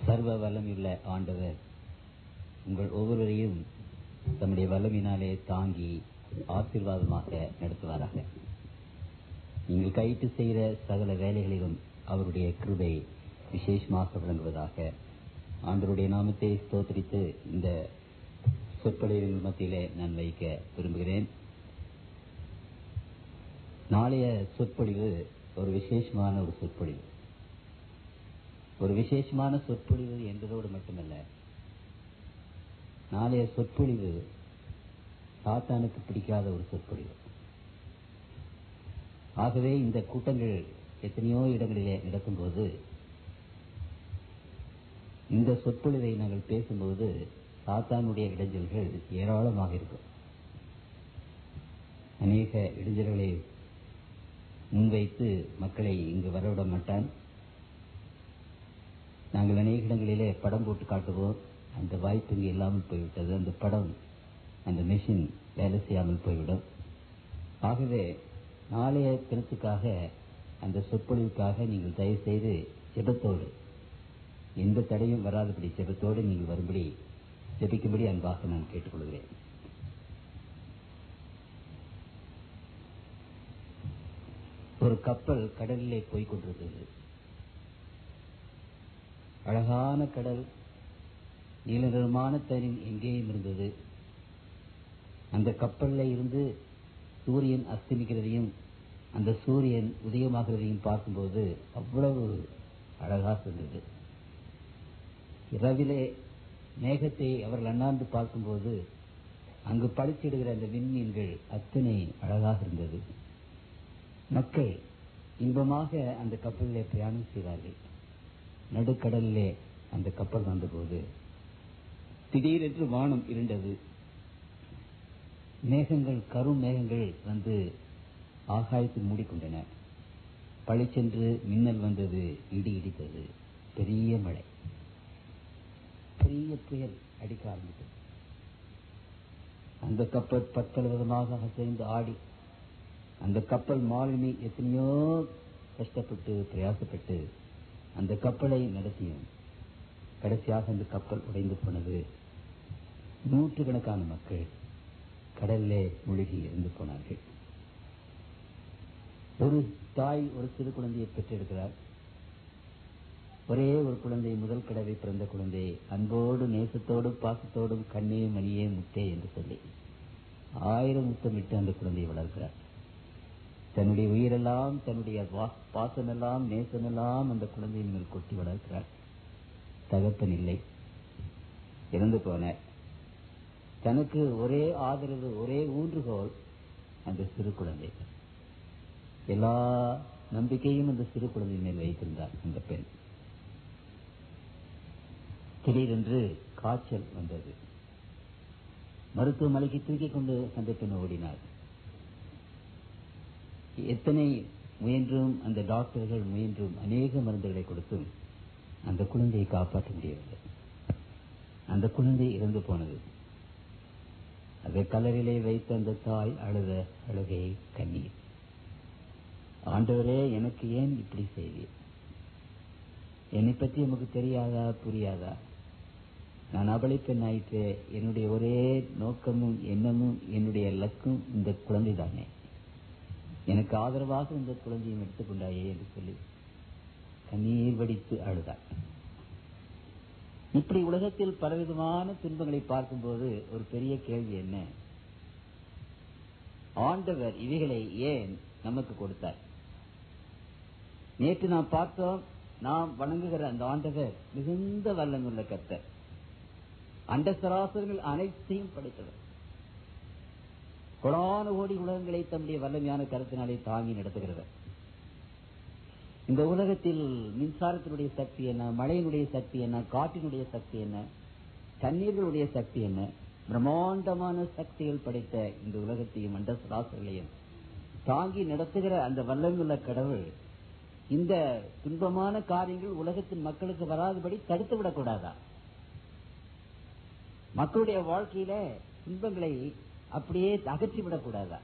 சர்வ வல்லமையுள்ள ஆண்டவர் உங்கள் ஒவ்வொருவரையும் தம்முடைய வல்லமினாலே தாங்கி ஆசீர்வாதமாக நடத்துவாராக நீங்கள் கைட்டு செய்கிற சகல வேலைகளிலும் அவருடைய கிருபை விசேஷமாக விளங்குவதாக ஆண்டவருடைய நாமத்தை ஸ்தோத்திரித்து இந்த சொற்பொழிவின் மத்தியிலே நான் வைக்க விரும்புகிறேன் நாளைய சொற்பொழிவு ஒரு விசேஷமான ஒரு சொற்பொழிவு ஒரு விசேஷமான சொற்பொழிவு என்பதோடு மட்டுமல்ல நாளைய சொற்பொழிவு சாத்தானுக்கு பிடிக்காத ஒரு சொற்பொழிவு ஆகவே இந்த கூட்டங்கள் எத்தனையோ இடங்களிலே நடக்கும்போது இந்த சொற்பொழிவை நாங்கள் பேசும்போது சாத்தானுடைய இடைஞ்சல்கள் ஏராளமாக இருக்கும் அநேக இடைஞ்சல்களை முன்வைத்து மக்களை இங்கு வரவிட மாட்டான் நாங்கள் அநேக இடங்களிலே படம் போட்டு காட்டுவோம் அந்த வாய்ப்பு இங்கு இல்லாமல் போய்விட்டது அந்த படம் அந்த மெஷின் வேலை செய்யாமல் போய்விடும் ஆகவே நாளைய தினத்துக்காக அந்த சொற்பொழிவுக்காக நீங்கள் தயவு செய்து ஜெபத்தோடு எந்த தடையும் வராதபடி ஜெபத்தோடு நீங்கள் வரும்படி ஜெபிக்கும்படி அன்பாக நான் கேட்டுக்கொள்கிறேன் ஒரு கப்பல் கடலிலே போய்க் கொண்டிருந்தது அழகான கடல் நீல நிறமான தண்ணீர் எங்கேயும் இருந்தது அந்த கப்பல்ல இருந்து சூரியன் அஸ்தமிக்கிறதையும் அந்த சூரியன் உதயமாகிறதையும் பார்க்கும்போது அவ்வளவு அழகாக இருந்தது இரவிலே மேகத்தை அவர்கள் அண்ணாந்து பார்க்கும்போது அங்கு பளிச்சிடுகிற அந்த விண்மீன்கள் அத்தனை அழகாக இருந்தது மக்கள் இன்பமாக அந்த கப்பலிலே பிரயாணம் செய்தார்கள் நடுக்கடலிலே அந்த கப்பல் வந்தபோது திடீரென்று வானம் இருண்டது மேகங்கள் கரும் மேகங்கள் வந்து ஆகாயத்தில் மூடிக்கொண்டன பளிச்சென்று மின்னல் வந்தது இடி இடித்தது பெரிய மழை பெரிய புயல் அடிக்க ஆரம்பித்தது அந்த கப்பல் பத்தல் விதமாக அசைந்து ஆடி அந்த கப்பல் மாலுமி எத்தனையோ கஷ்டப்பட்டு பிரயாசப்பட்டு அந்த கப்பலை நடத்தியும் கடைசியாக அந்த கப்பல் உடைந்து போனது நூற்றுக்கணக்கான மக்கள் கடலிலே மூழ்கி இருந்து போனார்கள் ஒரு தாய் ஒரு சிறு குழந்தையை பெற்றெடுக்கிறார் ஒரே ஒரு குழந்தை முதல் கடவை பிறந்த குழந்தை அன்போடு நேசத்தோடும் பாசத்தோடும் கண்ணே மணியே முத்தே என்று சொல்லி ஆயிரம் முத்தமிட்டு அந்த குழந்தையை வளர்க்கிறார் தன்னுடைய உயிரெல்லாம் தன்னுடைய பாசமெல்லாம் நேசமெல்லாம் அந்த குழந்தையின் மேல் கொட்டி வளர்க்கிறார் தகப்பன் இல்லை இறந்து போன தனக்கு ஒரே ஆதரவு ஒரே ஊன்றுகோல் அந்த சிறு குழந்தை எல்லா நம்பிக்கையும் அந்த சிறு குழந்தை மேல் வைத்திருந்தார் அந்த பெண் திடீரென்று காய்ச்சல் வந்தது மருத்துவமனைக்கு தூக்கிக் கொண்டு அந்த பெண் ஓடினார் எத்தனை முயன்றும் அந்த டாக்டர்கள் முயன்றும் அநேக மருந்துகளை கொடுத்தும் அந்த குழந்தையை காப்பாற்ற முடியவில்லை அந்த குழந்தை இறந்து போனது அதை கலரிலே வைத்த அந்த தாய் அழுத அழுகை கண்ணீர் ஆண்டவரே எனக்கு ஏன் இப்படி செய்தீர் என்னை பற்றி நமக்கு தெரியாதா புரியாதா நான் அபலை பெண் ஆயிற்று என்னுடைய ஒரே நோக்கமும் எண்ணமும் என்னுடைய லக்கும் இந்த குழந்தை தானே எனக்கு ஆதரவாக இந்த குழந்தையும் எடுத்துக்கொண்டாயே என்று சொல்லி கண்ணீர் வடித்து அழுதார் இப்படி உலகத்தில் பலவிதமான துன்பங்களை பார்க்கும்போது ஒரு பெரிய கேள்வி என்ன ஆண்டவர் இவைகளை ஏன் நமக்கு கொடுத்தார் நேற்று நாம் பார்த்தோம் நாம் வணங்குகிற அந்த ஆண்டவர் மிகுந்த வல்லமுள்ள கத்தர் அண்ட சராசரங்கள் அனைத்தையும் படைத்தவர் கொடான கோடி உலகங்களை தம்முடைய வல்லமையான கருத்தினாலே தாங்கி நடத்துகிறவர் இந்த உலகத்தில் மின்சாரத்தினுடைய சக்தி என்ன மழையினுடைய சக்தி என்ன காற்றினுடைய சக்தி என்ன தண்ணீர்களுடைய சக்தி என்ன பிரம்மாண்டமான சக்திகள் படைத்த இந்த உலகத்தையும் அண்ட சராசர்களையும் தாங்கி நடத்துகிற அந்த வல்லமுள்ள கடவுள் இந்த துன்பமான காரியங்கள் உலகத்தின் மக்களுக்கு வராதபடி தடுத்து விடக்கூடாதா மக்களுடைய வாழ்க்கையில துன்பங்களை அப்படியே அகற்றி விடக்கூடாதா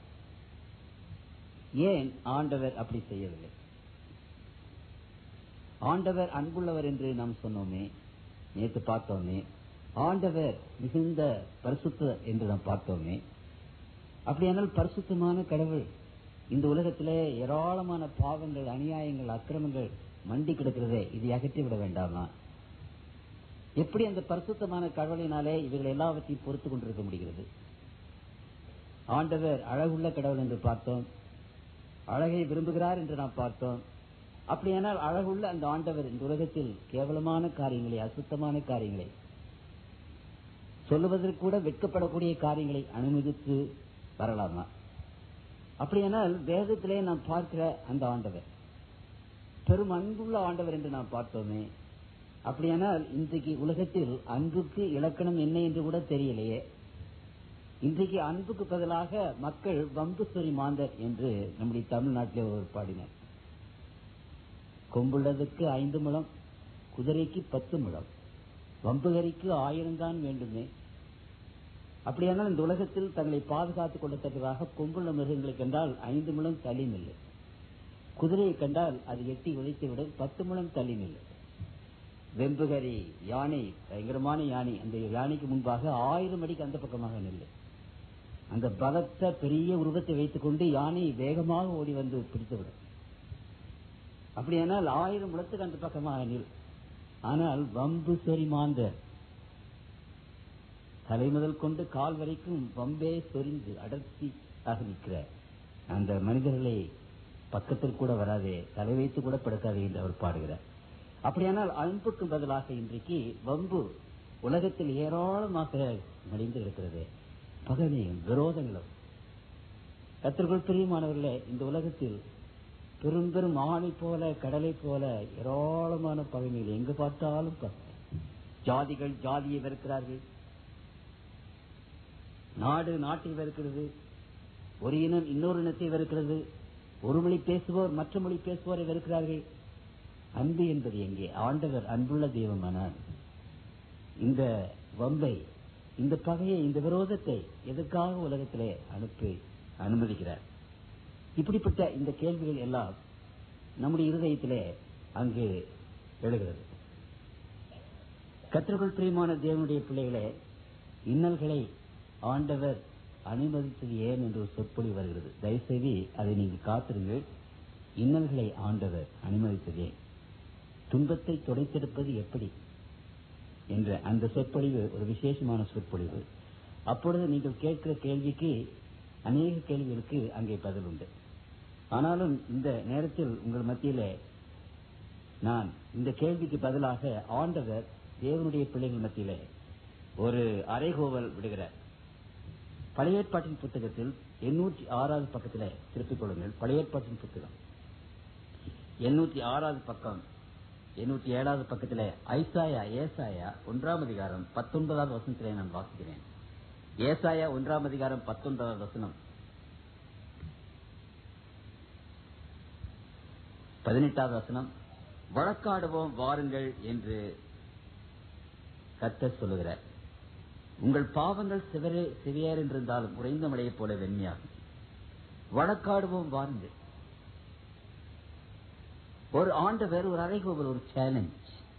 ஏன் ஆண்டவர் அப்படி செய்யவில்லை ஆண்டவர் அன்புள்ளவர் என்று நாம் சொன்னோமே நேற்று பார்த்தோமே ஆண்டவர் மிகுந்த பரிசுத்த என்று நாம் பார்த்தோமே அப்படியானால் பரிசுத்தமான கடவுள் இந்த உலகத்திலே ஏராளமான பாவங்கள் அநியாயங்கள் அக்கிரமங்கள் மண்டி கிடக்கிறதே இதை அகற்றி விட வேண்டாமா எப்படி அந்த பரிசுத்தமான கடவுளினாலே இவைகள் எல்லாவற்றையும் பொறுத்து கொண்டிருக்க முடிகிறது ஆண்டவர் அழகுள்ள கடவுள் என்று பார்த்தோம் அழகை விரும்புகிறார் என்று நாம் பார்த்தோம் அப்படியானால் அழகுள்ள அந்த ஆண்டவர் இந்த உலகத்தில் கேவலமான காரியங்களை அசுத்தமான காரியங்களை சொல்லுவதற்கு கூட வெட்கப்படக்கூடிய காரியங்களை அனுமதித்து வரலாமா அப்படியானால் வேதத்திலே நாம் பார்க்கிற அந்த ஆண்டவர் பெரும் அன்புள்ள ஆண்டவர் என்று நாம் பார்த்தோமே அப்படியானால் இன்றைக்கு உலகத்தில் அன்புக்கு இலக்கணம் என்ன என்று கூட தெரியலையே இன்றைக்கு அன்புக்கு பதிலாக மக்கள் வம்புஸ்வரி மாந்தர் என்று நம்முடைய தமிழ்நாட்டிலே ஒரு பாடினர் கொம்புள்ளதுக்கு ஐந்து முழம் குதிரைக்கு பத்து முழம் வம்புகரிக்கு ஆயிரம் தான் வேண்டுமே அப்படியானால் இந்த உலகத்தில் தங்களை பாதுகாத்துக் கொள்ளத்தக்கதாக கொம்புள்ள மிருகங்களை கண்டால் ஐந்து முழம் தள்ளி நில்லு குதிரையை கண்டால் அது எட்டி உழைத்து விட பத்து முழம் தள்ளி நில்லு வெம்புகரி யானை பயங்கரமான யானை அந்த யானைக்கு முன்பாக ஆயிரம் அடிக்கு அந்த பக்கமாக நில்லு அந்த பலத்த பெரிய உருவத்தை வைத்துக் கொண்டு யானை வேகமாக ஓடி வந்து பிடித்துவிடும் அப்படியானால் ஆயிரம் முழத்துக்கு அந்த பக்கமாக நில் ஆனால் வம்பு சொறி மாந்தர் தலை முதல் கொண்டு கால் வரைக்கும் வம்பே சொரிந்து அடர்த்தி ஆக நிற்கிற அந்த மனிதர்களை பக்கத்தில் கூட வராதே தலை வைத்து கூட படுக்காதே என்று அவர் பாடுகிறார் அப்படியானால் அன்புக்கு பதிலாக இன்றைக்கு வம்பு உலகத்தில் ஏராளமாக நடிந்து இருக்கிறது பகைமையும் விரோதங்களும் கத்திற்குள் பிரியமானவர்களே இந்த உலகத்தில் பெரும் பெரும் ஆணை போல கடலை போல ஏராளமான பகைமைகள் எங்கு பார்த்தாலும் பகை. ஜாதிகள் ஜாதியை வெறுக்கிறார்கள் நாடு நாட்டை வெறுக்கிறது ஒரு இனம் இன்னொரு இனத்தை வெறுக்கிறது ஒரு மொழி பேசுவோர் மற்ற மொழி பேசுவோரை வெறுக்கிறார்கள் அன்பு என்பது எங்கே ஆண்டவர் அன்புள்ள தெய்வமானார் இந்த வம்பை இந்த பகையை இந்த விரோதத்தை எதற்காக உலகத்திலே அனுப்பி அனுமதிக்கிறார் இப்படிப்பட்ட இந்த கேள்விகள் எல்லாம் நம்முடைய இருதயத்திலே அங்கு எழுகிறது கத்திற்குள் பிரியமான தேவனுடைய பிள்ளைகளே இன்னல்களை ஆண்டவர் அனுமதித்தது ஏன் என்று ஒரு சொற்பொழி வருகிறது தயவுசெய்து அதை நீங்கள் காத்திருங்கள் இன்னல்களை ஆண்டவர் அனுமதித்தது ஏன் துன்பத்தை துடைத்தெடுப்பது எப்படி என்ற அந்த சொற்பொழிவு ஒரு விசேஷமான சொற்பொழிவு அப்பொழுது நீங்கள் கேட்கிற கேள்விக்கு அநேக கேள்விகளுக்கு அங்கே பதில் உண்டு ஆனாலும் இந்த நேரத்தில் உங்கள் மத்தியிலே நான் இந்த கேள்விக்கு பதிலாக ஆண்டவர் தேவனுடைய பிள்ளைகள் மத்தியிலே ஒரு அரைகோவல் விடுகிறார் பழைய ஏற்பாட்டின் புத்தகத்தில் எண்ணூற்றி ஆறாவது பக்கத்திலே திருப்பிக் கொள்ளுங்கள் பழைய ஏற்பாட்டின் புத்தகம் எண்ணூற்றி ஆறாவது பக்கம் எண்ணூற்றி ஏழாவது பக்கத்திலே ஐசாயா ஏசாயா ஒன்றாம் அதிகாரம் பத்தொன்பதாவது வசனத்திலே நான் வாசிக்கிறேன் ஏசாயா ஒன்றாம் அதிகாரம் பத்தொன்பதாவது வசனம் பதினெட்டாவது வசனம் வழக்காடுவோம் வாருங்கள் என்று கத்த சொல்லுகிறார் உங்கள் பாவங்கள் சிவரே சிவியர் என்றிருந்தாலும் உறைந்த மழையைப் போல வெண்மையாகும் வழக்காடுவோம் வாருங்கள் ஒரு ஆண்டவர் ஒரு அறைகோவல் ஒரு சேலஞ்ச்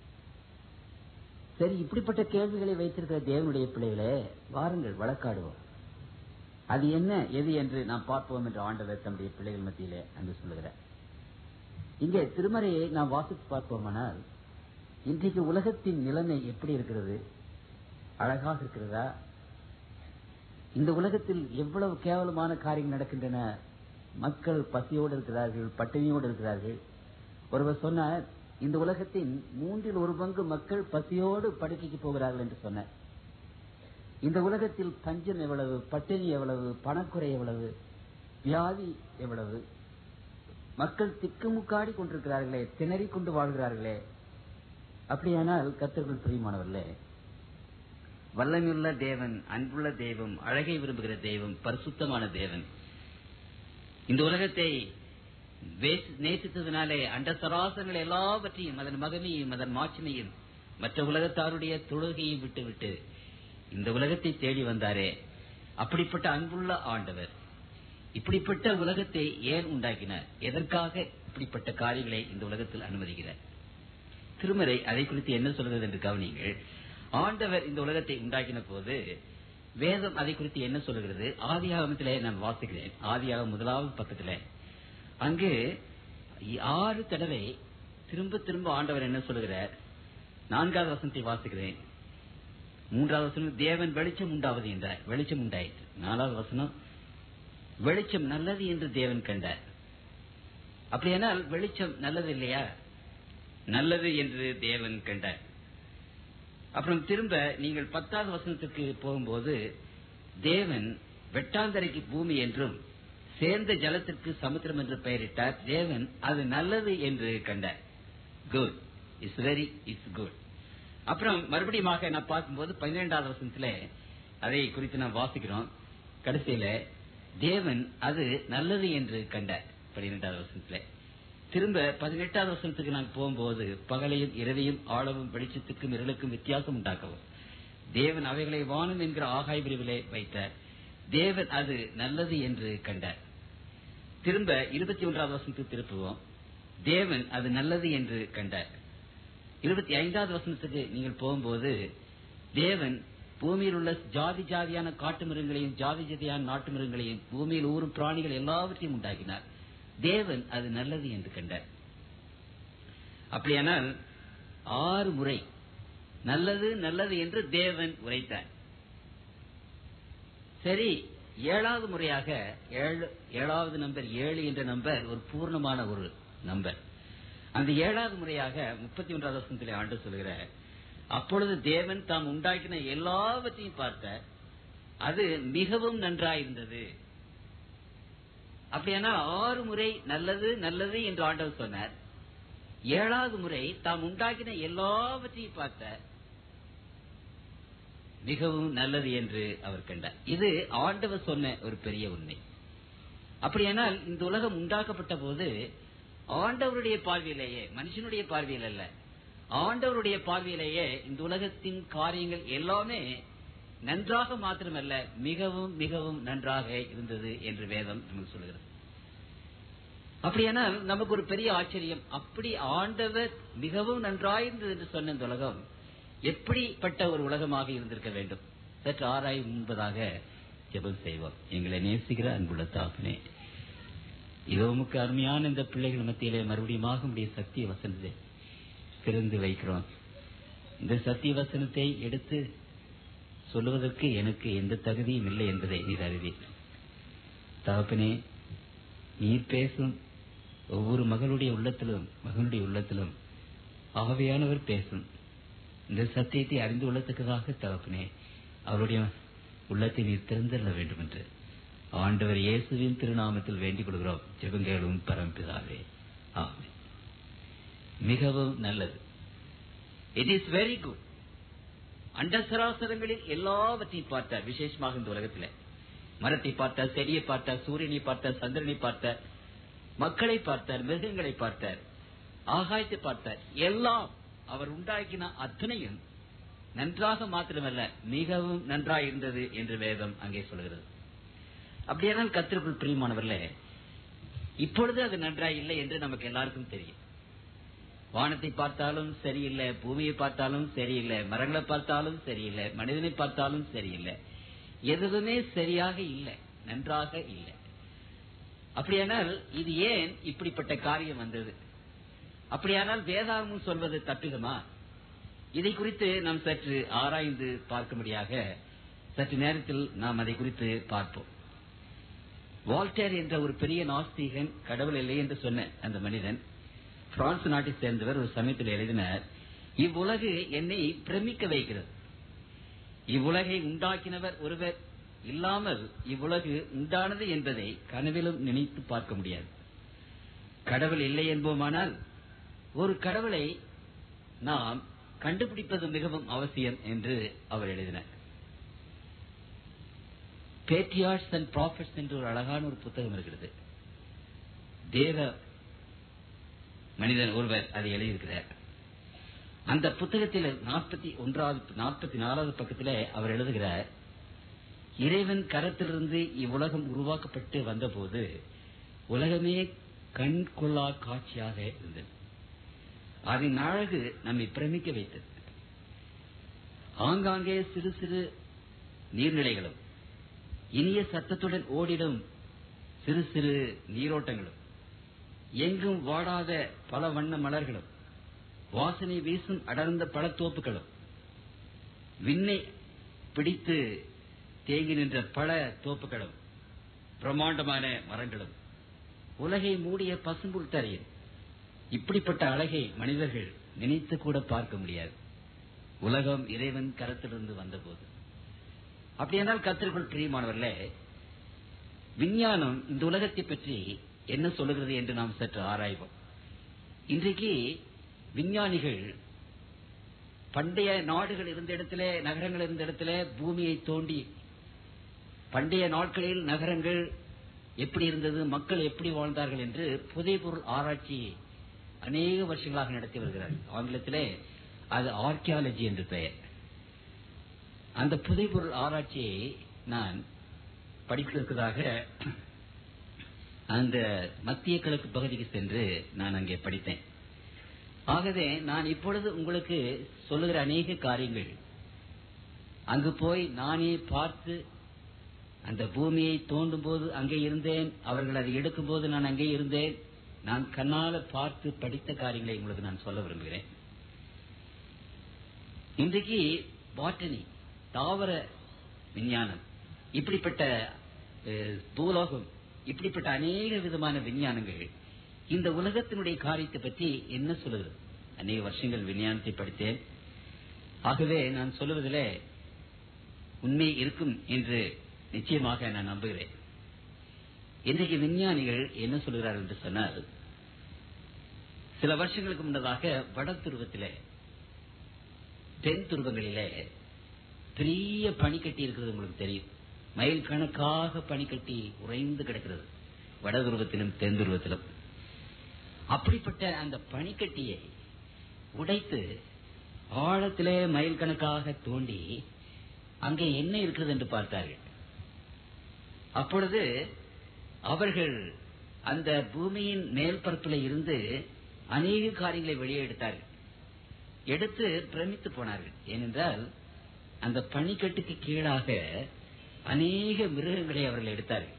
சரி இப்படிப்பட்ட கேள்விகளை வைத்திருக்கிற தேவனுடைய பிள்ளைகளே வாருங்கள் வழக்காடுவோம் அது என்ன எது என்று நாம் பார்ப்போம் என்று ஆண்டவர் தம்முடைய பிள்ளைகள் மத்தியிலே அங்கு சொல்லுகிறார் இங்கே திருமறையை நாம் வாசித்து பார்ப்போமானால் இன்றைக்கு உலகத்தின் நிலைமை எப்படி இருக்கிறது அழகாக இருக்கிறதா இந்த உலகத்தில் எவ்வளவு கேவலமான காரியங்கள் நடக்கின்றன மக்கள் பசியோடு இருக்கிறார்கள் பட்டினியோடு இருக்கிறார்கள் ஒருவர் சொன்னார் இந்த உலகத்தின் மூன்றில் ஒரு பங்கு மக்கள் பசியோடு படுக்கைக்கு போகிறார்கள் என்று சொன்னார் இந்த உலகத்தில் பஞ்சம் எவ்வளவு பட்டினி எவ்வளவு பணக்குறை எவ்வளவு வியாதி எவ்வளவு மக்கள் திக்குமுக்காடி கொண்டிருக்கிறார்களே திணறிக் கொண்டு வாழ்கிறார்களே அப்படியானால் கத்தர்கள் பிரியமானவர்களே வல்லமையுள்ள தேவன் அன்புள்ள தெய்வம் அழகை விரும்புகிற தெய்வம் பரிசுத்தமான தேவன் இந்த உலகத்தை வேசி- நேசித்ததினாலே அண்ட சராசரங்கள் எல்லாவற்றையும் அதன் மகமையும் அதன் மாட்சிமையும் மற்ற உலகத்தாருடைய தொழுகையும் விட்டுவிட்டு இந்த உலகத்தை தேடி வந்தாரே அப்படிப்பட்ட அன்புள்ள ஆண்டவர் இப்படிப்பட்ட உலகத்தை ஏன் உண்டாக்கினார் எதற்காக இப்படிப்பட்ட காரியங்களை இந்த உலகத்தில் அனுமதிக்கிறார் திருமறை அதை குறித்து என்ன சொல்கிறது என்று கவனிங்கள் ஆண்டவர் இந்த உலகத்தை உண்டாக்கின போது வேதம் அதை குறித்து என்ன சொல்கிறது ஆதியாகமத்திலே நான் வாசிக்கிறேன் ஆதியாகம் முதலாவது பக்கத்துல அங்கு ஆறு தடவை திரும்ப திரும்ப ஆண்டவர் என்ன சொல்லுகிறார் நான்காவது வசனத்தை வாசிக்கிறேன் மூன்றாவது வசனம் தேவன் வெளிச்சம் உண்டாவது என்றார் வெளிச்சம் உண்டாயிற்று நாலாவது வசனம் வெளிச்சம் நல்லது என்று தேவன் கண்டார் அப்படியானால் வெளிச்சம் நல்லது இல்லையா நல்லது என்று தேவன் கண்டார் அப்புறம் திரும்ப நீங்கள் பத்தாவது வசனத்துக்கு போகும்போது தேவன் வெட்டாந்தரைக்கு பூமி என்றும் சேர்ந்த ஜலத்திற்கு சமுத்திரம் என்று பெயரிட்டார் தேவன் அது நல்லது என்று கண்டார் good it's very it's good அப்புறம் மறுபடியும் நான் பார்க்கும்போது பதினேழாவது வசனத்துல அதை குறித்து நான் வாசிக்கிறோம் கடைசியில தேவன் அது நல்லது என்று கண்டார் பன்னிரெண்டாவது வசனத்துல திரும்ப பதினெட்டாவது வசனத்துக்கு நாங்கள் போகும்போது பகலையும் இரவையும் ஆழவும் வெளிச்சத்துக்கும் இருளுக்கும் வித்தியாசம் உண்டாக்கவும் தேவன் அவைகளை வானம் என்கிற ஆகாய் பிரிவிலே வைத்தார் தேவன் அது நல்லது என்று கண்டார் திரும்ப இருபத்தி ஒன்றாவது வசனத்துக்கு திருப்புவோம் தேவன் அது நல்லது என்று கண்டார் இருபத்தி ஐந்தாவது வசனத்துக்கு நீங்கள் போகும்போது தேவன் பூமியில் உள்ள ஜாதி ஜாதியான காட்டு மிருகங்களையும் ஜாதி ஜாதியான நாட்டு மிருகங்களையும் பூமியில் ஊறும் பிராணிகள் எல்லாவற்றையும் உண்டாக்கினார் தேவன் அது நல்லது என்று கண்டார் அப்படியானால் ஆறு முறை நல்லது நல்லது என்று தேவன் உரைத்தார் சரி ஏழாவது முறையாக ஏழாவது நம்பர் ஏழு என்ற நம்பர் ஒரு பூர்ணமான ஒரு நம்பர் அந்த ஏழாவது முறையாக முப்பத்தி ஒன்றாவது வருஷத்திலே ஆண்டு சொல்கிற அப்பொழுது தேவன் தாம் உண்டாக்கின எல்லாவற்றையும் பார்த்த அது மிகவும் நன்றாயிருந்தது அப்படியானா ஆறு முறை நல்லது நல்லது என்று ஆண்டவர் சொன்னார் ஏழாவது முறை தாம் உண்டாக்கின எல்லாவற்றையும் பார்த்த மிகவும் நல்லது என்று அவர் கண்டார் இது ஆண்டவர் சொன்ன ஒரு பெரிய உண்மை அப்படியானால் இந்த உலகம் உண்டாக்கப்பட்ட போது ஆண்டவருடைய பார்வையிலேயே மனுஷனுடைய பார்வையில் அல்ல ஆண்டவருடைய பார்வையிலேயே இந்த உலகத்தின் காரியங்கள் எல்லாமே நன்றாக மாத்திரமல்ல மிகவும் மிகவும் நன்றாக இருந்தது என்று வேதம் நமக்கு சொல்கிறது அப்படியானால் நமக்கு ஒரு பெரிய ஆச்சரியம் அப்படி ஆண்டவர் மிகவும் நன்றாயிருந்தது என்று சொன்ன இந்த உலகம் எப்படிப்பட்ட ஒரு உலகமாக இருந்திருக்க வேண்டும் சற்று ஆராயும் முன்பதாக ஜெபம் செய்வோம் எங்களை நேசிக்கிற அன்புள்ள தாப்பனே இதோ உமக்கு அருமையான இந்த பிள்ளைகள் மத்தியிலே மறுபடியும் உடைய சத்திய வசனத்தை திறந்து வைக்கிறோம் இந்த சத்திய வசனத்தை எடுத்து சொல்லுவதற்கு எனக்கு எந்த தகுதியும் இல்லை என்பதை நீர் அறிவீர் தகப்பனே நீர் பேசும் ஒவ்வொரு மகளுடைய உள்ளத்திலும் மகனுடைய உள்ளத்திலும் ஆவையானவர் பேசும் இந்த சத்தியத்தை அறிந்து கொள்ளத்தக்கதாக தகப்பனே அவருடைய உள்ளத்தை நீர் திறந்தள்ள வேண்டும் என்று ஆண்டவர் இயேசுவின் திருநாமத்தில் வேண்டிக் கொள்கிறோம் ஜெபங்கேளும் பரம்பிதாவே ஆமே மிகவும் நல்லது இட் இஸ் வெரி குட் அண்ட சராசரங்களில் எல்லாவற்றையும் பார்த்தார் விசேஷமாக இந்த உலகத்தில் மரத்தை பார்த்தார் செடியை பார்த்தார் சூரியனை பார்த்தார் சந்திரனை பார்த்தார் மக்களை பார்த்தார் மிருகங்களை பார்த்தார் ஆகாயத்தை பார்த்தார் எல்லாம் அவர் உண்டாக்கின அத்தனையும் நன்றாக மாத்திரமல்ல மிகவும் நன்றாக இருந்தது என்று வேதம் அங்கே சொல்கிறது அப்படியானால் கத்திற்குள் பிரியமானவர்களே இப்பொழுது அது நன்றாக இல்லை என்று நமக்கு எல்லாருக்கும் தெரியும் வானத்தை பார்த்தாலும் சரியில்லை பூமியை பார்த்தாலும் சரியில்லை மரங்களை பார்த்தாலும் சரியில்லை மனிதனை பார்த்தாலும் சரியில்லை எதுவுமே சரியாக இல்லை நன்றாக இல்லை அப்படியானால் இது ஏன் இப்படிப்பட்ட காரியம் வந்தது அப்படியானால் வேதாகமும் சொல்வது தப்பிதமா இதை குறித்து நாம் சற்று ஆராய்ந்து பார்க்கும்படியாக சற்று நேரத்தில் நாம் அதை குறித்து பார்ப்போம் வால்டேர் என்ற ஒரு பெரிய நாஸ்திகன் கடவுள் இல்லை என்று சொன்ன அந்த மனிதன் பிரான்ஸ் நாட்டை சேர்ந்தவர் ஒரு சமயத்தில் எழுதினார் இவ்வுலகு என்னை பிரமிக்க வைக்கிறது இவ்வுலகை உண்டாக்கினவர் ஒருவர் இல்லாமல் இவ்வுலகு உண்டானது என்பதை கனவிலும் நினைத்து பார்க்க முடியாது கடவுள் இல்லை என்போமானால் ஒரு கடவுளை நாம் கண்டுபிடிப்பது மிகவும் அவசியம் என்று அவர் எழுதினார் பேட்ரியாட்ஸ் அண்ட் ப்ராஃபிட்ஸ் என்று ஒரு அழகான ஒரு புத்தகம் இருக்கிறது தேவ மனிதன் ஒருவர் அதை எழுதியிருக்கிறார் அந்த புத்தகத்தில் நாற்பத்தி ஒன்றாவது நாற்பத்தி நாலாவது பக்கத்தில் அவர் எழுதுகிறார் இறைவன் கரத்திலிருந்து இவ்வுலகம் உருவாக்கப்பட்டு வந்தபோது உலகமே கண் கொள்ளா காட்சியாக இருந்தது அதன் அழகு நம்மை பிரமிக்க வைத்தது ஆங்காங்கே சிறு சிறு நீர்நிலைகளும் இனிய சத்தத்துடன் ஓடிடும் சிறு சிறு நீரோட்டங்களும் எங்கும் வாடாத பல வண்ண மலர்களும் வாசனை வீசும் அடர்ந்த பழத்தோப்புகளும் விண்ணை பிடித்து தேங்கி நின்ற பல தோப்புகளும் பிரம்மாண்டமான மரங்களும் உலகை மூடிய பசும்புல் தரையில் இப்படிப்பட்ட அழகை மனிதர்கள் நினைத்து கூட பார்க்க முடியாது உலகம் இறைவன் கரத்திலிருந்து வந்தபோது அப்படியானால் கத்திற்குள் பிரியமானவர்களே விஞ்ஞானம் இந்த உலகத்தை பற்றி என்ன சொல்லுகிறது என்று நாம் சற்று ஆராய்வோம் இன்றைக்கு விஞ்ஞானிகள் பண்டைய நாடுகள் இருந்த இடத்திலே நகரங்கள் இருந்த இடத்திலே பூமியை தோண்டி பண்டைய நாட்களில் நகரங்கள் எப்படி இருந்தது மக்கள் எப்படி வாழ்ந்தார்கள் என்று புதைபொருள் ஆராய்ச்சி அநேக வருஷங்களாக நடத்தி வருகிறார்கள் ஆங்கிலத்திலே அது ஆர்கியாலஜி என்று பெயர் அந்த புதைபொருள் ஆராய்ச்சியை நான் படிப்பதற்காக அந்த மத்திய கிழக்கு பகுதிக்கு சென்று நான் அங்கே படித்தேன் ஆகவே நான் இப்பொழுது உங்களுக்கு சொல்லுகிற அநேக காரியங்கள் அங்கு போய் நானே பார்த்து அந்த பூமியை தோண்டும் போது அங்கே இருந்தேன் அவர்கள் அதை எடுக்கும் போது நான் அங்கே இருந்தேன் நான் கண்ணால பார்த்து படித்த காரியங்களை உங்களுக்கு நான் சொல்ல விரும்புகிறேன் இன்றைக்கு பாட்டனி தாவர விஞ்ஞானம் இப்படிப்பட்ட அஹ், பூலோகம் இப்படிப்பட்ட அநேக விதமான விஞ்ஞானங்கள் இந்த உலகத்தினுடைய காரியத்தை பற்றி என்ன சொல்லுகிறது அநேக வருஷங்கள் விஞ்ஞானத்தை படித்தேன் ஆகவே நான் சொல்லுவதிலே உண்மை இருக்கும் என்று நிச்சயமாக நான் நம்புகிறேன் இன்றைக்கு விஞ்ஞானிகள் என்ன சொல்கிறார்கள் என்று சொன்னால் சில வருஷங்களுக்கு முன்னதாக வட துருவத்திலே தென் துருவங்களிலே பெரிய பனிக்கட்டி இருக்கிறது உங்களுக்கு தெரியும் மைல் கணக்காக பனிக்கட்டி உறைந்து கிடக்கிறது வட துருவத்திலும் தென் துருவத்திலும் அப்படிப்பட்ட அந்த பனிக்கட்டியை உடைத்து ஆழத்திலே மைல் கணக்காக தோண்டி அங்கே என்ன இருக்கிறது என்று பார்த்தார்கள் அப்பொழுது அவர்கள் அந்த பூமியின் மேல் பரப்பில் இருந்து அநேக காரியங்களை வெளியே எடுத்தார்கள் எடுத்து பிரமித்து போனார்கள் ஏனென்றால் அந்த பனிக்கட்டுக்கு கீழாக அநேக மிருகங்களை அவர்கள் எடுத்தார்கள்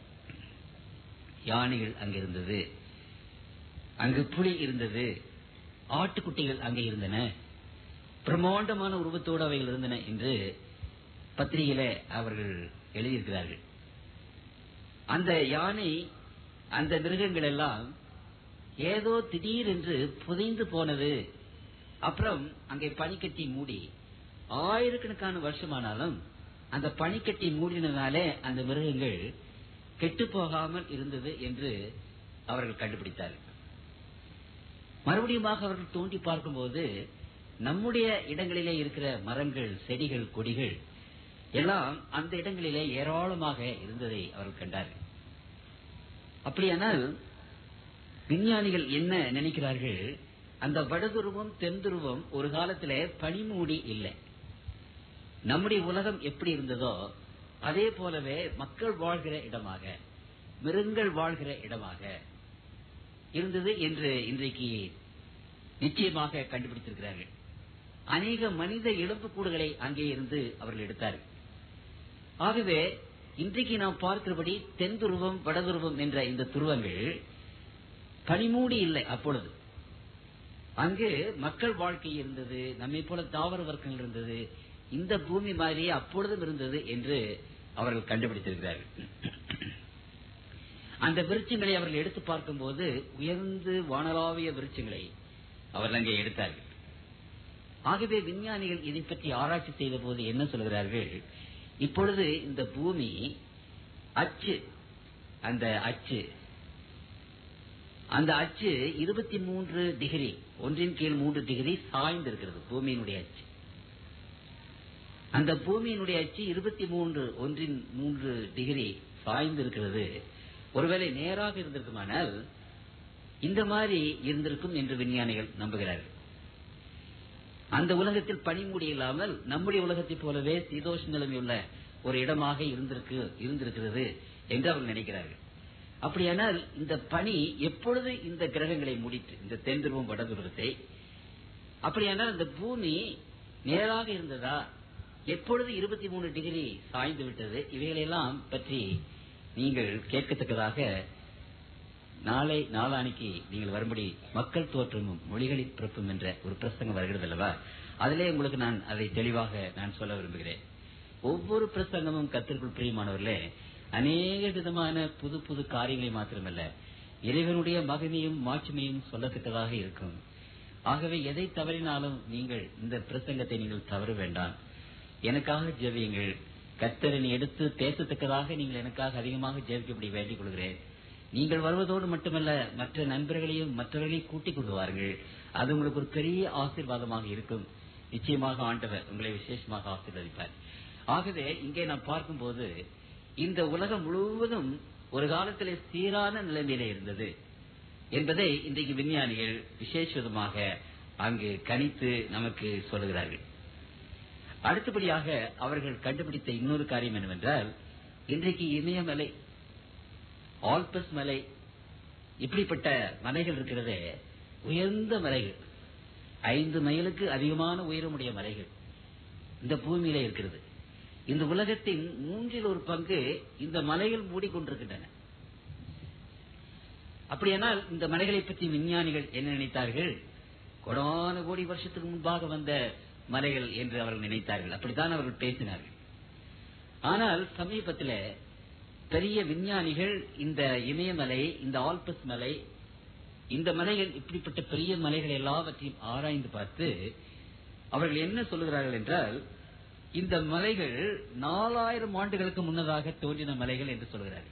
யானைகள் அங்கே இருந்தது அங்கு புலி இருந்தது ஆட்டுக்குட்டிகள் அங்கே இருந்தன பிரம்மாண்டமான உருவத்தோடு அவைகள் இருந்தன என்று பத்திரிகையில அவர்கள் எழுதியிருக்கிறார்கள் அந்த யானை அந்த மிருகங்கள் எல்லாம் ஏதோ திடீரென்று புதைந்து போனது அப்புறம் அங்கே பனிக்கட்டி மூடி ஆயிரக்கணக்கான வருஷமானாலும் அந்த பனிக்கட்டி மூடினதாலே அந்த மிருகங்கள் கெட்டு போகாமல் இருந்தது என்று அவர்கள் கண்டுபிடித்தார்கள் மறுபடியுமாக அவர்கள் தோண்டி பார்க்கும்போது நம்முடைய இடங்களிலே இருக்கிற மரங்கள் செடிகள் கொடிகள் எல்லாம் அந்த இடங்களிலே ஏராளமாக இருந்ததை அவர்கள் கண்டார்கள் அப்படியானால் விஞ்ஞானிகள் என்ன நினைக்கிறார்கள் அந்த வடதுருவம் தென்துருவம் ஒரு காலத்திலே பனிமூடி இல்லை நம்முடைய உலகம் எப்படி இருந்ததோ அதே போலவே மக்கள் வாழ்கிற இடமாக மிருகங்கள் வாழ்கிற இடமாக இருந்தது என்று இன்றைக்கு நிச்சயமாக கண்டுபிடித்திருக்கிறார்கள் அநேக மனித எலும்புக்கூடுகளை அங்கே இருந்து அவர்கள் எடுத்தார்கள் ஆகவே இன்றைக்கு நாம் பார்க்கிறபடி தென் துருவம் வடதுருவம் என்ற இந்த துருவங்கள் பனிமூடி இல்லை அப்பொழுது அங்கு மக்கள் வாழ்க்கை இருந்தது நம்மை போல தாவர வர்க்கங்கள் இருந்தது இந்த பூமி மாதிரியே அப்பொழுதும் இருந்தது என்று அவர்கள் கண்டுபிடித்திருக்கிறார்கள் அந்த விருட்சங்களை அவர்கள் எடுத்து பார்க்கும்போது உயர்ந்து வானலாவிய விருட்சங்களை அவர்கள் அங்கே எடுத்தார்கள் ஆகவே விஞ்ஞானிகள் இதை பற்றி ஆராய்ச்சி செய்த போது என்ன சொல்கிறார்கள் இப்பொழுது இந்த பூமி அச்சு அந்த அச்சு அந்த அச்சு இருபத்தி மூன்று டிகிரி ஒன்றின் கீழ் மூன்று டிகிரி சாய்ந்து இருக்கிறது பூமியினுடைய அச்சு அந்த பூமியினுடைய அச்சு இருபத்தி மூன்று ஒன்றின் மூன்று டிகிரி சாய்ந்து இருக்கிறது ஒருவேளை நேராக இருந்திருக்குமானால் இந்த மாதிரி இருந்திருக்கும் என்று விஞ்ஞானிகள் நம்புகிறார்கள் அந்த உலகத்தில் பனிமூடி இல்லாமல் நம்முடைய உலகத்தைப் போலவே சீதோஷ நிலைமையுள்ள ஒரு இடமாக இருந்திருக்கு இருந்திருக்கிறது என்று அவர்கள் நினைக்கிறார்கள் அப்படியானால் இந்த பனி எப்பொழுது இந்த கிரகங்களை மூடிற்று இந்த தென்துருவம் வடதுருவத்தை அப்படியானால் இந்த பூமி நேராக இருந்ததா எப்பொழுது இருபத்தி மூணு டிகிரி சாய்ந்து விட்டது இவைகளெல்லாம் பற்றி நீங்கள் கேட்கத்தக்கதாக நாளை நாளானிக்கு நீங்கள் வரும்படி மக்கள் தோற்றமும் மொழிகளின் பிறப்பும் என்ற ஒரு பிரசங்கம் வருகிறது அல்லவா அதிலே உங்களுக்கு நான் அதை தெளிவாக நான் சொல்ல விரும்புகிறேன் ஒவ்வொரு பிரசங்கமும் கத்திற்குள் பிரியமானவர்களே அநேக விதமான புது புது காரியங்களை மாத்திரமல்ல இறைவனுடைய மகிமையும் மாட்சிமையும் சொல்லத்தக்கதாக இருக்கும் ஆகவே எதை தவறினாலும் நீங்கள் இந்த பிரசங்கத்தை நீங்கள் தவற வேண்டாம் எனக்காக ஜெபியுங்கள் கத்தரனை எடுத்து பேசத்தக்கதாக நீங்கள் எனக்காக அதிகமாக ஜெபிக்கப்படி வேண்டிக் கொள்கிறேன் நீங்கள் வருவதோடு மட்டுமல்ல மற்ற நண்பர்களையும் மற்றவர்களையும் கூட்டிக் கொண்டு வாருங்கள் அது உங்களுக்கு ஒரு பெரிய ஆசீர்வாதமாக இருக்கும் நிச்சயமாக ஆண்டவர் உங்களை விசேஷமாக ஆசீர்வதிப்பார் ஆகவே இங்கே நாம் பார்க்கும்போது இந்த உலகம் முழுவதும் ஒரு காலத்திலே சீரான நிலைமையிலே இருந்தது என்பதை இன்றைக்கு விஞ்ஞானிகள் விசேஷமாக அங்கு கணித்து நமக்கு சொல்லுகிறார்கள் அடுத்தபடியாக அவர்கள் கண்டுபிடித்த இன்னொரு காரியம் என்னவென்றால் இன்றைக்கு இமயமலை ஆல்பஸ் மலை இப்படிப்பட்ட மலைகள் இருக்கிறதே உயர்ந்த மலைகள் ஐந்து மைலுக்கு அதிகமான உயரமுடைய மலைகள் இந்த பூமியில இருக்கிறது இந்த உலகத்தின் மூன்றில் ஒரு பங்கு இந்த மலைகள் மூடிக்கொண்டிருக்கின்றன அப்படியானால் இந்த மலைகளை பற்றி விஞ்ஞானிகள் என்ன நினைத்தார்கள் கொடான கோடி வருஷத்துக்கு முன்பாக வந்த மலைகள் என்று அவர்கள் நினைத்தார்கள் அப்படித்தான் அவர்கள் பேசினார்கள் ஆனால் சமீபத்தில் பெரிய விஞ்ஞானிகள் இந்த இமயமலை இந்த ஆல்பஸ் மலை இந்த மலைகள் இப்படிப்பட்ட பெரிய மலைகள் எல்லாவற்றையும் ஆராய்ந்து பார்த்து அவர்கள் என்ன சொல்லுகிறார்கள் என்றால் இந்த மலைகள் நாலாயிரம் ஆண்டுகளுக்கு முன்னதாக தோன்றின மலைகள் என்று சொல்கிறார்கள்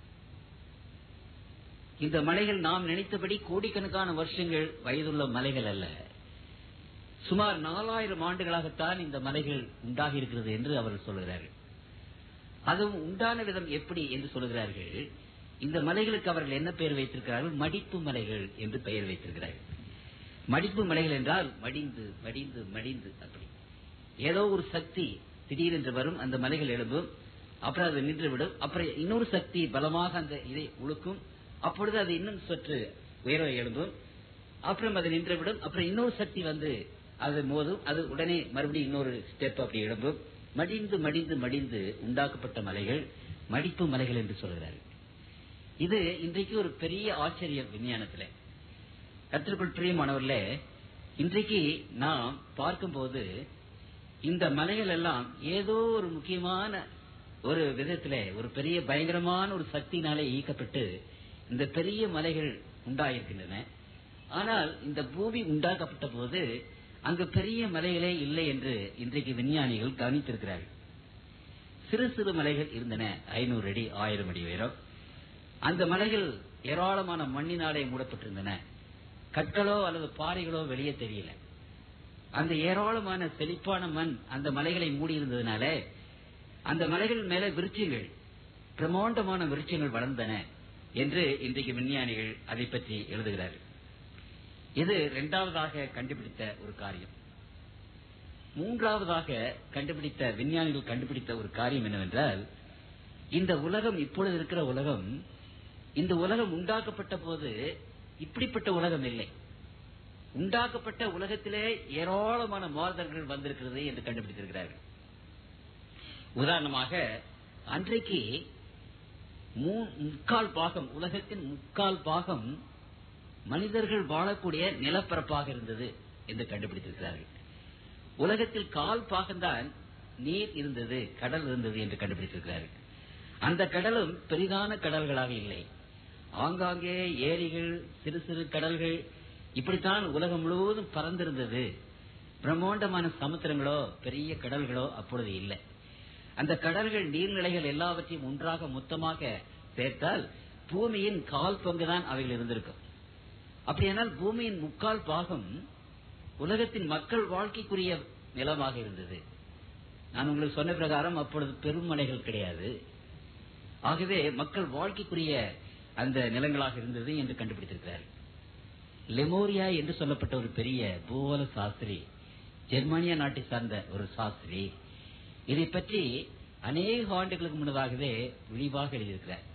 இந்த மலைகள் நாம் நினைத்தபடி கோடிக்கணக்கான வருஷங்கள் வயதுள்ள மலைகள் அல்ல சுமார் நாலாயிரம் ஆண்டுகளாகத்தான் இந்த மலைகள் உண்டாகி இருக்கிறது என்று அவர்கள் சொல்கிறார்கள் அதுவும் உண்டான விதம் எப்படி என்று சொல்கிறார்கள் இந்த மலைகளுக்கு அவர்கள் என்ன பெயர் வைத்திருக்கிறார்கள் மடிப்பு மலைகள் என்று பெயர் வைத்திருக்கிறார்கள் மடிப்பு மலைகள் என்றால் மடிந்து மடிந்து மடிந்து அப்படி ஏதோ ஒரு சக்தி திடீரென்று வரும் அந்த மலைகள் எழும்பும் அப்புறம் அது நின்றுவிடும் அப்புறம் இன்னொரு சக்தி பலமாக அந்த இதை உழுக்கும் அப்பொழுது அது இன்னும் சற்று உயர எழும்பும் அப்புறம் அது நின்றுவிடும் அப்புறம் இன்னொரு சக்தி வந்து அது மோதும் அது உடனே மறுபடியும் இன்னொரு ஸ்டெப் அப்படி எழும்பும் மடிந்து மடிந்து மடிந்து உண்டாக்கப்பட்ட மலைகள் மடிப்பு மலைகள் என்று சொல்கிறார்கள் இது இன்றைக்கு ஒரு பெரிய ஆச்சரியம் விஞ்ஞானத்தில் கத்திற்குள் பிரியமானவர்களே இன்றைக்கு நாம் பார்க்கும்போது இந்த மலைகள் எல்லாம் ஏதோ ஒரு முக்கியமான ஒரு விதத்திலே ஒரு பெரிய பயங்கரமான ஒரு சக்தினாலே ஈர்க்கப்பட்டு இந்த பெரிய மலைகள் உண்டாயிருக்கின்றன ஆனால் இந்த பூமி உண்டாக்கப்பட்ட போது அங்கு பெரிய மலைகளே இல்லை என்று இன்றைக்கு விஞ்ஞானிகள் கவனித்திருக்கிறார்கள் சிறு சிறு மலைகள் இருந்தன ஐநூறு அடி ஆயிரம் அடி உயரம் அந்த மலைகள் ஏராளமான மண்ணினாலே மூடப்பட்டிருந்தன கற்களோ அல்லது பாறைகளோ வெளியே தெரியல அந்த ஏராளமான செழிப்பான மண் அந்த மலைகளை மூடி இருந்ததுனால அந்த மலைகள் மேல விருட்சங்கள் பிரமாண்டமான விருட்சங்கள் வளர்ந்தன என்று இன்றைக்கு விஞ்ஞானிகள் அதை பற்றி எழுதுகிறார்கள் இது இரண்டாவதாக கண்டுபிடித்த ஒரு காரியம் மூன்றாவதாக கண்டுபிடித்த விஞ்ஞானிகள் கண்டுபிடித்த ஒரு காரியம் என்னவென்றால் இந்த உலகம் இப்பொழுது இருக்கிற உலகம் இந்த உலகம் உண்டாக்கப்பட்ட போது இப்படிப்பட்ட உலகம் இல்லை உண்டாக்கப்பட்ட உலகத்திலே ஏராளமான மாறுதல்கள் வந்திருக்கிறது என்று கண்டுபிடித்திருக்கிறார்கள் உதாரணமாக அன்றைக்கு முக்கால் பாகம் உலகத்தின் முக்கால் பாகம் மனிதர்கள் வாழக்கூடிய நிலப்பரப்பாக இருந்தது என்று கண்டுபிடித்திருக்கிறார்கள் உலகத்தில் கால் பாகம்தான் நீர் இருந்தது கடல் இருந்தது என்று கண்டுபிடித்திருக்கிறார்கள் அந்த கடலும் பெரிதான கடல்களாக இல்லை ஆங்காங்கே ஏரிகள் சிறு சிறு கடல்கள் இப்படித்தான் உலகம் முழுவதும் பறந்திருந்தது பிரம்மாண்டமான சமுத்திரங்களோ பெரிய கடல்களோ அப்பொழுது இல்லை அந்த கடல்கள் நீர்நிலைகள் எல்லாவற்றையும் ஒன்றாக மொத்தமாக சேர்த்தால் பூமியின் கால் பங்குதான் அவைகள் இருந்திருக்கும் அப்படியானால் பூமியின் முக்கால் பாகம் உலகத்தின் மக்கள் வாழ்க்கைக்குரிய நிலமாக இருந்தது நான் உங்களுக்கு சொன்ன பிரகாரம் அப்பொழுது பெருமலைகள் கிடையாது ஆகவே மக்கள் வாழ்க்கைக்குரிய அந்த நிலங்களாக இருந்தது என்று கண்டுபிடித்திருக்கிறார்கள் லெமோரியா என்று சொல்லப்பட்ட ஒரு பெரிய பூகோள சாஸ்திரி ஜெர்மானியா நாட்டை சார்ந்த ஒரு சாஸ்திரி இதை பற்றி அநேக ஆண்டுகளுக்கு முன்னதாகவே விரிவாக எழுதியிருக்கிறார்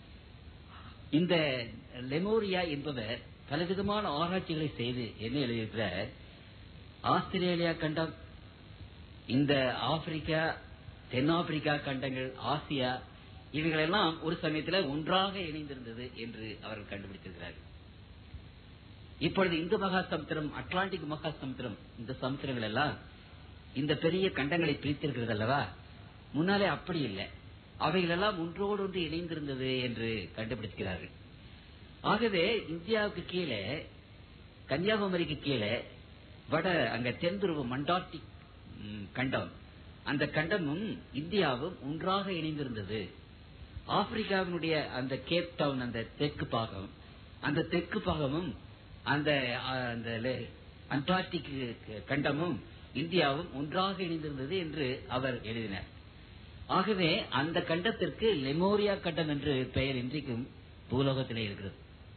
இந்த லெமோரியா என்பவர் பலவிதமான ஆராய்ச்சிகளை செய்து என்ன எழுதியிருக்கிறார் ஆஸ்திரேலியா கண்டம் இந்த ஆப்பிரிக்கா தென்னாப்பிரிக்கா கண்டங்கள் ஆசியா இவைகளெல்லாம் ஒரு சமயத்துல ஒன்றாக இணைந்திருந்தது என்று அவர்கள் கண்டுபிடித்திருக்கிறார்கள் இப்பொழுது இந்து மகா சமுத்திரம் அட்லாண்டிக் மகா சமுத்திரம் இந்த சமுத்திரங்கள் எல்லாம் இந்த பெரிய கண்டங்களை பிரித்திருக்கிறது அல்லவா முன்னாலே அப்படி இல்லை அவைகள் எல்லாம் ஒன்றோடு ஒன்று இணைந்திருந்தது என்று கண்டுபிடிக்கிறார்கள் ஆகவே இந்தியாவுக்கு கீழே கன்னியாகுமரிக்கு கீழே வட அங்க தென்துருவ மண்டார்டிக் ம், கண்டம் அந்த கண்டமும் இந்தியாவும் ஒன்றாக இணைந்திருந்தது ஆப்பிரிக்காவினுடைய அந்த கேப் டவுன் அந்த தெற்கு பாகம் அந்த தெற்கு பாகமும் அந்த அ, அந்த லே- அண்டார்டிக் கண்டமும் இந்தியாவும் ஒன்றாக இணைந்திருந்தது என்று அவர் எழுதினார் ஆகவே அந்த கண்டத்திற்கு லெமோரியா கண்டம் என்று பெயர் இன்றைக்கும் பூலோகத்திலே இருக்கிறது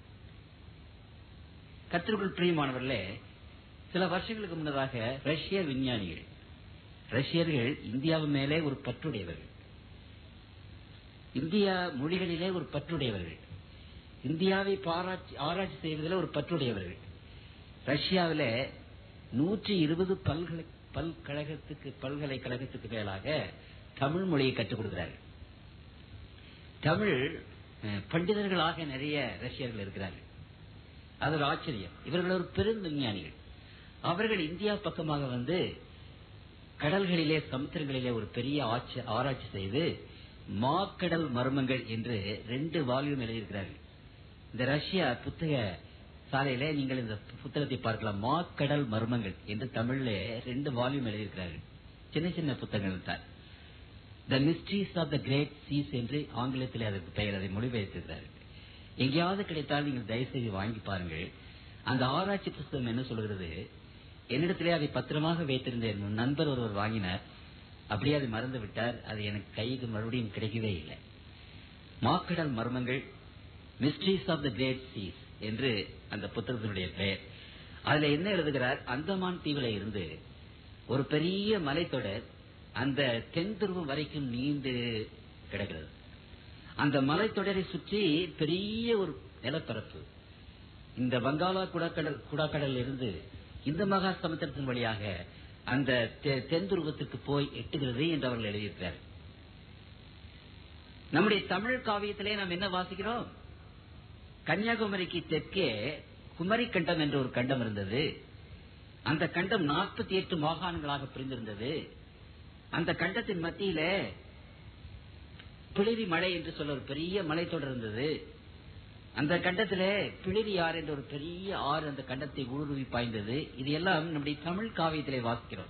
கத்திற்குள் பிரியமானவர்களே சில வருஷங்களுக்கு முன்னதாக ரஷ்ய விஞ்ஞானிகள் ரஷ்யர்கள் இந்தியாவின் மேலே ஒரு பற்றுடையவர்கள் இந்தியா மொழிகளிலே ஒரு பற்றுடையவர்கள் இந்தியாவை பாராட்சி ஆராய்ச்சி செய்வதில் ஒரு பற்றுடையவர்கள் ரஷ்யாவில நூற்றி இருபது பல்கலை பல்கழகத்துக்கு பல்கலைக்கழகத்துக்கு மேலாக தமிழ் மொழியை கற்றுக் கொடுக்கிறார்கள் தமிழ் அஹ், பண்டிதர்களாக நிறைய ரஷ்யர்கள் இருக்கிறார்கள் அது ஒரு ஆச்சரியம் இவர்கள் ஒரு பெரும் விஞ்ஞானிகள் அவர்கள் இந்தியா பக்கமாக வந்து கடல்களிலே சமுத்திரங்களிலே ஒரு பெரிய ஆட்சி- ஆராய்ச்சி செய்து மாக்கடல் மர்மங்கள் என்று ரெண்டு வால்யூம் எழுதியிருக்கிறார்கள் இந்த ரஷ்யா புத்தக சாலையில நீங்கள் இந்த புத்தகத்தை பார்க்கலாம் மாக்கடல் மர்மங்கள் என்று தமிழ்ல ரெண்டு வால்யூம் எழுதியிருக்கிறார்கள் சின்ன சின்ன புத்தகங்கள் தான் the mysteries of the great seas என்று ஆங்கிலத்தில் அதற்கு பெயர் அதை மொழிபெயர்த்திருக்கிறார்கள் எங்கேயாவது கிடைத்தால் நீங்கள் தயவுசெய்து வாங்கி பாருங்கள் அந்த ஆராய்ச்சி புஸ்தகம் என்ன சொல்கிறது என்னிடத்திலே அதை பத்திரமாக வைத்திருந்த என் நண்பர் ஒருவர் வாங்கினார் அப்படியே அதை மறந்து விட்டார் அது எனக்கு கைக்கு மறுபடியும் கிடைக்கவே இல்லை மாக்கடல் மர்மங்கள் mysteries of the great seas என்று அந்த புத்தகத்தினுடைய பெயர் அதுல என்ன எழுதுகிறார் அந்தமான் தீவில இருந்து ஒரு பெரிய மலைத்தொடர் அந்த தென் துருவம் வரைக்கும் நீண்டு கிடக்கிறது அந்த மலைத்தொடரை சுற்றி பெரிய ஒரு நிலப்பரப்பு இந்த வங்காளா குடாக்கடல் குடாக்கடலில் இருந்து இந்த மகா சமுத்திரத்தின் வழியாக அந்த தெ- தென் துருவத்துக்கு போய் எட்டுகிறது என்று அவர்கள் எழுதியிருக்கிறார் நம்முடைய தமிழ் காவியத்திலே நாம் என்ன வாசிக்கிறோம் கன்னியாகுமரிக்கு தெற்கே குமரி கண்டம் என்ற ஒரு கண்டம் இருந்தது அந்த கண்டம் நாற்பத்தி எட்டு மாகாணங்களாக பிரிந்திருந்தது அந்த கண்டத்தின் மத்தியில பிளிரி மலை என்று சொல்ல ஒரு பெரிய மலைத்தொடர் இருந்தது அந்த கண்டத்திலே பிளிரி ஆறு என்ற ஒரு பெரிய ஆறு அந்த கண்டத்தை ஊடுருவி பாய்ந்தது இது எல்லாம் நம்முடைய தமிழ் காவியத்திலே வாசிக்கிறோம்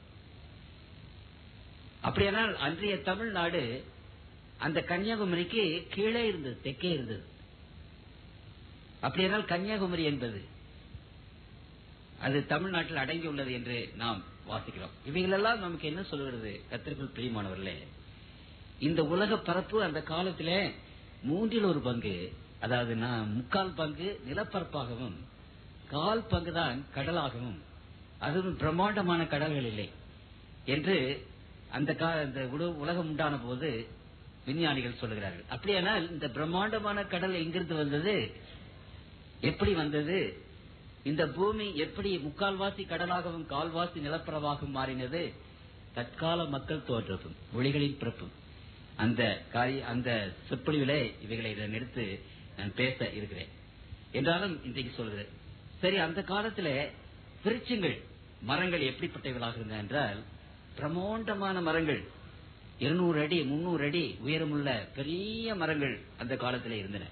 அப்படியானால் அன்றைய தமிழ்நாடு அந்த கன்னியாகுமரிக்கு கீழே இருந்தது தெற்கே இருந்தது அப்படியானால் கன்னியாகுமரி என்பது அது தமிழ்நாட்டில் அடங்கியுள்ளது என்று நாம் வாசிக்கிறோம் இவைகளெல்லாம் நமக்கு என்ன சொல்கிறது கத்திற்குள் பிரியமானவர்களே இந்த உலக பரப்பு அந்த காலத்திலே மூன்றில் ஒரு பங்கு அதாவது நான் முக்கால் பங்கு நிலப்பரப்பாகவும் கால் பங்கு தான் கடலாகவும் அதுவும் பிரம்மாண்டமான கடல்கள் இல்லை என்று அந்த கா- அந்த உல- உலகம் உண்டான போது விஞ்ஞானிகள் சொல்லுகிறார்கள் அப்படியானால் இந்த பிரம்மாண்டமான கடல் எங்கிருந்து வந்தது எப்படி வந்தது இந்த பூமி எப்படி முக்கால்வாசி கடலாகவும் கால்வாசி நிலப்பரவாகவும் மாறினது தற்கால மக்கள் தோற்றப்பும் மொழிகளின் பிறப்பும் அந்த காரிய அந்த சொற்பொழிவிலே இவைகளை நான் எடுத்து நான் பேச இருக்கிறேன் என்றாலும் இன்றைக்கு சொல்கிறேன் சரி அந்த காலத்துல விருட்சங்கள் மரங்கள் எப்படிப்பட்டவைகளாக இருந்தன என்றால் பிரமாண்டமான மரங்கள் இருநூறு அடி முன்னூறு அடி உயரமுள்ள பெரிய மரங்கள் அந்த காலத்திலே இருந்தன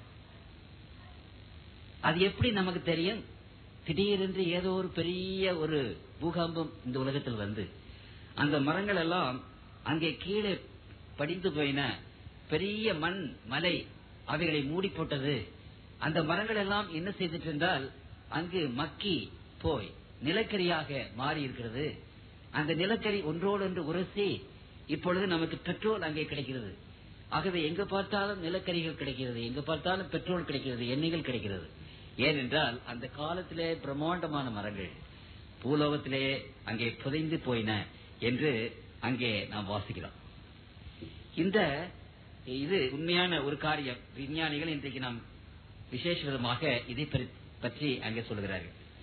அது எப்படி நமக்கு தெரியும் திடீரென்று ஏதோ ஒரு பெரிய ஒரு பூகம்பம் இந்த உலகத்தில் வந்து அந்த மரங்கள் எல்லாம் அங்கே கீழே படிந்து போயின பெரிய மண் மலை அவைகளை மூடி போட்டது அந்த மரங்கள் எல்லாம் என்ன செய்துட்டு என்றால் அங்கு மக்கி போய் நிலக்கரியாக மாறி இருக்கிறது அந்த நிலக்கரி ஒன்றோடு ஒன்று உரசி இப்பொழுது நமக்கு பெட்ரோல் அங்கே கிடைக்கிறது ஆகவே எங்க பார்த்தாலும் நிலக்கரிகள் கிடைக்கிறது எங்க பார்த்தாலும் பெட்ரோல் கிடைக்கிறது எண்ணெய்கள் கிடைக்கிறது ஏனென்றால் அந்த காலத்திலே பிரம்மாண்டமான மரங்கள் பூலோகத்திலே அங்கே புதைந்து போயின என்று அங்கே நாம் வாசிக்கிறோம் இந்த இது உண்மையான ஒரு காரியம் விஞ்ஞானிகள் இன்றைக்கு நாம் விசேஷ விதமாக இதை பற்றி- பற்றி அங்கே சொல்கிறார்கள்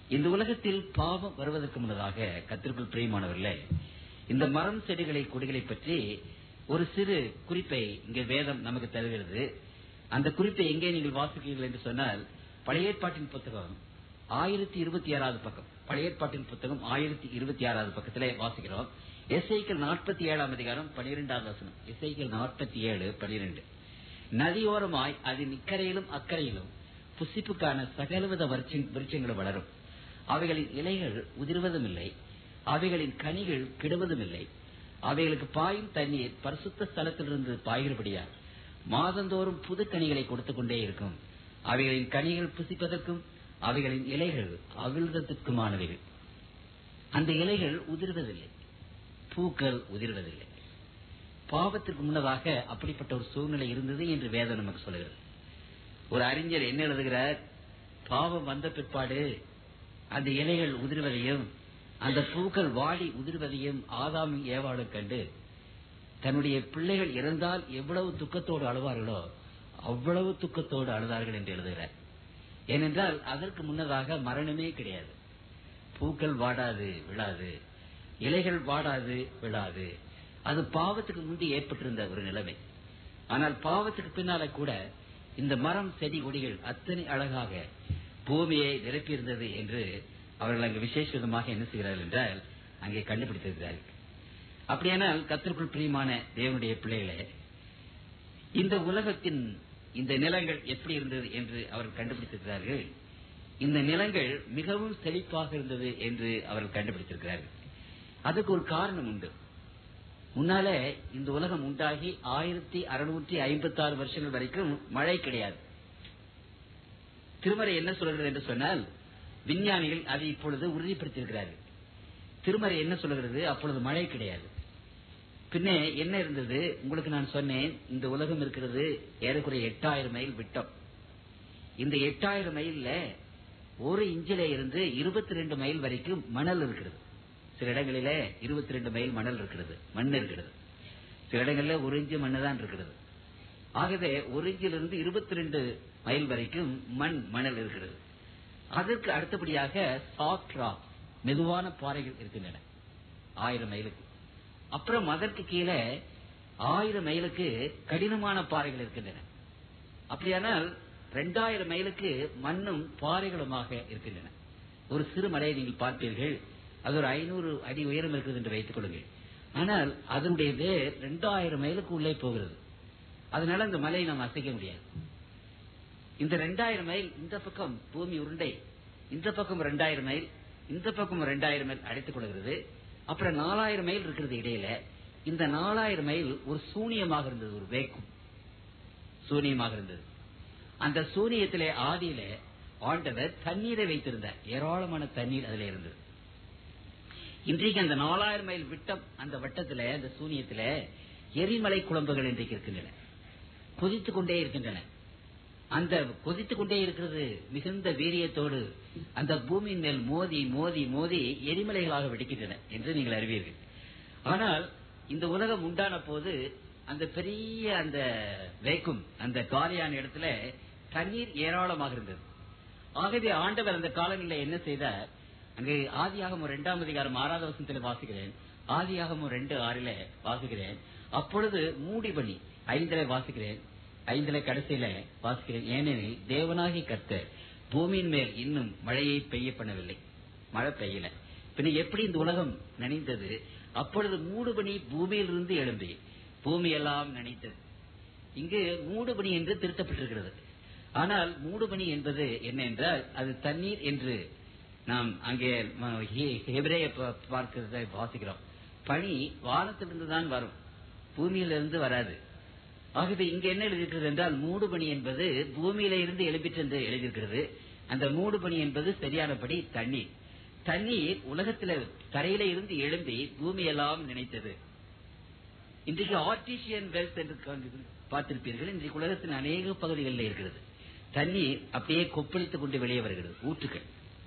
இந்த உலகத்தில் பாவம் வருவதற்கு முன்னதாக கத்திற்குள் பிரியமானவர்களே இந்த மரம் செடிகளை கொடிகளை பற்றி ஒரு சிறு குறிப்பை இங்கே வேதம் நமக்கு தருகிறது அந்த குறிப்பை எங்கே நீங்கள் வாசிக்கிறீர்கள் என்று சொன்னால் பழைய ஏற்பாட்டின் புத்தகம் ஆயிரத்தி இருபத்தி ஆறாவது பக்கம் பழைய ஏற்பாட்டின் புத்தகம் ஆயிரத்தி இருபத்தி ஆறாவது பக்கத்திலே வாசிக்கிறோம் எஸ்ஐக்கள் நாற்பத்தி ஏழாம் அதிகாரம் பனிரெண்டாவது வசனம் எஸ்ஐக்கள் நாற்பத்தி ஏழு பனிரெண்டு நதியோரமாய் அதன் இக்கரையிலும் அக்கறையிலும் புசிப்புக்கான சகலவித விருட்ச- விருட்சங்களும் வளரும் அவைகளின் இலைகள் உதிர்வதும் இல்லை அவைகளின் கனிகள் கெடுவதும் இல்லை அவைகளுக்கு பாயும் தண்ணீர் பரிசுத்த ஸ்தலத்திலிருந்து பாய்கிறபடியால் மாதந்தோறும் புது கனிகளை கொடுத்துக் கொண்டே இருக்கும் அவைகளின் கனிகள் புசிப்பதற்கும் அவைகளின் இலைகள் அவிழ்தத்திற்குமானவைகள் அந்த இலைகள் உதிர்வதில்லை பூக்கள் உதிர்வதில்லை பாவத்திற்கு முன்னதாக அப்படிப்பட்ட ஒரு சூழ்நிலை இருந்தது என்று வேதம் நமக்கு சொல்லுகிறது ஒரு அறிஞர் என்ன எழுதுகிறார் பாவம் வந்த பிற்பாடு அந்த இலைகள் உதிர்வதையும் அந்த பூக்கள் வாடி உதிர்வதையும் ஆதாமும் ஏவாளும் கண்டு தன்னுடைய பிள்ளைகள் இறந்தால் எவ்வளவு துக்கத்தோடு அழுவார்களோ அவ்வளவு துக்கத்தோடு அழுதார்கள் என்று எழுதுகிறார் ஏனென்றால் அதற்கு முன்னதாக மரணமே கிடையாது பூக்கள் வாடாது விழாது இலைகள் வாடாது விழாது அது பாவத்துக்கு முந்தி ஏற்பட்டிருந்த ஒரு நிலைமை ஆனால் பாவத்துக்கு பின்னால கூட இந்த மரம் செடி கொடிகள் அத்தனை அழகாக பூமியை நிரப்பியிருந்தது என்று அவர்கள் அங்கு விசேஷ விதமாக என்ன செய்கிறார்கள் என்றால் அங்கே கண்டுபிடித்திருக்கிறார்கள் அப்படியானால் கத்திற்குள் பிரியமான தேவனுடைய பிள்ளைகளே இந்த உலகத்தின் இந்த நிலங்கள் எப்படி இருந்தது என்று அவர்கள் கண்டுபிடித்திருக்கிறார்கள் இந்த நிலங்கள் மிகவும் செழிப்பாக இருந்தது என்று அவர்கள் கண்டுபிடித்திருக்கிறார்கள் அதுக்கு ஒரு காரணம் உண்டு முன்னால இந்த உலகம் உண்டாகி ஆயிரத்தி அறுநூற்றி ஐம்பத்தி ஆறு வருஷங்கள் வரைக்கும் மழை கிடையாது திருமறை என்ன சொல்கிறது என்று சொன்னால் விஞ்ஞானிகள் அதை இப்பொழுது உறுதிப்படுத்தியிருக்கிறார்கள் திருமறை என்ன சொல்கிறது அப்பொழுது மழை கிடையாது பின்ன என்ன இருந்தது உங்களுக்கு நான் சொன்னேன் இந்த உலகம் இருக்கிறது ஏறக்குறைய எட்டாயிரம் மைல் விட்டம் இந்த எட்டாயிரம் மைல்ல ஒரு இன்ச்சில இருந்து இருபத்தி ரெண்டு மைல் வரைக்கும் மணல் இருக்கிறது சில இடங்களில இருபத்தி ரெண்டு மைல் மணல் இருக்கிறது மண் இருக்கிறது சில இடங்கள்ல ஒரு இன்ச்சு மண்ணு தான் இருக்கிறது ஆகவே ஒரு இன்ச்சிலிருந்து இருபத்தி ரெண்டு மைல் வரைக்கும் மண் மணல் இருக்கிறது அதற்கு அடுத்தபடியாக சாஃப்ட் ராக் மெதுவான பாறைகள் இருக்கின்றன ஆயிரம் மைலுக்கு அப்புறம் அதற்கு கீழே ஆயிரம் மைலுக்கு கடினமான பாறைகள் இருக்கின்றன அப்படியானால் ரெண்டாயிரம் மைலுக்கு மண்ணும் பாறைகளுமாக இருக்கின்றன ஒரு சிறு மலையை நீங்கள் பார்ப்பீர்கள் அது ஒரு ஐநூறு அடி உயரம் இருக்குது என்று வைத்துக் கொள்ளுங்கள் ஆனால் அதனுடைய வேர் ரெண்டாயிரம் மைலுக்கு உள்ளே போகிறது அதனால அந்த மலையை நாம் அசைக்க முடியாது இந்த ரெண்டாயிரம் மைல் இந்த பக்கம் பூமி உருண்டை இந்த பக்கம் ரெண்டாயிரம் மைல் இந்த பக்கம் ரெண்டாயிரம் மைல் அடைத்துக் கொள்கிறது அப்புறம் நாலாயிரம் மைல் இருக்கிறது இடையில இந்த நாலாயிரம் மைல் ஒரு சூனியமாக இருந்தது ஒரு வேக்கும் சூனியமாக இருந்தது அந்த சூனியத்திலே ஆதியில ஆண்டவர் தண்ணீரை வைத்திருந்தார் ஏராளமான தண்ணீர் அதுல இருந்தது இன்றைக்கு அந்த நாலாயிரம் மைல் விட்டம் அந்த வட்டத்துல அந்த சூனியத்துல எரிமலை குழம்புகள் இன்றைக்கு இருக்கின்றன கொதித்துக் கொண்டே இருக்கின்றன அந்த கொதித்துக் கொண்டே இருக்கிறது மிகுந்த வீரியத்தோடு அந்த பூமியின் மேல் மோதி மோதி மோதி எரிமலைகளாக வெடிக்கின்றன என்று நீங்கள் அறிவீர்கள் ஆனால் இந்த உலகம் உண்டான போது அந்த பெரிய அந்த வேக்கும் அந்த காலியான இடத்துல தண்ணீர் ஏராளமாக இருந்தது ஆகவே ஆண்டவர் அந்த காலங்களில் என்ன செய்தார் அங்கே ஆதியாகமம் இரண்டாம் அதிகாரம் ஆறாவது வசனத்தில் வாசிக்கிறேன் ஆதியாகமம் ரெண்டு ஆறில வாசிக்கிறேன் அப்பொழுது மூடி பண்ணி ஐந்தில வாசிக்கிறேன் ஐந்துல கடைசியில வாசிக்கிறேன் ஏனெனில் தேவனாகி கர்த்தர் பூமியின் மேல் இன்னும் மழையை பெய்ய பண்ணவில்லை மழை பெய்யல பின்ன எப்படி இந்த உலகம் நனைந்தது அப்பொழுது மூடுபனி பூமியிலிருந்து எழும்பி பூமி எல்லாம் நனைத்தது இங்கு மூடுபனி என்று திருத்தப்பட்டிருக்கிறது ஆனால் மூடுபனி என்பது என்ன என்றால் அது தண்ணீர் என்று நாம் அங்கே ம- ஹே- ஹெபிரேய ப- பார்க்கிறதை வாசிக்கிறோம் பனி வானத்திலிருந்து தான் வரும் பூமியிலிருந்து வராது ஆகவே இங்க என்ன எழுதியிருக்கிறது என்றால் மூடுபனி என்பது பூமியில இருந்து எழுப்பிற்று என்று எழுதியிருக்கிறது அந்த மூடுபனி என்பது சரியானபடி தண்ணீர் தண்ணீர் உலகத்துல தரையில இருந்து எழும்பி பூமியெல்லாம் நினைத்தது இன்றைக்கு ஆர்டிசியன் வெல்த் என்று காண்பீர்கள், பார்த்திருப்பீர்கள் இன்றைக்கு உலகத்தின் அநேக பகுதிகளில் இருக்கிறது தண்ணீர் அப்படியே கொப்பளித்துக் கொண்டு வெளியே வருகிறது ஊற்றுக்கள்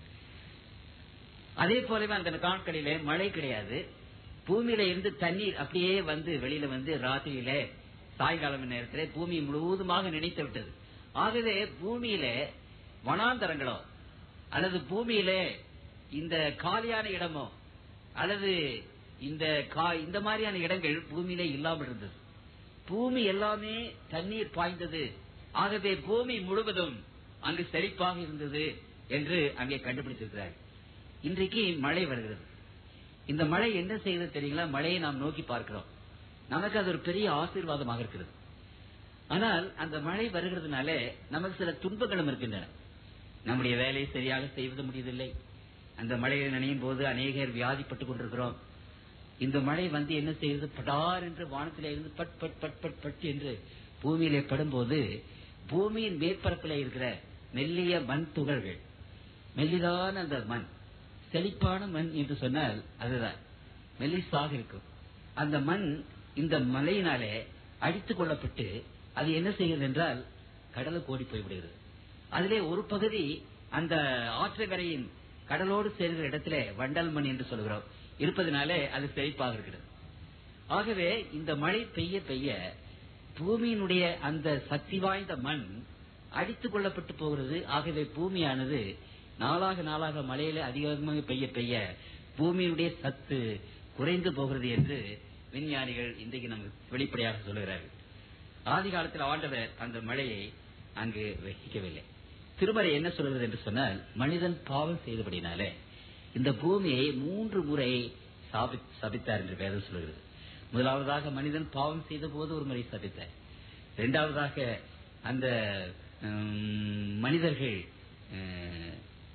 அதே போலவே அந்த நாட்களிலே மழை கிடையாது பூமியில இருந்து தண்ணீர் அப்படியே வந்து வெளியில வந்து ராத்திரியில சாயங்காலம் நேரத்திலே பூமி முழுவதுமாக நினைத்து விட்டது ஆகவே பூமியில வனாந்தரங்களோ அல்லது பூமியிலே இந்த காலியான இடமோ அல்லது இந்த கா- இந்த மாதிரியான இடங்கள் பூமியிலே இல்லாமல் இருந்தது பூமி எல்லாமே தண்ணீர் பாய்ந்தது ஆகவே பூமி முழுவதும் அங்கு செழிப்பாக இருந்தது என்று அங்கே கண்டுபிடித்திருக்கிறார் இன்றைக்கு மழை வருகிறது இந்த மழை என்ன செய்யுது தெரியுங்களா மழையை நாம் நோக்கி பார்க்கிறோம் நமக்கு அது ஒரு பெரிய ஆசீர்வாதமாக இருக்கிறது ஆனால் அந்த மழை வருகிறதுனால நமக்கு சில துன்பங்களும் இருக்கின்றன நம்முடைய வேலையை சரியாக செய்வது முடியவில்லை அந்த மழையில் நனையும் போது அநேகர் வியாதிப்பட்டுக் கொண்டிருக்கிறோம் இந்த மழை வந்து என்ன செய்யுது படார் என்று வானத்திலே இருந்து பட் பட் பட் பட் பட் என்று பூமியிலே படும்போது பூமியின் மேற்பரப்பிலே இருக்கிற மெல்லிய மண் துகள்கள் மெல்லிதான அந்த மண் செழிப்பான மண் என்று சொன்னால் அதுதான் மெல்லிசாக இருக்கும் அந்த மண் இந்த மழையினாலே அடித்துக் கொள்ளப்பட்டு அது என்ன செய்கிறது என்றால் கடலுக்கு ஓடி போய்விடுகிறது அதிலே ஒரு பகுதி அந்த ஆற்றங்கரையின் கடலோடு சேர்கிற இடத்திலே வண்டல் மண் என்று சொல்கிறோம் இருப்பதனாலே அது செழிப்பாக இருக்கிறது ஆகவே இந்த மழை பெய்ய பெய்ய பூமியினுடைய அந்த சக்தி வாய்ந்த மண் அடித்துக் கொள்ளப்பட்டு போகிறது ஆகவே பூமியானது நாளாக நாளாக மழையில அதிகமாக பெய்ய பெய்ய பூமியினுடைய சத்து குறைந்து போகிறது என்று விஞ்ஞானிகள் இன்றைக்கு நமக்கு வெளிப்படையாக சொல்லுகிறார்கள் ஆதி காலத்தில் ஆண்டவர் அந்த மழையை அங்கு வகிக்கவில்லை திருமறை என்ன சொல்கிறது என்று சொன்னால் மனிதன் பாவம் செய்தபடினாலே இந்த பூமியை மூன்று முறை சாபி சபித்தார் என்று வேதம் சொல்கிறது முதலாவதாக மனிதன் பாவம் செய்த போது ஒரு முறை சபித்தார் இரண்டாவதாக அந்த உம், மனிதர்கள் அஹ்,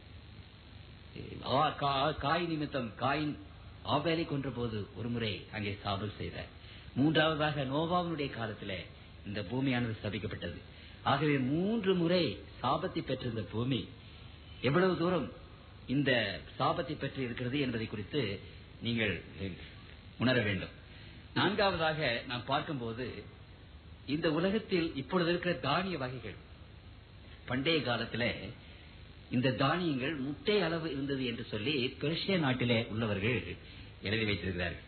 ஆ- கா- காய் நிமித்தம் காயின் ஆபேலை கொன்ற போது ஒரு முறை அங்கே சாபம் செய்தார் மூன்றாவதாக நோவாவினுடைய காலத்திலே இந்த பூமியானது சபிக்கப்பட்டது ஆகவே மூன்று முறை சாபத்தை பெற்றிருந்த பூமி எவ்வளவு தூரம் இந்த சாபத்தை பெற்று இருக்கிறது என்பதை குறித்து நீங்கள் உணர வேண்டும் நான்காவதாக நாம் பார்க்கும்போது இந்த உலகத்தில் இப்பொழுது இருக்கிற தானிய வகைகள் பண்டைய காலத்திலே இந்த தானியங்கள் முட்டை அளவு இருந்தது என்று சொல்லி பெர்ஷிய நாட்டிலே உள்ளவர்கள் எழுதி வைத்திருக்கிறார்கள்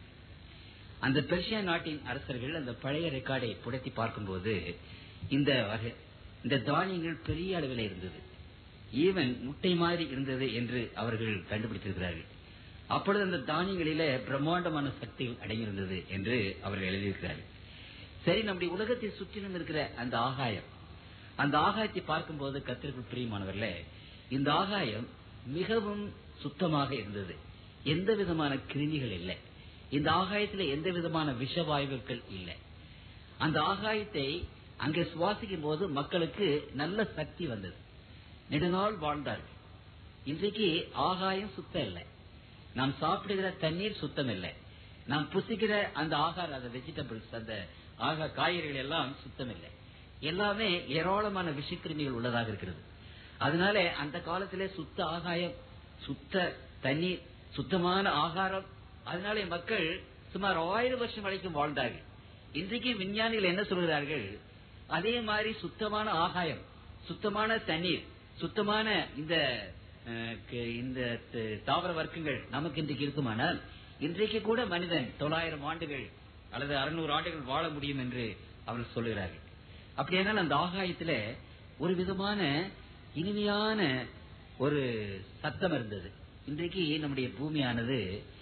அந்த பெர்ஷியா நாட்டின் அரசர்கள் அந்த பழைய ரெக்கார்டை புடத்தி பார்க்கும்போது இந்த வகை இந்த தானியங்கள் பெரிய அளவில் இருந்தது ஈவன் முட்டை மாதிரி இருந்தது என்று அவர்கள் கண்டுபிடித்திருக்கிறார்கள் அப்பொழுது அந்த தானியங்களிலே பிரம்மாண்டமான சக்திகள் அடங்கியிருந்தது என்று அவர்கள் எழுதியிருக்கிறார்கள் சரி நம்முடைய உலகத்தை சுற்றிலும் இருக்கிற அந்த ஆகாயம் அந்த ஆகாயத்தை பார்க்கும்போது கத்திற்குள் பிரியமானவர்களே இந்த ஆகாயம் மிகவும் சுத்தமாக இருந்தது எந்த விதமான கிருமிகள் இல்லை இந்த ஆகாயத்தில் எந்த விதமான விஷவாயுக்கள் இல்லை அந்த ஆகாயத்தை அங்கே சுவாசிக்கும் போது மக்களுக்கு நல்ல சக்தி வந்தது நெடுநாள் வாழ்ந்தார்கள் இன்றைக்கு ஆகாயம் சுத்தம் இல்லை நாம் சாப்பிடுகிற தண்ணீர் சுத்தம் இல்லை நாம் புசிக்கிற அந்த ஆகார அந்த வெஜிடபிள்ஸ் அந்த ஆகா காய்கறிகள் எல்லாம் சுத்தம் இல்லை எல்லாமே ஏராளமான விஷக்கிருமிகள் உள்ளதாக இருக்கிறது அதனால அந்த காலத்திலே சுத்த ஆகாயம் சுத்த தண்ணீர் சுத்தமான ஆகாரம் அதனாலே மக்கள் சுமார் ஆயிரம் வருஷம் வரைக்கும் வாழ்ந்தார்கள் இன்றைக்கு விஞ்ஞானிகள் என்ன சொல்கிறார்கள் அதே மாதிரி சுத்தமான ஆகாயம் சுத்தமான தண்ணீர் சுத்தமான இந்த அஹ், க- இந்த த- தாவர வர்க்கங்கள் நமக்கு இன்றைக்கு இருக்குமானால் இன்றைக்கு கூட மனிதன் தொள்ளாயிரம் ஆண்டுகள் அல்லது அறுநூறு ஆண்டுகள் வாழ முடியும் என்று அவர்கள் சொல்லுகிறார்கள் அப்படியானால் அந்த ஆகாயத்துல ஒரு விதமான இனிமையான ஒரு சத்தம் இருந்தது இன்றைக்கு நம்முடைய பூமியானது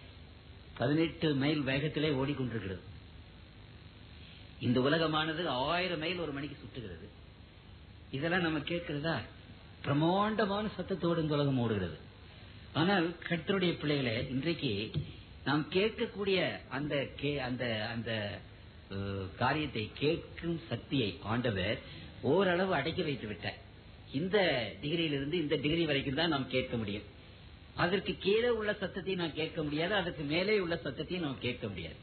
பதினெட்டு மைல் வேகத்திலே ஓடிக்கொண்டிருக்கிறது இந்த உலகமானது ஆயிரம் மைல் ஒரு மணிக்கு சுற்றுகிறது இதெல்லாம் நம்ம கேட்கிறதா பிரமாண்டமான சத்தத்தோடு இந்த உலகம் ஓடுகிறது ஆனால் கர்த்தருடைய பிள்ளைகளே இன்றைக்கு நாம் கேட்கக்கூடிய அந்த கே- அந்த அந்த அஹ், காரியத்தை கேட்கும் சக்தியை ஆண்டவர் ஓரளவு அடக்கி வைத்து விட்டார் இந்த டிகிரியிலிருந்து இந்த டிகிரி வரைக்கும் தான் நாம் கேட்க முடியும் அதற்கு கீழே உள்ள சத்தத்தை நாம் கேட்க முடியாது அதற்கு மேலே உள்ள சத்தத்தையும் நாம் கேட்க முடியாது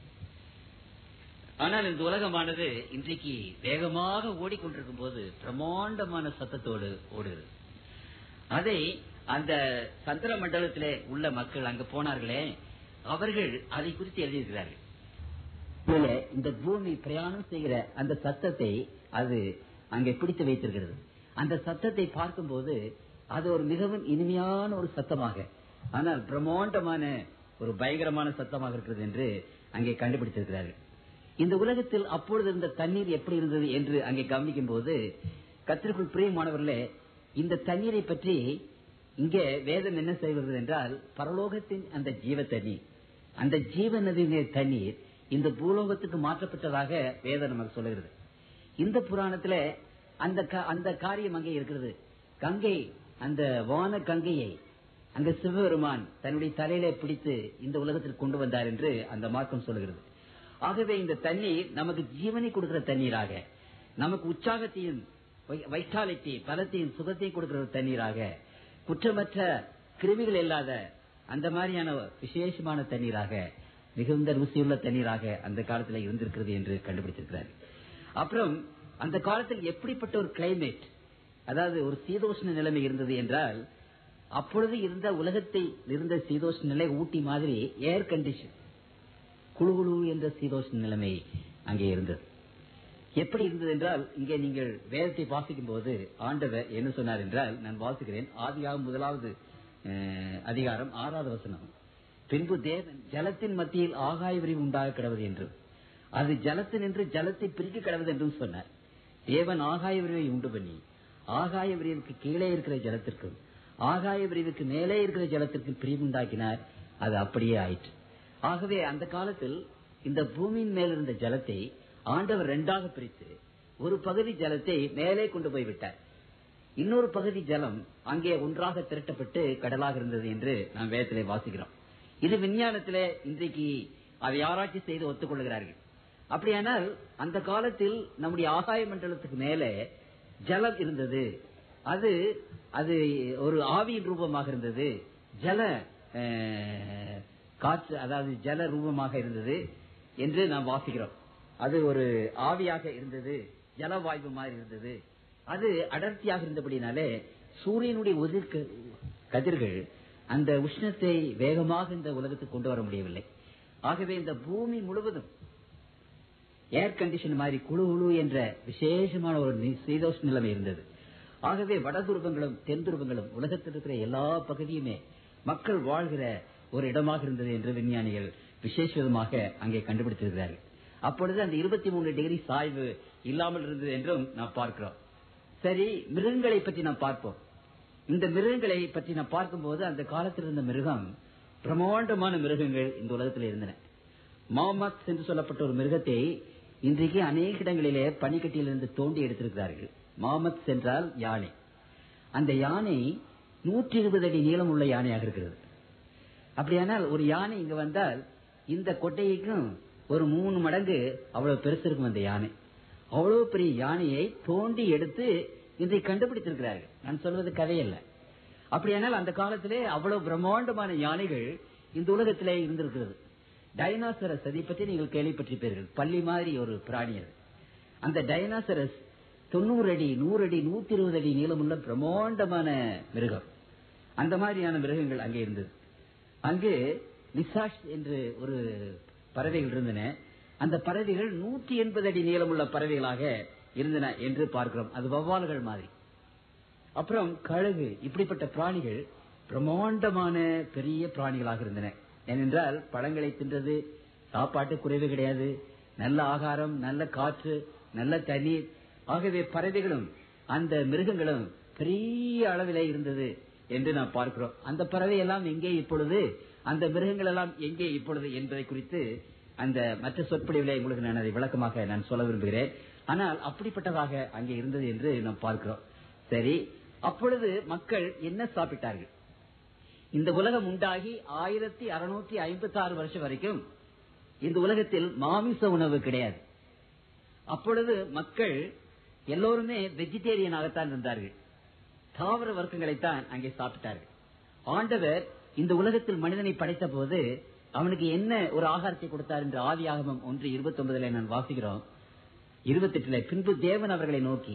ஆனால் இந்த உலகமானது இன்றைக்கு வேகமாக ஓடிக்கொண்டிருக்கும் போது பிரமாண்டமான சத்தத்தோடு ஓடுகிறது அதை அந்த சந்திர மண்டலத்திலே உள்ள மக்கள் அங்க போனார்களே அவர்கள் அதை குறித்து எழுதியிருக்கிறார்கள் இதுல இந்த பூமி பிரயாணம் செய்கிற அந்த சத்தத்தை அது அங்கே பிடித்து வைத்திருக்கிறது அந்த சத்தத்தை பார்க்கும்போது அது ஒரு மிகவும் இனிமையான ஒரு சத்தமாக ஆனால் பிரம்மாண்டமான ஒரு பயங்கரமான சத்தமாக இருக்கிறது என்று அங்கே கண்டுபிடித்திருக்கிறார்கள் இந்த உலகத்தில் அப்பொழுது இருந்த தண்ணீர் எப்படி இருந்தது என்று அங்கே கவனிக்கும் போது கத்திற்குள் பிரியமானவர்களே இந்த தண்ணீரை பற்றி இங்கே வேதம் என்ன செய்கிறது என்றால் பரலோகத்தின் அந்த ஜீவ தண்ணீர் அந்த ஜீவ நதியின் தண்ணீர் இந்த பூலோகத்துக்கு மாற்றப்பட்டதாக வேதம் நமக்கு சொல்லுகிறது இந்த புராணத்துல அந்த க- அந்த காரியம் அங்கே இருக்கிறது கங்கை அந்த வான கங்கையை அங்க சிவபெருமான் தன்னுடைய தலையிலே பிடித்து இந்த உலகத்திற்கு கொண்டு வந்தார் என்று அந்த மார்க்கம் சொல்லுகிறது ஆகவே இந்த தண்ணீர் நமக்கு ஜீவனை கொடுக்கிற தண்ணீராக நமக்கு உற்சாகத்தையும் வைட்டாலிட்டி பலத்தையும் சுகத்தையும் கொடுக்கிற ஒரு தண்ணீராக குற்றமற்ற கிருமிகள் இல்லாத அந்த மாதிரியான விசேஷமான தண்ணீராக மிகுந்த ருசியுள்ள தண்ணீராக அந்த காலத்துல இருந்திருக்கிறது என்று கண்டுபிடிச்சிருக்கிறார் அப்புறம் அந்த காலத்தில் எப்படிப்பட்ட ஒரு கிளைமேட் அதாவது ஒரு சீதோஷ்ண நிலைமை இருந்தது என்றால் அப்பொழுது இருந்த உலகத்தில் இருந்த சீதோஷ்ண நிலை ஊட்டி மாதிரி ஏர் கண்டிஷன் குழு குழு என்ற சீதோஷ்ண நிலைமை அங்கே இருந்தது எப்படி இருந்தது என்றால் இங்கே நீங்கள் வேதத்தை வாசிக்கும் போது ஆண்டவர் என்ன சொன்னார் என்றால் நான் வாசிக்கிறேன் ஆதியாகும் முதலாவது அஹ், அதிகாரம் ஆறாவது வசனம் பின்பு தேவன் ஜலத்தின் மத்தியில் ஆகாய விரிவு உண்டாக கிடவது என்றும் அது ஜலத்தினின்று ஜலத்தை பிரிக்க கிடவது என்றும் சொன்னார் தேவன் ஆகாய விரிவை உண்டு பண்ணி ஆகாய விரிவுக்கு கீழே இருக்கிற ஜலத்திற்கும் ஆகாய விரிவுக்கு மேலே இருக்கிற ஜலத்திற்கும் பிரிவு உண்டாக்கினார் அது அப்படியே ஆயிற்று ஆகவே அந்த காலத்தில் இந்த பூமியின் மேல் இருந்த ஜலத்தை ஆண்டவர் இரண்டாக பிரித்து ஒரு பகுதி ஜலத்தை மேலே கொண்டு போய் விட்டார் இன்னொரு பகுதி ஜலம் அங்கே ஒன்றாக திரட்டப்பட்டு கடலாக இருந்தது என்று நாம் வேதத்திலே வாசிக்கிறோம் இது விஞ்ஞானத்திலே இன்றைக்கு அதை ஆராய்ச்சி செய்து ஒத்துக்கொள்கிறார்கள் அப்படியானால் அந்த காலத்தில் நம்முடைய ஆகாய மண்டலத்துக்கு மேலே ஜலம் இருந்தது அது அது ஒரு ஆவியின் ரூபமாக இருந்தது ஜல அஹ், காற்று அதாவது ஜல ரூபமாக இருந்தது என்று நாம் வாசிக்கிறோம் அது ஒரு ஆவியாக இருந்தது ஜலவாயு மாதிரி இருந்தது அது அடர்த்தியாக இருந்தபடினாலே சூரியனுடைய உதிர்க்க கதிர்கள் அந்த உஷ்ணத்தை வேகமாக இந்த உலகத்துக்கு கொண்டு வர முடியவில்லை ஆகவே இந்த பூமி முழுவதும் ஏர் கண்டிஷன் மாதிரி குழு குழு என்ற விசேஷமான ஒரு நி- சீதோஷ் நிலைமை இருந்தது ஆகவே வட துருவங்களும் தென் துருவங்களும் உலகத்தில் இருக்கிற எல்லா பகுதியுமே மக்கள் வாழ்கிற ஒரு இடமாக இருந்தது என்று விஞ்ஞானிகள் விசேஷ விதமாக அங்கே கண்டுபிடித்திருக்கிறார்கள் அப்பொழுது அந்த இருபத்தி மூணு டிகிரி சாய்வு இல்லாமல் இருந்தது என்றும் நாம் பார்க்கிறோம் சரி மிருகங்களை பற்றி நாம் பார்ப்போம் இந்த மிருகங்களை பற்றி நாம் பார்க்கும்போது அந்த காலத்தில் இருந்த மிருகம் பிரம்மாண்டமான மிருகங்கள் இந்த உலகத்தில் இருந்தன மாமத் என்று சொல்லப்பட்ட ஒரு மிருகத்தை இன்றைக்கு அநேக இடங்களிலே பனிக்கட்டியிலிருந்து தோண்டி எடுத்திருக்கிறார்கள் மாமத் என்றால் யானை அந்த யானை நூற்றி இருபது அடி நீளம் உள்ள யானையாக இருக்கிறது அப்படியானால் ஒரு யானை இங்க வந்தால் இந்த கொட்டைக்கும் ஒரு மூணு மடங்கு அவ்வளவு பெருசு இருக்கும் அந்த யானை அவ்வளவு பெரிய யானையை தோண்டி எடுத்து இன்றைக்கு கண்டுபிடித்திருக்கிறார்கள் நான் சொல்வது கதையல்ல அப்படியானால் அந்த காலத்திலே அவ்வளவு பிரம்மாண்டமான யானைகள் இந்த உலகத்திலே இருந்திருக்கிறது டைனாசரஸ் அதை பற்றி நீங்கள் கேள்விப்பட்டிருப்பீர்கள் பள்ளி மாதிரி ஒரு பிராணி அது அந்த டைனாசரஸ் தொண்ணூறு அடி நூறு அடி நூத்தி இருபது அடி நீளமுள்ள பிரம்மாண்டமான மிருகம் அந்த மாதிரியான மிருகங்கள் அங்கே இருந்தது அங்கு நிசாஷ் என்று ஒரு பறவைகள் இருந்தன அந்த பறவைகள் நூற்றி எண்பது அடி நீளமுள்ள பறவைகளாக இருந்தன என்று பார்க்கிறோம் அது வவ்வால்கள் மாதிரி அப்புறம் கழுகு இப்படிப்பட்ட பிராணிகள் பிரம்மாண்டமான பெரிய பிராணிகளாக இருந்தன ஏனென்றால் பழங்களை தின்றது சாப்பாட்டு குறைவு கிடையாது நல்ல ஆகாரம் நல்ல காற்று நல்ல தண்ணீர் ஆகவே பறவைகளும் அந்த மிருகங்களும் பெரிய அளவிலே இருந்தது என்று நாம் பார்க்கிறோம் அந்த பறவை எல்லாம் எங்கே இப்பொழுது அந்த மிருகங்கள் எல்லாம் எங்கே இப்பொழுது என்பதை குறித்து அந்த மற்ற சொற்பொழிவிலே உங்களுக்கு நான் அதை விளக்கமாக நான் சொல்ல விரும்புகிறேன் ஆனால் அப்படிப்பட்டதாக அங்கே இருந்தது என்று நாம் பார்க்கிறோம் சரி அப்பொழுது மக்கள் என்ன சாப்பிட்டார்கள் இந்த உலகம் உண்டாகி ஆயிரத்தி அறுநூத்தி ஐம்பத்தி ஆறு வருஷம் வரைக்கும் இந்த உலகத்தில் மாமிச உணவு கிடையாது அப்பொழுது மக்கள் எல்லோருமே வெஜிடேரியனாகத்தான் இருந்தார்கள் தாவர வர்க்கங்களைத்தான் அங்கே சாப்பிட்டார்கள் ஆண்டவர் இந்த உலகத்தில் மனிதனை படைத்த போது அவனுக்கு என்ன ஒரு ஆகாரத்தை கொடுத்தார் என்று ஆதியாகமம் ஒன்று இருபத்தி ஒன்பதுல நான் வாசிக்கிறோம் இருபத்தி எட்டுல பின்பு தேவன் அவர்களை நோக்கி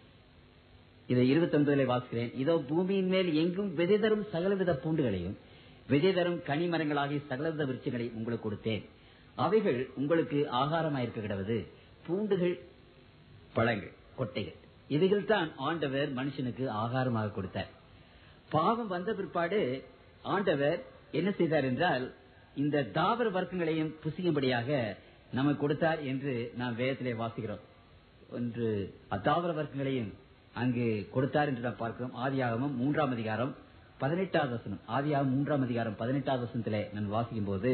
இதை இருபத்தி ஒன்பதுல வாசிக்கிறேன் இதோ பூமியின் மேல் எங்கும் விதை தரும் சகலவித பூண்டுகளையும் விதை தரும் கனி மரங்களாகிய சகலவித விருட்சங்களையும் உங்களுக்கு கொடுத்தேன் அவைகள் உங்களுக்கு ஆகாரமாயிருக்க கிடவது பூண்டுகள் பழங்கள் கொட்டைகள் இவைகள் தான் ஆண்டவர் மனுஷனுக்கு ஆகாரமாக கொடுத்தார் பாவம் வந்த பிற்பாடு ஆண்டவர் என்ன செய்தார் என்றால் இந்த தாவர வர்க்கங்களையும் புசிக்கும்படியாக நமக்கு கொடுத்தார் என்று நாம் வேதத்திலே வாசிக்கிறோம் ஒன்று அத்தாவர வர்க்கங்களையும் அங்கு கொடுத்தார் என்று நாம் பார்க்கிறோம் ஆதியாகமம் மூன்றாம் அதிகாரம் பதினெட்டாவது வசனம் ஆதியாகம் மூன்றாம் அதிகாரம் பதினெட்டாவது வசனத்திலே நான் வாசிக்கும் போது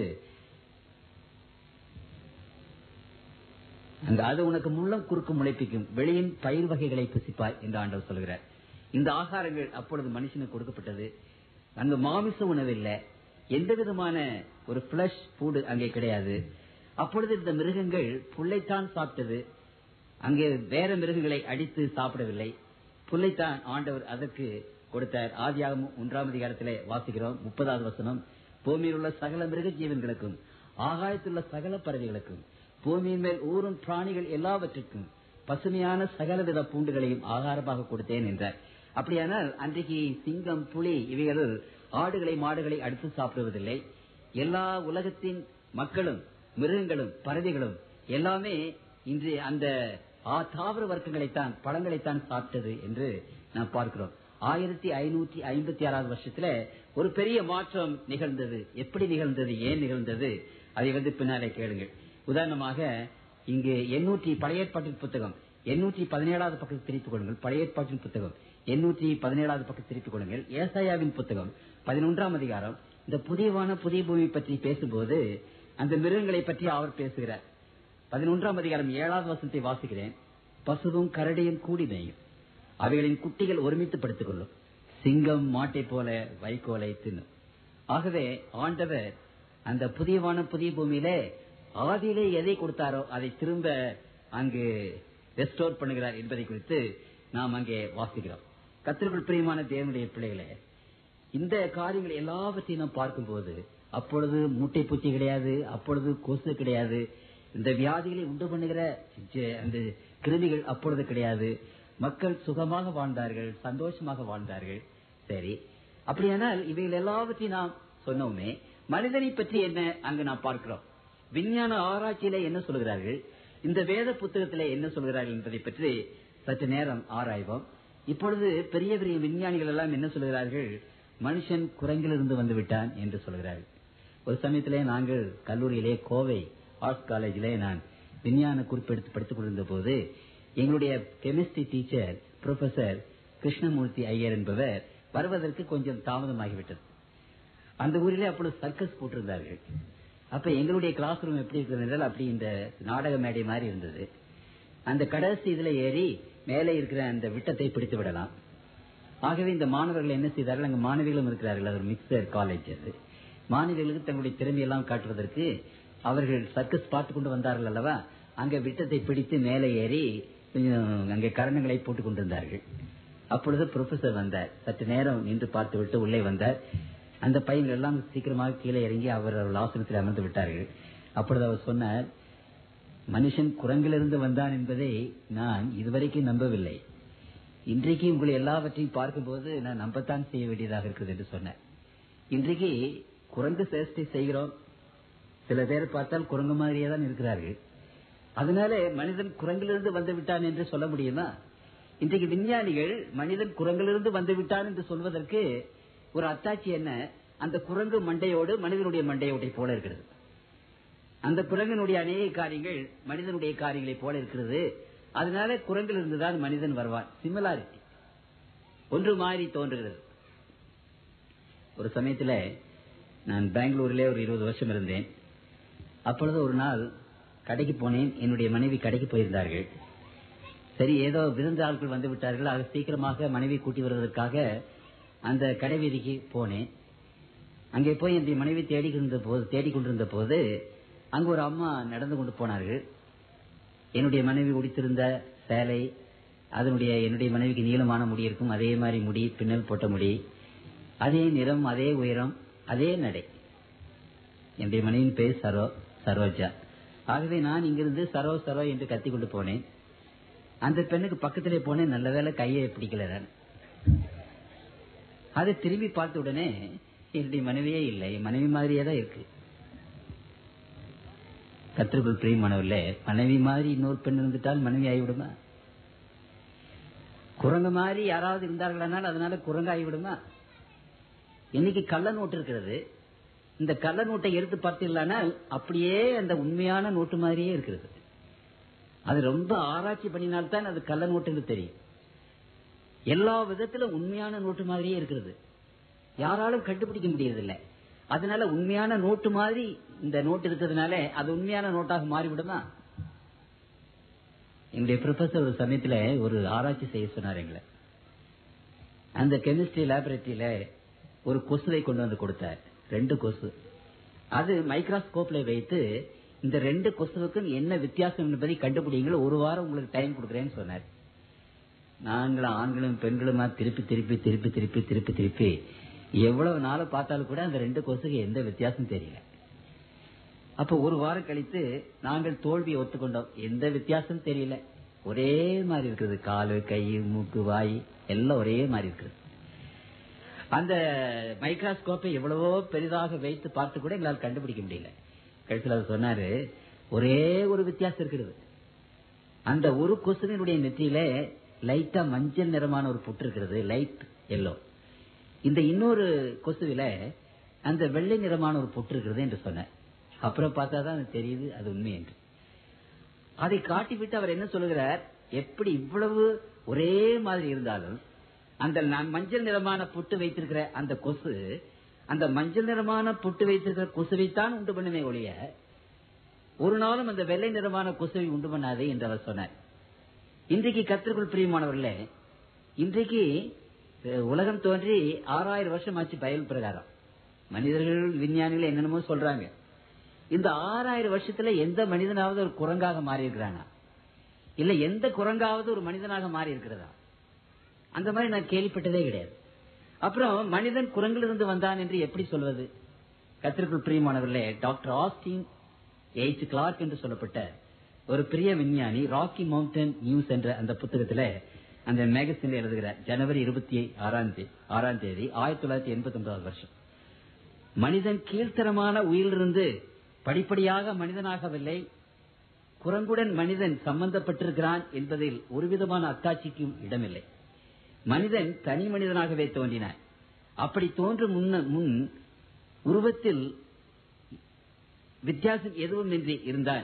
அங்க அது உனக்கு முள்ளம் குறுக்கு முளைப்பிக்கும் வெளியின் பயிர் வகைகளை புசிப்பாய் என்று ஆண்டவர் சொல்கிறார் இந்த ஆகாரங்கள் அப்பொழுது மனுஷனுக்கு கொடுக்கப்பட்டது அங்கு மாமிச உணவு இல்லை எந்த விதமான ஒரு பிளஷ் ஃபுட் அங்கே கிடையாது அப்பொழுது இந்த மிருகங்கள் புல்லைத்தான் சாப்பிட்டது அங்கே வேற மிருகங்களை அடித்து சாப்பிடவில்லை புல்லைத்தான் ஆண்டவர் அதற்கு கொடுத்தார் ஆதியாகம் ஒன்றாம் அதிகாரத்திலே வாசிக்கிறோம் முப்பதாவது வசனம் பூமியில் உள்ள சகல மிருக ஜீவன்களுக்கும் ஆகாயத்தில் உள்ள சகல பறவைகளுக்கும் பூமியின் மேல் ஊறும் பிராணிகள் எல்லாவற்றுக்கும் பசுமையான சகலவித பூண்டுகளையும் ஆகாரமாக கொடுத்தேன் என்றார் அப்படியானால் அன்றைக்கு சிங்கம் புலி இவைகள் ஆடுகளை மாடுகளை அடித்து சாப்பிடுவதில்லை எல்லா உலகத்தின் மக்களும் மிருகங்களும் பறவைகளும் எல்லாமே இன்று அந்த ஆ- தாவர வர்க்கங்களைத்தான் பழங்களைத்தான் சாப்பிட்டது என்று நாம் பார்க்கிறோம் ஆயிரத்தி ஐநூற்றி ஐம்பத்தி ஆறாவது வருஷத்துல ஒரு பெரிய மாற்றம் நிகழ்ந்தது எப்படி நிகழ்ந்தது ஏன் நிகழ்ந்தது அதை வந்து பின்னாலே கேளுங்கள் உதாரணமாக இங்கு எண்ணூற்றி பழைய ஏற்பாட்டின் புத்தகம் எண்ணூற்றி பதினேழாவது பக்கத்தில் திருப்பிக் கொள்ளுங்கள் பழைய ஏற்பாட்டின் புத்தகம் எண்ணூற்றி பதினேழாவது பக்கத்தில் திருப்பிக் கொள்ளுங்கள் ஏசாயாவின் புத்தகம் பதினொன்றாம் அதிகாரம் இந்த புதியவான புதிய பூமி பற்றி பேசும்போது அந்த மிருகங்களை பற்றி அவர் பேசுகிறார் பதினொன்றாம் அதிகாரம் ஏழாவது வசனத்தை வாசிக்கிறேன் பசுவும் கரடியும் கூடி மேயும் அவைகளின் குட்டிகள் ஒருமித்து படுத்துக் கொள்ளும் சிங்கம் மாட்டை போல வைக்கோலை தின்னும் ஆகவே ஆண்டவர் அந்த புதியவான புதிய பூமியிலே ஆதியிலே எதை கொடுத்தாரோ அதை திரும்ப அங்கு ரெஸ்டோர் பண்ணுகிறார் என்பதை குறித்து நாம் அங்கே வாசிக்கிறோம் கத்திற்குள் பிரியமான தேவனுடைய பிள்ளைகளே இந்த காரியங்கள் எல்லாவற்றையும் நாம் பார்க்கும்போது அப்பொழுது மூட்டை பூச்சி கிடையாது அப்பொழுது கொசு கிடையாது இந்த வியாதிகளை உண்டு பண்ணுகிற ஜ- அந்த கிருமிகள் அப்பொழுது கிடையாது மக்கள் சுகமாக வாழ்ந்தார்கள் சந்தோஷமாக வாழ்ந்தார்கள் சரி அப்படியானால் இவைகள் எல்லாவற்றையும் நாம் சொன்னோமே மனிதனை பற்றி என்ன அங்கு நாம் பார்க்கிறோம் விஞ்ஞான ஆராய்ச்சியில என்ன சொல்கிறார்கள் இந்த வேத புத்தகத்திலே என்ன சொல்கிறார்கள் என்பதை பற்றி சற்று நேரம் ஆராய்வோம் இப்பொழுது பெரிய பெரிய விஞ்ஞானிகள் எல்லாம் என்ன சொல்கிறார்கள் மனுஷன் குரங்கிலிருந்து வந்து விட்டான் என்று சொல்கிறார்கள் ஒரு சமயத்திலே நாங்கள் கல்லூரியிலே கோவை ஆர்ட்ஸ் காலேஜிலே நான் விஞ்ஞான குறிப்பெடுத்து படித்துக் கொண்டிருந்த போது எங்களுடைய chemistry teacher professor Krishnamurthy Iyer என்பவர் வருவதற்கு கொஞ்சம் தாமதமாகிவிட்டது அந்த ஊரிலே அப்பொழுது சர்க்கஸ் போட்டிருந்தார்கள் அப்ப எங்களுடைய கிளாஸ் ரூம் எப்படி இருக்கிறது என்றால் அப்படி இந்த நாடக மேடை மாதிரி இருந்தது அந்த கடைசி இதுல ஏறி மேலே இருக்கிற அந்த விட்டத்தை பிடித்து விடலாம் ஆகவே இந்த மாணவர்கள் என்ன செய்தார்கள் அங்கு மாணவிகளும் இருக்கிறார்கள் அது ஒரு மிக்சர் காலேஜ் அது மாணவிகளுக்கு தங்களுடைய திறமையெல்லாம் காட்டுவதற்கு அவர்கள் சர்க்கஸ் பார்த்து கொண்டு வந்தார்கள் அல்லவா அங்க விட்டத்தை பிடித்து மேலே ஏறி கொஞ்சம் அங்கே கரணங்களை போட்டுக் கொண்டிருந்தார்கள் அப்பொழுது ப்ரொஃபசர் வந்தார் சற்று நேரம் நின்று பார்த்து விட்டு உள்ளே வந்தார் அந்த பையன்கள் எல்லாம் சீக்கிரமாக கீழே இறங்கி அவர் அவர்கள் ஆசனத்தில் அமர்ந்து விட்டார்கள் அப்பொழுது அவர் சொன்னார் மனுஷன் குரங்கிலிருந்து வந்தான் என்பதை நான் இதுவரைக்கும் நம்பவில்லை இன்றைக்கு உங்களை எல்லாவற்றையும் பார்க்கும்போது நான் நம்பத்தான் செய்ய வேண்டியதாக இருக்குது என்று சொன்னேன் இன்றைக்கு குரங்கு சேஷ்டை செய்கிறோம் சில பேர் பார்த்தால் குரங்கு மாதிரியே தான் இருக்கிறார்கள் அதனால மனிதன் குரங்கிலிருந்து வந்து விட்டான் என்று சொல்ல முடியுமா இன்றைக்கு விஞ்ஞானிகள் மனிதன் குரங்கிலிருந்து வந்து விட்டான் என்று சொல்வதற்கு ஒரு அத்தாட்சி என்ன அந்த குரங்கு மண்டையோடு மனிதனுடைய மண்டையோட்டை போல இருக்கிறது அந்த குரங்கினுடைய அநேக காரியங்கள் மனிதனுடைய காரியங்களை போல இருக்கிறது அதனால குரங்கிலிருந்து தான் மனிதன் வருவான் சிமிலாரிட்டி ஒன்று மாறி தோன்றுகிறது ஒரு சமயத்துல நான் பெங்களூரிலே ஒரு இருபது வருஷம் இருந்தேன் அப்பொழுது ஒரு நாள் கடைக்கு போனேன் என்னுடைய மனைவி கடைக்கு போயிருந்தார்கள் சரி ஏதோ விருந்து ஆட்கள் வந்து விட்டார்கள் ஆக சீக்கிரமாக மனைவி கூட்டி வருவதற்காக அந்த கடை வீதிக்கு போனேன் அங்கே போய் என்னுடைய மனைவி தேடிக்கொண்டிருந்த போது தேடிக்கொண்டிருந்த போது அங்கு ஒரு அம்மா நடந்து கொண்டு போனார்கள் என்னுடைய மனைவி உடித்திருந்த சேலை அதனுடைய என்னுடைய மனைவிக்கு நீளமான முடி இருக்கும் அதே மாதிரி முடி பின்னல் போட்ட முடி அதே நிறம் அதே உயரம் அதே நடை என்னுடைய மனைவியின் பேர் சரோ சரோஜா ஆகவே நான் இங்கிருந்து சரோ சரோ என்று கத்திக் கொண்டு போனேன் அந்த பெண்ணுக்கு பக்கத்திலே போனேன் நல்ல வேளை கையை பிடிக்கல நான் அதை திரும்பி பார்த்த உடனே என்னுடைய மனைவியே இல்லை என் மனைவி மாதிரியே தான் இருக்கு கத்திற்குள் பிரியமானவர்களே மனைவி மாதிரி இன்னொரு பெண் இருந்துட்டால் மனைவி ஆகிவிடுமா குரங்கு மாதிரி யாராவது இருந்தார்களானால் அதனால குரங்கு ஆகிவிடுமா இன்னைக்கு கள்ள நோட்டு இருக்கிறது இந்த கள்ள நோட்டை எடுத்து பார்த்தீங்களானால் அப்படியே அந்த உண்மையான நோட்டு மாதிரியே இருக்கிறது அது ரொம்ப ஆராய்ச்சி பண்ணினால்தான் அது கள்ள நோட்டுன்னு தெரியும் எல்லா விதத்திலும் உண்மையான நோட்டு மாதிரியே இருக்கிறது யாராலும் கண்டுபிடிக்க முடியறதில்லை அதனால உண்மையான நோட்டு மாதிரி இந்த நோட்டு இருக்கிறதுனால அது உண்மையான நோட்டாக மாறிவிடுமா எங்களுடைய ப்ரொஃபசர் ஒரு சமயத்துல ஒரு ஆராய்ச்சி செய்ய சொன்னார் எங்களை அந்த கெமிஸ்ட்ரி லேபரேட்டரியில ஒரு கொசுவை கொண்டு வந்து கொடுத்தார் ரெண்டு கொசு அது மைக்ரோஸ்கோப்ல வைத்து இந்த ரெண்டு கொசுவுக்கும் என்ன வித்தியாசம் என்பதை கண்டுபிடிங்க ஒரு வாரம் உங்களுக்கு டைம் கொடுக்குறேன்னு சொன்னார் நாங்களும் ஆண்களும் பெண்களுமா திருப்பி திருப்பி திருப்பி திருப்பி திருப்பி திருப்பி எவ்வளவு நாள் பார்த்தாலும் கூட அந்த ரெண்டு கொசுக்கு எந்த வித்தியாசம் தெரியல அப்ப ஒரு வாரம் கழித்து நாங்கள் தோல்வியை ஒத்துக்கொண்டோம் எந்த வித்தியாசம் தெரியல ஒரே மாதிரி இருக்குது காலு கை மூக்கு வாய் எல்லாம் ஒரே மாதிரி இருக்குது அந்த மைக்ரோஸ்கோப்பை எவ்வளவோ பெரிதாக வைத்து பார்த்து கூட எங்களால் கண்டுபிடிக்க முடியல கடைசியில் அவர் சொன்னாரு ஒரே ஒரு வித்தியாசம் இருக்கிறது அந்த ஒரு கொசுவினுடைய நெற்றியில லைட்டா மஞ்சள் நிறமான ஒரு புட்டு இருக்கிறது லைட் எல்லோ இந்த இன்னொரு கொசுவில அந்த வெள்ளை நிறமான ஒரு பொட்டு இருக்கிறது என்று சொன்னார் அப்புறம் பார்த்தா தான் தெரியுது அது உண்மை என்று அதை காட்டிவிட்டு அவர் என்ன சொல்லுகிறார் எப்படி இவ்வளவு ஒரே மாதிரி இருந்தாலும் அந்த ந- மஞ்சள் நிறமான புட்டு வைத்திருக்கிற அந்த கொசு அந்த மஞ்சள் நிறமான புட்டு வைத்திருக்கிற கொசுவைத்தான் உண்டு பண்ணுமே ஒழிய ஒரு நாளும் அந்த வெள்ளை நிறமான கொசுவை உண்டு பண்ணாதே என்று அவர் சொன்னார் இன்றைக்கு கத்திற்குள் பிரியமானவர்களே இன்றைக்கு அஹ், உலகம் தோன்றி ஆறாயிரம் வருஷம் ஆச்சு பயல் பிரகாரம் மனிதர்கள் விஞ்ஞானிகள் என்னென்னமோ சொல்றாங்க இந்த ஆறாயிரம் வருஷத்துல எந்த மனிதனாவது ஒரு குரங்காக மாறி இருக்கிறானா இல்ல எந்த குரங்காவது ஒரு மனிதனாக மாறி இருக்கிறதா அந்த மாதிரி நான் கேள்விப்பட்டதே கிடையாது அப்புறம் மனிதன் குரங்கிலிருந்து வந்தான் என்று எப்படி சொல்வது கத்திற்குள் பிரியமானவர்களே டாக்டர் ஆஸ்டின் எய்ச் கிளார்க் என்று சொல்லப்பட்ட ஒரு பெரிய விஞ்ஞானி ராக்கி மவுண்டன் நியூஸ் என்ற அந்த புத்தகத்துல அந்த மேகசின்ல எழுதுகிறார் ஜனவரி இருபத்தி ஆறாம் தேதி ஆறாம் தேதி ஆயிரத்தி தொள்ளாயிரத்தி எண்பத்தி ஒன்பதாவது வருஷம் மனிதன் கீழ்த்தரமான உயிரிலிருந்து படிப்படியாக மனிதனாகவில்லை குரங்குடன் மனிதன் சம்பந்தப்பட்டிருக்கிறான் என்பதில் ஒருவிதமான அத்தாட்சிக்கும் இடமில்லை மனிதன் தனி மனிதனாகவே தோன்றினான் அப்படி தோன்றும் முன்ன முன் உருவத்தில் வித்தியாசம் எதுவுமின்றி இருந்தான்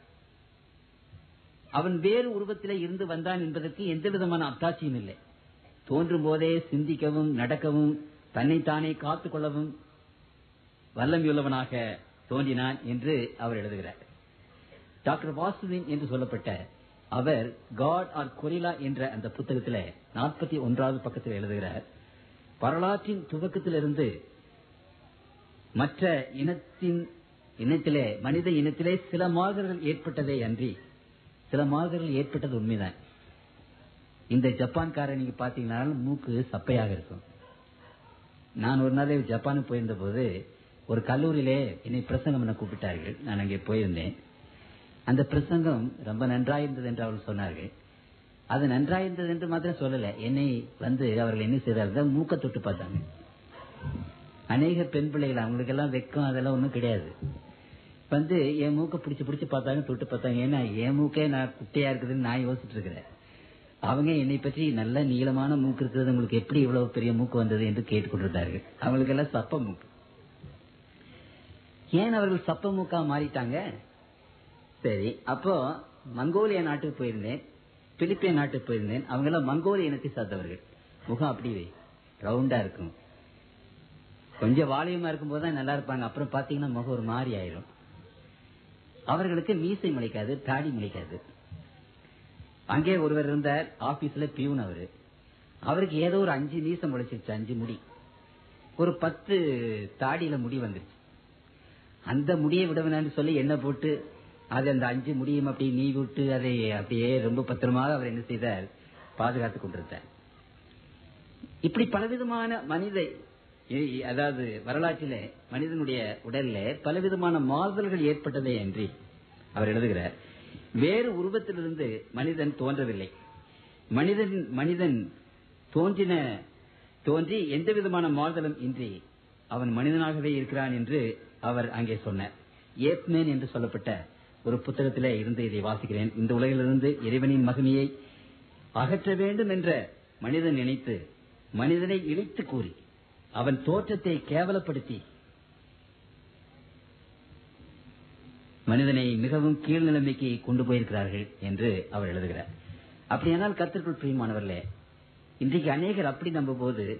அவன் வேறு உருவத்திலே இருந்து வந்தான் என்பதற்கு எந்த விதமான அத்தாட்சியும் இல்லை தோன்றும் போதே சிந்திக்கவும் நடக்கவும் தன்னைத்தானே காத்துக் கொள்ளவும் வல்லமையுள்ளவனாக தோன்றினான் என்று அவர் எழுதுகிறார் டாக்டர் வாசுவின் என்று சொல்லப்பட்ட அவர் காட் ஆர் கொரிலா என்ற அந்த புத்தகத்தில் நாற்பத்தி ஒன்றாவது பக்கத்தில் எழுதுகிறார் வரலாற்றின் துவக்கத்திலிருந்து மற்ற இனத்தின் இனத்திலே மனித இனத்திலே சில மாறுதல்கள் ஏற்பட்டதே அன்றி சில மாறுதல்கள் ஏற்பட்டது உண்மைதான் இந்த ஜப்பான்காரன் நீங்க பாத்தீங்கன்னா மூக்கு சப்பையாக இருக்கும் நான் ஒரு நாள் ஜப்பானுக்கு போயிருந்த போது ஒரு கல்லூரியிலே என்னை பிரசங்கம் பண்ண கூப்பிட்டார்கள் நான் அங்கே போயிருந்தேன் அந்த பிரசங்கம் ரொம்ப நன்றாயிருந்தது என்று அவர்கள் சொன்னார்கள் அது நன்றாயிருந்தது என்று மாத்திரம் சொல்லல என்னை வந்து அவர்கள் என்ன செய்தார்கள் மூக்க தொட்டு பார்த்தாங்க அநேக பெண் பிள்ளைகள் அவங்களுக்கெல்லாம் வெக்கம் அதெல்லாம் ஒண்ணும் கிடையாது வந்து என் மூக்க பிடிச்சு பிடிச்சு பார்த்தாங்க தொட்டு பார்த்தாங்க ஏன்னா என் மூக்கே நான் குட்டையா இருக்குதுன்னு நான் யோசிச்சுட்டு இருக்கிறேன் அவங்க என்னை பற்றி நல்ல நீளமான மூக்கு இருக்கிறது உங்களுக்கு எப்படி இவ்வளவு பெரிய மூக்கு வந்தது என்று கேட்டுக்கொண்டிருந்தார்கள் அவங்களுக்கெல்லாம் சப்ப மூக்கு ஏன் அவர்கள் சப்ப மூக்கா மாறிட்டாங்க சரி அப்போ மங்கோலியா நாட்டுக்கு போயிருந்தேன் பிலிப்பிய நாட்டுக்கு போயிருந்தேன் அவங்க எல்லாம் மங்கோலிய இனத்தை சார்ந்தவர்கள் முகம் அப்படி ரவுண்டா இருக்கும் கொஞ்சம் வாலியமா இருக்கும் போதுதான் நல்லா இருப்பாங்க அப்புறம் பாத்தீங்கன்னா முகம் ஒரு மாதிரி ஆயிரும் அவர்களுக்கு மீசை முளைக்காது தாடி முளைக்காது அங்கே ஒருவர் இருந்தார் ஆபீஸ்ல பியூன் அவரு அவருக்கு ஏதோ ஒரு அஞ்சு மீசம் முளைச்சிருச்சு அஞ்சு முடி ஒரு பத்து தாடியில முடி வந்துருச்சு அந்த முடியை விட வேணாம்னு சொல்லி என்ன போட்டு அது அந்த அஞ்சு முடியும் அப்படி நீ விட்டு அதை அப்படியே ரொம்ப பத்திரமாக அவர் என்ன செய்தார் பாதுகாத்துக் கொண்டிருந்தார் இப்படி பலவிதமான மனித இ- அதாவது வரலாற்றிலே மனிதனுடைய உடல்ல பலவிதமான மாறுதல்கள் ஏற்பட்டதே அன்றி அவர் எழுதுகிறார் வேறு உருவத்திலிருந்து மனிதன் தோன்றவில்லை மனிதன் மனிதன் தோன்றின தோன்றி எந்த விதமான மாறுதலும் இன்றி அவன் மனிதனாகவே இருக்கிறான் என்று அவர் அங்கே சொன்னார் ஏப்மேன் என்று சொல்லப்பட்ட ஒரு புத்தகத்திலே இருந்து இதை வாசிக்கிறேன் இந்த உலகிலிருந்து இறைவனின் மகிமையை அகற்ற வேண்டும் என்ற மனிதன் நினைத்து மனிதனை இழித்து கூறி அவன் தோற்றத்தை கேவலப்படுத்தி மனிதனை மிகவும் கீழ் நிலைமைக்கு கொண்டு போயிருக்கிறார்கள் என்று அவர் எழுதுகிறார் அப்படியானால் கத்திற்குள் பிரியமானவர்களே இன்றைக்கு அநேகர் அப்படி நம்பும் போது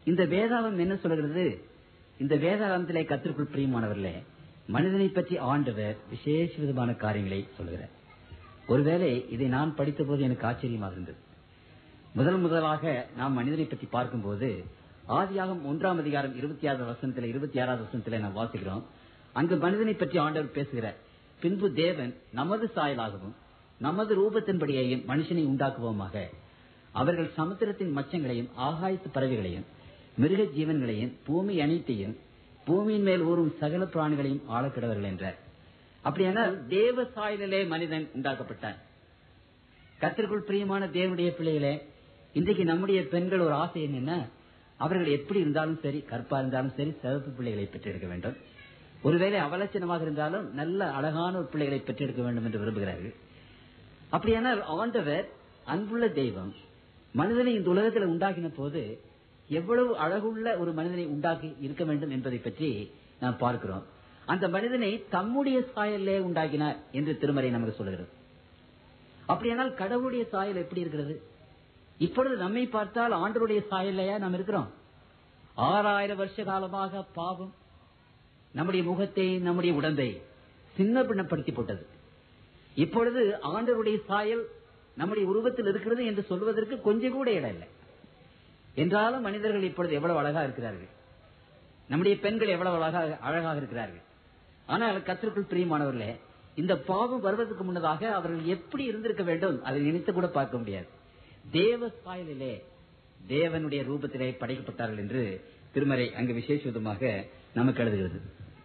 இந்த வேதாகம் என்ன சொல்கிறது இந்த வேதாகமத்திலே கத்திற்குள் பிரியமானவர்களே மனிதனை பற்றி ஆண்டவர் விசேஷ விதமான காரியங்களை சொல்கிறார் ஒருவேளை இதை நான் படித்த போது எனக்கு ஆச்சரியமாக இருந்தது முதல் முதலாக நாம் மனிதனை பற்றி பார்க்கும்போது ஆதியாகம் ஒன்றாம் அதிகாரம் இருபத்தி ஆறு வசனத்தில் இருபத்தி ஆறாவது வசனத்தில் நாம் வாசிக்கிறோம் அங்கு மனிதனை பற்றி ஆண்டவர் பேசுகிறார் பின்பு தேவன் நமது சாயலாகவும் நமது ரூபத்தின்படியையும் மனுஷனை உண்டாக்குவோமாக அவர்கள் சமுத்திரத்தின் மச்சங்களையும் ஆகாயத்து பறவைகளையும் மிருக ஜீவன்களையும் பூமி அனைத்தையும் பூமியின் மேல் ஊறும் சகல பிராணிகளையும் ஆளக்கிடவர்கள் என்றார் அப்படியானால் தேவ சாயலிலே மனிதன் உண்டாக்கப்பட்டான் கத்திற்குள் பிரியமான தேவனுடைய பிள்ளைகளே இன்றைக்கு நம்முடைய பெண்கள் ஒரு ஆசை என்னன்னா அவர்கள் எப்படி இருந்தாலும் சரி கற்பா இருந்தாலும் சரி சிறப்பு பிள்ளைகளை பெற்றெடுக்க வேண்டும் ஒருவேளை அவலட்சணமாக இருந்தாலும் நல்ல அழகான ஒரு பிள்ளைகளை பெற்றெடுக்க வேண்டும் என்று விரும்புகிறார்கள் அப்படியானால் ஆண்டவர் அன்புள்ள தெய்வம் மனிதனை இந்த உலகத்தில் உண்டாக்கின போது எவ்வளவு அழகுள்ள ஒரு மனிதனை உண்டாக்கி இருக்க வேண்டும் என்பதை பற்றி நாம் பார்க்கிறோம் அந்த மனிதனை தம்முடைய சாயல்லே உண்டாக்கினார் என்று திருமறை நமக்கு சொல்லுகிறது அப்படியானால் கடவுளுடைய சாயல் எப்படி இருக்கிறது இப்பொழுது நம்மை பார்த்தால் ஆண்டருடைய சாயல்லையா நாம் இருக்கிறோம் ஆறாயிரம் வருஷ காலமாக பாவம் நம்முடைய முகத்தை நம்முடைய உடம்பை சின்ன பின்னப்படுத்தி போட்டது இப்பொழுது ஆண்டருடைய சாயல் நம்முடைய உருவத்தில் இருக்கிறது என்று சொல்வதற்கு கொஞ்சம் கூட இடம் இல்லை என்றாலும் மனிதர்கள் இப்பொழுது எவ்வளவு அழகா இருக்கிறார்கள் நம்முடைய பெண்கள் எவ்வளவு அழகாக அழகாக இருக்கிறார்கள் ஆனால் கத்திற்குள் பிரியமானவர்களே இந்த பாவம் வருவதற்கு முன்னதாக அவர்கள் எப்படி இருந்திருக்க வேண்டும் அதை நினைத்து கூட பார்க்க முடியாது தேவ சாயலிலே தேவனுடைய ரூபத்திலே படைக்கப்பட்டார்கள் என்று திருமறை அங்கு விசேஷ விதமாக நமக்கு எழுதுகிறது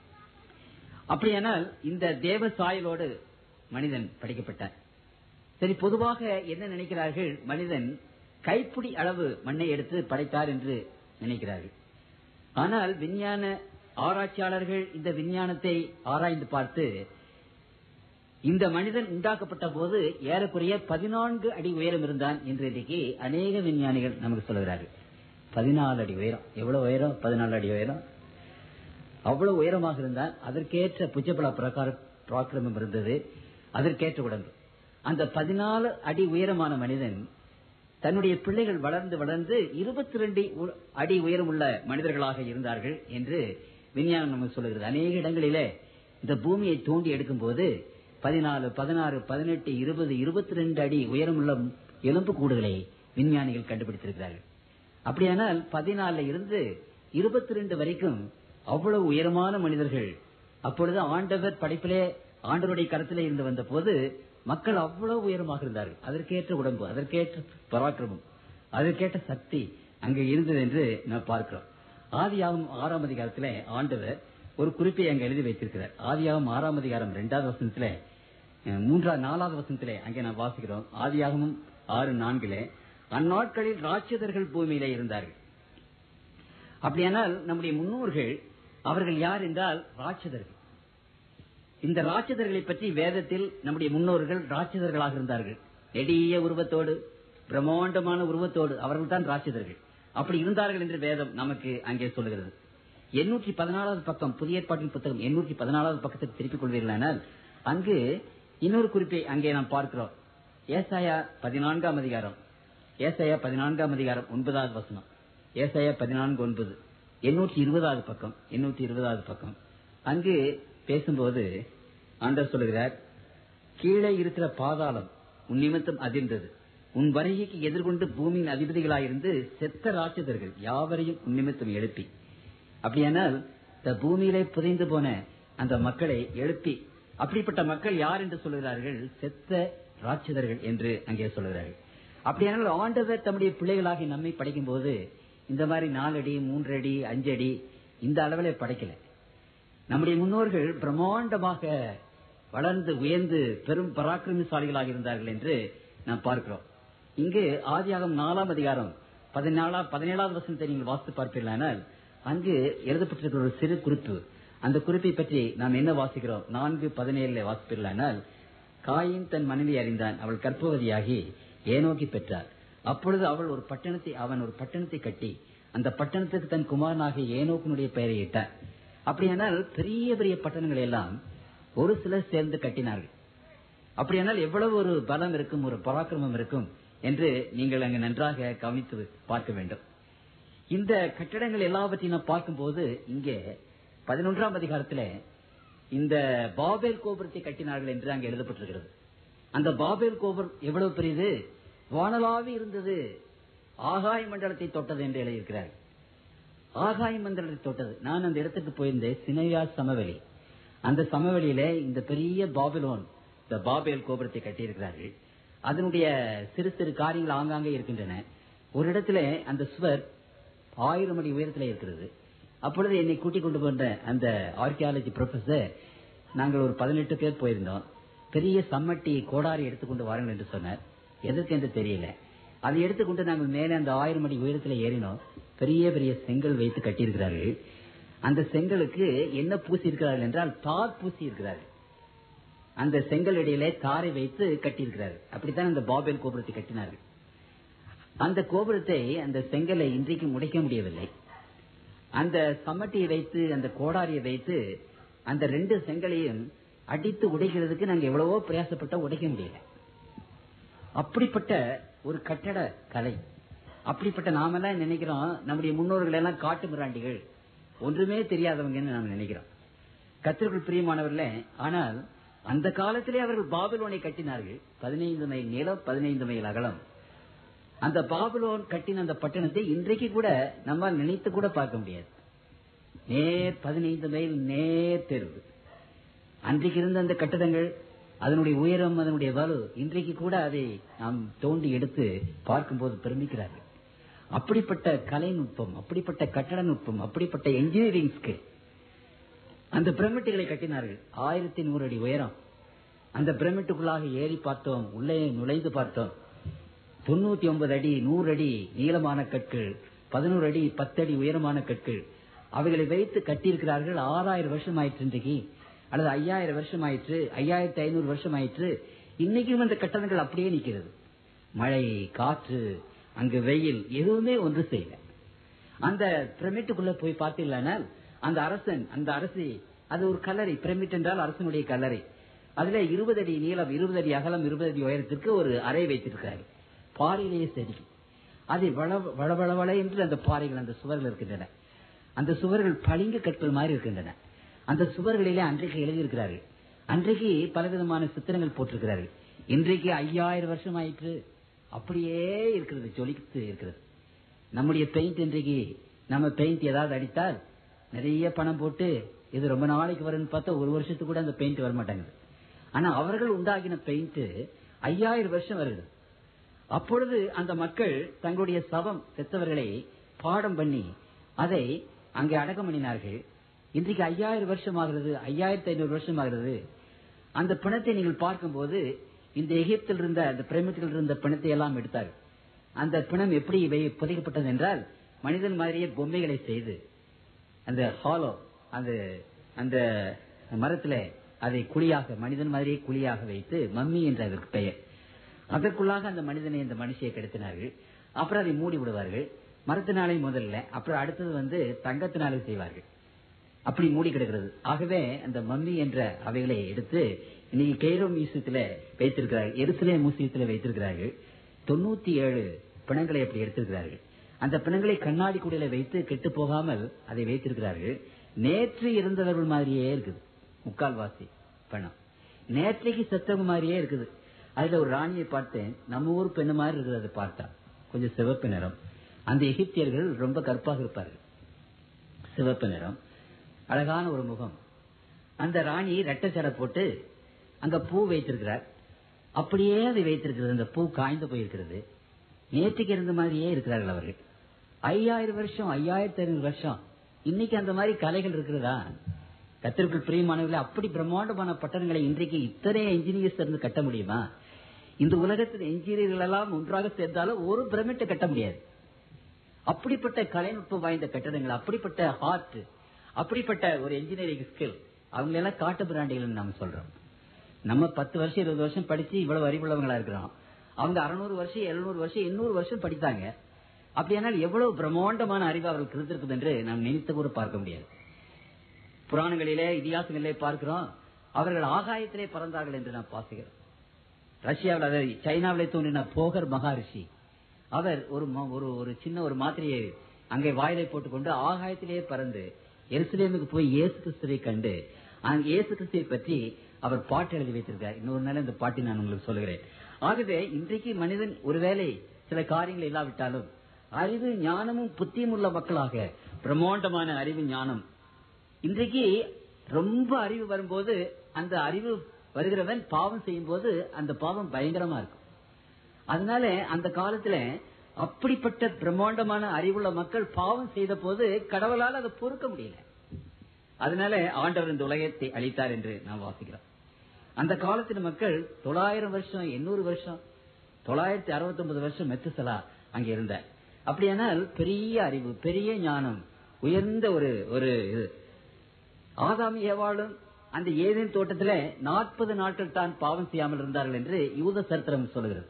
அப்படியானால் இந்த தேவ சாயலோடு மனிதன் படைக்கப்பட்டார் சரி பொதுவாக என்ன நினைக்கிறார்கள் மனிதன் கைப்பிடி அளவு மண்ணை எடுத்து படைத்தார் என்று நினைக்கிறார்கள் ஆனால் விஞ்ஞான ஆராய்ச்சியாளர்கள் இந்த விஞ்ஞானத்தை ஆராய்ந்து பார்த்து இந்த மனிதன் உண்டாக்கப்பட்ட போது ஏறக்குறைய பதினான்கு அடி உயரம் இருந்தான் என்று இன்றைக்கு அநேக விஞ்ஞானிகள் நமக்கு சொல்லுகிறார்கள் பதினாலு அடி உயரம் எவ்வளவு உயரம் பதினாலு அடி உயரம் அவ்வளவு உயரமாக இருந்தால் அதற்கேற்ற புஜபல பிரகார பிராக்கிரமம் இருந்தது அதற்கேற்ற உடம்பு அந்த பதினாலு அடி உயரமான மனிதன் தன்னுடைய பிள்ளைகள் வளர்ந்து வளர்ந்து இருபத்தி ரெண்டு அடி உயரமுள்ள மனிதர்களாக இருந்தார்கள் என்று விஞ்ஞானம் நமக்கு சொல்லுகிறது அநேக இடங்களிலே இந்த பூமியை தோண்டி எடுக்கும் போது பதினாலு பதினாறு பதினெட்டு இருபது இருபத்தி ரெண்டு அடி உயரமுள்ள எலும்பு கூடுகளை விஞ்ஞானிகள் கண்டுபிடித்திருக்கிறார்கள் அப்படியானால் பதினாலுல இருந்து இருபத்தி ரெண்டு வரைக்கும் அவ்வளவு உயரமான மனிதர்கள் அப்பொழுது ஆண்டவர் படைப்பிலே ஆண்டவருடைய கருத்திலே இருந்து வந்த போது மக்கள் அவ்வளவு உயரமாக இருந்தார்கள் அதற்கேற்ற உடம்பு அதற்கேற்ற பராக்கிரமம் அதற்கேற்ற சக்தி அங்கு இருந்தது என்று நாம் பார்க்கிறோம் ஆதியாகும் ஆறாம் அதிகாரத்திலே ஆண்டவர் ஒரு குறிப்பை அங்கு எழுதி வைத்திருக்கிறார் ஆதியாகும் ஆறாம் அதிகாரம் இரண்டாவது வசனத்திலே மூன்றாவது நாலாவது வசனத்திலே அங்கே நாம் வாசிக்கிறோம் ஆதியாகமும் ஆறு நான்கிலே அந்நாட்களில் ராட்சதர்கள் பூமியிலே இருந்தார்கள் அப்படியானால் நம்முடைய முன்னோர்கள் அவர்கள் யார் என்றால் ராட்சதர்கள் இந்த ராட்சதர்களை பற்றி வேதத்தில் நம்முடைய முன்னோர்கள் ராட்சதர்களாக இருந்தார்கள் நெடிய உருவத்தோடு பிரம்மாண்டமான உருவத்தோடு அவர்கள் தான் ராட்சதர்கள் அப்படி இருந்தார்கள் என்று வேதம் நமக்கு அங்கே சொல்லுகிறது எண்ணூற்றி பதினாலாவது பக்கம் புதிய ஏற்பாட்டின் புத்தகம் எண்ணூற்றி பதினாலாவது பக்கத்துக்கு திருப்பிக் கொள்வீர்களானால் அங்கு இன்னொரு குறிப்பை அங்கே நாம் பார்க்கிறோம் ஏசாயா பதினான்காம் அதிகாரம் ஏசாயா பதினான்காம் அதிகாரம் ஒன்பதாவது வசனம் ஏசாயா பதினான்கு ஒன்பது எண்ணூற்றி இருபதாவது பக்கம் எண்ணூற்றி இருபதாவது பக்கம் அங்கு பேசும்போது ஆண்டர் சொல்லுகிறார் கீழே இருக்கிற பாதாளம் உன் நிமித்தம் அதிர்ந்தது உன் வருகைக்கு எதிர்கொண்டு பூமியின் அதிபதிகளாயிருந்து செத்த ராட்சதர்கள் யாவரையும் உன் நிமித்தம் எழுப்பி அப்படியானால் இந்த பூமியிலே புதைந்து போன அந்த மக்களை எழுப்பி அப்படிப்பட்ட மக்கள் யார் என்று சொல்லுகிறார்கள் செத்த ராட்சதர்கள் என்று அங்கே சொல்லுகிறார்கள் அப்படியானால் ஆண்டவர் தம்முடைய பிள்ளைகளாகி நம்மை படைக்கும் போது இந்த மாதிரி நாலடி மூன்றடி அஞ்சடி இந்த அளவில் படைக்கல நம்முடைய முன்னோர்கள் பிரம்மாண்டமாக வளர்ந்து உயர்ந்து பெரும் பராக்கிரமசாலிகளாக இருந்தார்கள் என்று நாம் பார்க்கிறோம் இங்கு ஆதியாகம் நாலாம் அதிகாரம் பதினாலாம் பதினேழாவது வசனத்தை நீங்கள் வாசித்து பார்ப்பீர்களானால் அங்கு எழுதப்பட்டிருக்கிற ஒரு சிறு குறிப்பு அந்த குறிப்பை பற்றி நாம் என்ன வாசிக்கிறோம் நான்கு பதினேழுல வாசிப்பீர்களானால் காயின் தன் மனைவி அறிந்தான் அவள் கர்ப்பவதியாகி ஏனோக்கி பெற்றார் அப்பொழுது அவள் ஒரு பட்டணத்தை அவன் ஒரு பட்டணத்தை கட்டி அந்த பட்டணத்துக்கு தன் குமாரனாகிய ஏனோக்கினுடைய பெயரை இட்டார் அப்படியானால் பெரிய பெரிய பட்டணங்களை எல்லாம் ஒரு சிலர் சேர்ந்து கட்டினார்கள் அப்படியானால் எவ்வளவு ஒரு பலம் இருக்கும் ஒரு பராக்கிரமம் இருக்கும் என்று நீங்கள் அங்கு நன்றாக கவனித்து பார்க்க வேண்டும் இந்த கட்டடங்கள் எல்லாவற்றையும் நான் பார்க்கும்போது இங்கே பதினொன்றாம் அதிகாரத்துல இந்த பாபேல் கோபுரத்தை கட்டினார்கள் என்று அங்கே எழுதப்பட்டிருக்கிறது அந்த பாபேல் கோபுரம் எவ்வளவு பெரியது வானலாவி இருந்தது ஆகாய மண்டலத்தை தொட்டது என்று எழுதியிருக்கிறார் ஆகாய மண்டலத்தை தொட்டது நான் அந்த இடத்துக்கு போயிருந்தேன் சினையா சமவெளி அந்த சமவெளியில இந்த பெரிய பாபிலோன் இந்த பாபேல் கோபுரத்தை கட்டியிருக்கிறார்கள் அதனுடைய சிறு சிறு காரியங்கள் ஆங்காங்கே இருக்கின்றன ஒரு இடத்துல அந்த சுவர் ஆயிரம் அடி உயரத்தில் இருக்கிறது அப்பொழுது என்னை கூட்டிக் கொண்டு போன்ற அந்த ஆர்கியாலஜி ப்ரொஃபசர் நாங்கள் ஒரு பதினெட்டு பேர் போயிருந்தோம் பெரிய சம்மட்டி கோடாரி எடுத்துக்கொண்டு வாருங்கள் என்று சொன்னார் எதற்கு என்று தெரியல அதை எடுத்துக்கொண்டு நாங்கள் மேலே அந்த ஆயிரம் அடி உயரத்தில் ஏறினோம் பெரிய பெரிய செங்கல் வைத்து கட்டியிருக்கிறார்கள் அந்த செங்கலுக்கு என்ன பூசி இருக்கிறார்கள் என்றால் தார் பூசி இருக்கிறார்கள் அந்த செங்கல் இடையிலே தாரை வைத்து கட்டியிருக்கிறார்கள் அப்படித்தான் அந்த பாபேல் கோபுரத்தை கட்டினார்கள் அந்த கோபுரத்தை அந்த செங்கலை இன்றைக்கு உடைக்க முடியவில்லை அந்த சம்மட்டியை வைத்து அந்த கோடாரியை வைத்து அந்த ரெண்டு செங்கலையும் அடித்து உடைக்கிறதுக்கு நாங்க எவ்வளவோ பிரயாசப்பட்ட உடைக்க முடியல அப்படிப்பட்ட ஒரு கட்டட கலை அப்படிப்பட்ட நாமெல்லாம் நினைக்கிறோம் நம்முடைய முன்னோர்கள் எல்லாம் காட்டு மிராண்டிகள் ஒன்றுமே தெரியாதவங்கன்னு நாம் நினைக்கிறோம் கத்திற்குள் பிரியமானவர்களே ஆனால் அந்த காலத்திலே அவர்கள் பாபிலோனை கட்டினார்கள் பதினைந்து மைல் நீளம் பதினைந்து மைல் அகலம் அந்த பாபிலோன் கட்டின அந்த பட்டணத்தை இன்றைக்கு கூட நம்மால் நினைத்து கூட பார்க்க முடியாது நேர் பதினைந்து மைல் நேர் தெருவு அன்றைக்கு இருந்த அந்த கட்டடங்கள் அதனுடைய உயரம் அதனுடைய வலு இன்றைக்கு கூட அதை நாம் தோண்டி எடுத்து பார்க்கும்போது பெருமிக்கிறார்கள் அப்படிப்பட்ட கலைநுட்பம் அப்படிப்பட்ட கட்டட நுட்பம் அப்படிப்பட்ட என்ஜினியரிங் ஸ்கில் அந்த பிரமிட்டுகளை கட்டினார்கள் ஆயிரத்தி நூறு அடி உயரம் அந்த பிரமிட்டுக்குள்ளாக ஏறி பார்த்தோம் உள்ளே நுழைந்து பார்த்தோம் தொண்ணூத்தி ஒன்பது அடி நூறு அடி நீளமான கற்கள் பதினோரு அடி பத்தடி உயரமான கற்கள் அவைகளை வைத்து கட்டியிருக்கிறார்கள் ஆறாயிரம் வருஷம் ஆயிற்று இன்றைக்கு அல்லது ஐயாயிரம் வருஷம் ஆயிற்று ஐயாயிரத்தி ஐநூறு வருஷம் ஆயிற்று இன்னைக்கும் அந்த கட்டடங்கள் அப்படியே நிற்கிறது மழை காற்று அங்கு வெயில் எதுவுமே ஒன்று செய்யல அந்த பிரமிட்டுக்குள்ள போய் பார்த்தீங்களானால் அந்த அரசன் அந்த அரசி அது ஒரு கல்லறை பிரமிட் என்றால் அரசனுடைய கல்லறை அதுல இருபது அடி நீளம் இருபது அடி அகலம் இருபது அடி உயரத்திற்கு ஒரு அறை வைத்திருக்கிறார்கள் பாறையிலேயே செதுக்கி அதை வள வளவளவள என்று அந்த பாறைகள் அந்த சுவர்கள் இருக்கின்றன அந்த சுவர்கள் பளிங்கு கற்கள் மாதிரி இருக்கின்றன அந்த சுவர்களிலே அன்றைக்கு எழுதியிருக்கிறார்கள் அன்றைக்கு பலவிதமான சித்திரங்கள் போட்டிருக்கிறார்கள் இன்றைக்கு ஐயாயிரம் வருஷம் ஆயிற்று அப்படியே இருக்கிறது ஜொலித்து இருக்கிறது நம்முடைய பெயிண்ட் இன்றைக்கு நம்ம பெயிண்ட் ஏதாவது அடித்தால் நிறைய பணம் போட்டு இது ரொம்ப நாளைக்கு வரும்னு பார்த்தா ஒரு வருஷத்துக்கு கூட அந்த பெயிண்ட் வர மாட்டாங்குது ஆனா அவர்கள் உண்டாக்கின பெயிண்ட் ஐயாயிரம் வருஷம் வருது அப்பொழுது அந்த மக்கள் தங்களுடைய சவம் செத்தவர்களை பாடம் பண்ணி அதை அங்கே அடக்கம் பண்ணினார்கள் இன்றைக்கு ஐயாயிரம் வருஷம் ஆகிறது ஐயாயிரத்தி ஐநூறு வருஷம் ஆகிறது அந்த பிணத்தை நீங்கள் பார்க்கும்போது இந்த எகிப்தில் இருந்த அந்த பிரமிட்டில் இருந்த பிணத்தை எல்லாம் எடுத்தார் அந்த பிணம் எப்படி இவை புதைக்கப்பட்டது என்றால் மனிதன் மாதிரியே பொம்மைகளை செய்து அந்த ஹாலோ அந்த அந்த மரத்துல அதை குழியாக மனிதன் மாதிரியே குழியாக வைத்து மம்மி என்ற அதற்கு பெயர் அதற்குள்ளாக அந்த மனிதனை இந்த மனுஷியை கெடுத்தினார்கள் அப்புறம் அதை மூடி விடுவார்கள் மரத்தினாலே முதல்ல அப்புறம் அடுத்தது வந்து தங்கத்தினாலே செய்வார்கள் அப்படி மூடி கிடக்கிறது ஆகவே அந்த மம்மி என்ற அவைகளை எடுத்து இன்னைக்கு கெய்ரோ மியூசியத்துல வைத்திருக்கிறார்கள் எருசலே மியூசியத்துல வைத்திருக்கிறார்கள் தொண்ணூத்தி ஏழு பிணங்களை அப்படி எடுத்திருக்கிறார்கள் அந்த பிணங்களை கண்ணாடி குடியில வைத்து கெட்டு போகாமல் அதை வைத்திருக்கிறார்கள் நேற்று இருந்தவர்கள் மாதிரியே இருக்குது முக்கால்வாசி பணம் நேற்றைக்கு செத்தவங்க மாதிரியே இருக்குது அதுல ஒரு ராணியை பார்த்தேன் நம்ம ஊர் பெண்ணு மாதிரி இருக்குது அதை பார்த்தா கொஞ்சம் சிவப்பு நிறம் அந்த எகிப்தியர்கள் ரொம்ப கருப்பாக இருப்பார்கள் சிவப்பு நிறம் அழகான ஒரு முகம் அந்த ராணி ரெட்டை சடை போட்டு அங்க பூ வைத்திருக்கிறார் அப்படியே அதை வைத்திருக்கிறது அந்த பூ காய்ந்து போயிருக்கிறது நேற்றுக்கு இருந்த மாதிரியே இருக்கிறார்கள் அவர்கள் ஐயாயிரம் வருஷம் ஐயாயிரத்தி ஐநூறு வருஷம் இன்னைக்கு அந்த மாதிரி கலைகள் இருக்கிறதா கத்திற்குள் பிரியமானவர்களை அப்படி பிரம்மாண்டமான பட்டணங்களை இன்றைக்கு இத்தனை என்ஜினியர்ஸ் இருந்து கட்ட முடியுமா இந்த உலகத்தில் என்ஜினியர்கள் எல்லாம் ஒன்றாக சேர்ந்தாலும் ஒரு பிரமிட்டை கட்ட முடியாது அப்படிப்பட்ட கலைநுட்பம் வாய்ந்த கட்டடங்கள் அப்படிப்பட்ட ஹார்ட் அப்படிப்பட்ட ஒரு என்ஜினியரிங் ஸ்கில் அவங்க எல்லாம் காட்டு பிராண்டிகள் நம்ம சொல்றோம் நம்ம பத்து வருஷம் இருபது வருஷம் படிச்சு இவ்வளவு அறிவுள்ளவங்களா இருக்கிறோம் அவங்க அறுநூறு வருஷம் எழுநூறு வருஷம் எண்ணூறு வருஷம் படித்தாங்க அப்படியானால் எவ்வளவு பிரம்மாண்டமான அறிவு அவர்களுக்கு இருந்திருக்குது என்று நாம் நினைத்து கூட பார்க்க முடியாது புராணங்களிலே இதிகாசங்களிலே பார்க்கிறோம் அவர்கள் ஆகாயத்திலே பறந்தார்கள் என்று நாம் பாசுகிறோம் ரஷ்யாவில் அதாவது சைனாவிலே தோன்றின போகர் மகாரிஷி அவர் ஒரு ஒரு ஒரு சின்ன ஒரு மாத்திரையை அங்கே வாயிலை போட்டுக்கொண்டு ஆகாயத்திலேயே பறந்து எருசலேமுக்கு போய் இயேசு கிறிஸ்துவை கண்டு அங்க இயேசு கிறிஸ்துவை பற்றி அவர் பாட்டு எழுதி வைத்திருக்கார் இன்னொரு நாள் இந்த பாட்டை நான் உங்களுக்கு சொல்லுகிறேன் ஆகவே இன்றைக்கு மனிதன் ஒருவேளை சில காரியங்கள் இல்லாவிட்டாலும் அறிவு ஞானமும் புத்தியும் உள்ள மக்களாக பிரம்மாண்டமான அறிவு ஞானம் இன்றைக்கு ரொம்ப அறிவு வரும்போது அந்த அறிவு வருகிறவன் பாவம் செய்யும் போது அந்த பாவம் பயங்கரமா இருக்கும் அதனால அந்த காலத்துல அப்படிப்பட்ட பிரம்மாண்டமான அறிவுள்ள மக்கள் பாவம் செய்த போது கடவுளால் அதை பொறுக்க முடியல அதனால ஆண்டவர் இந்த உலகத்தை அளித்தார் என்று நாம் வாசிக்கிறோம் அந்த காலத்தின் மக்கள் தொள்ளாயிரம் வருஷம் எண்ணூறு வருஷம் தொள்ளாயிரத்தி அறுபத்தி ஒன்பது வருஷம் மெத்துசலா அங்க இருந்தார் அப்படியானால் பெரிய அறிவு பெரிய ஞானம் உயர்ந்த ஒரு ஒரு இது ஆதாம் ஏவாளும் அந்த ஏதேன் தோட்டத்திலே நாற்பது நாட்கள் தான் பாவம் செய்யாமல் இருந்தார்கள் என்று யூத சரித்திரம் சொல்லுகிறது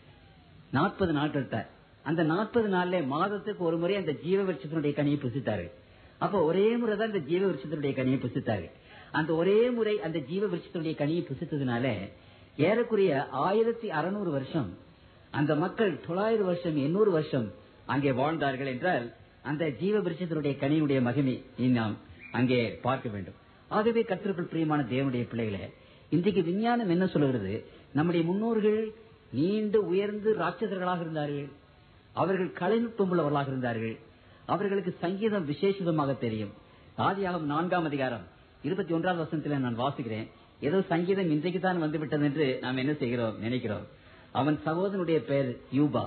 நாற்பது நாட்கள் தான் அந்த நாற்பது நாள்ல மாதத்துக்கு ஒரு முறை அந்த ஜீவ விருட்சத்தினுடைய கனியை புசித்தார்கள் அப்ப ஒரே முறை தான் அந்த ஜீவ விருட்சத்தினுடைய கனியை புசித்தார்கள் அந்த ஒரே முறை அந்த ஜீவ விருட்சத்தினுடைய கனியை புசித்ததுனால ஏறக்குறைய ஆயிரத்தி அறுநூறு வருஷம் அந்த மக்கள் தொள்ளாயிரம் வருஷம் எண்ணூறு வருஷம் அங்கே வாழ்ந்தார்கள் என்றால் அந்த ஜீவ விருட்சத்தினுடைய கனியினுடைய மகிமை நாம் அங்கே பார்க்க வேண்டும் ஆகவே கத்திற்குள் பிரியமான தேவனுடைய பிள்ளைகளே இன்றைக்கு விஞ்ஞானம் என்ன சொல்லுகிறது நம்முடைய முன்னோர்கள் நீண்டு உயர்ந்து ராட்சசர்களாக இருந்தார்கள் அவர்கள் கலைநுட்பம் உள்ளவர்களாக இருந்தார்கள் அவர்களுக்கு சங்கீதம் விசேஷமாக தெரியும் ஆதியாகம் நான்காம் அதிகாரம் இருபத்தி ஒன்றாவது வசனத்தில் நான் வாசிக்கிறேன் ஏதோ சங்கீதம் இன்றைக்கு தான் வந்துவிட்டது என்று நாம் என்ன செய்கிறோம் நினைக்கிறோம் அவன் சகோதரனுடைய பெயர் யூபா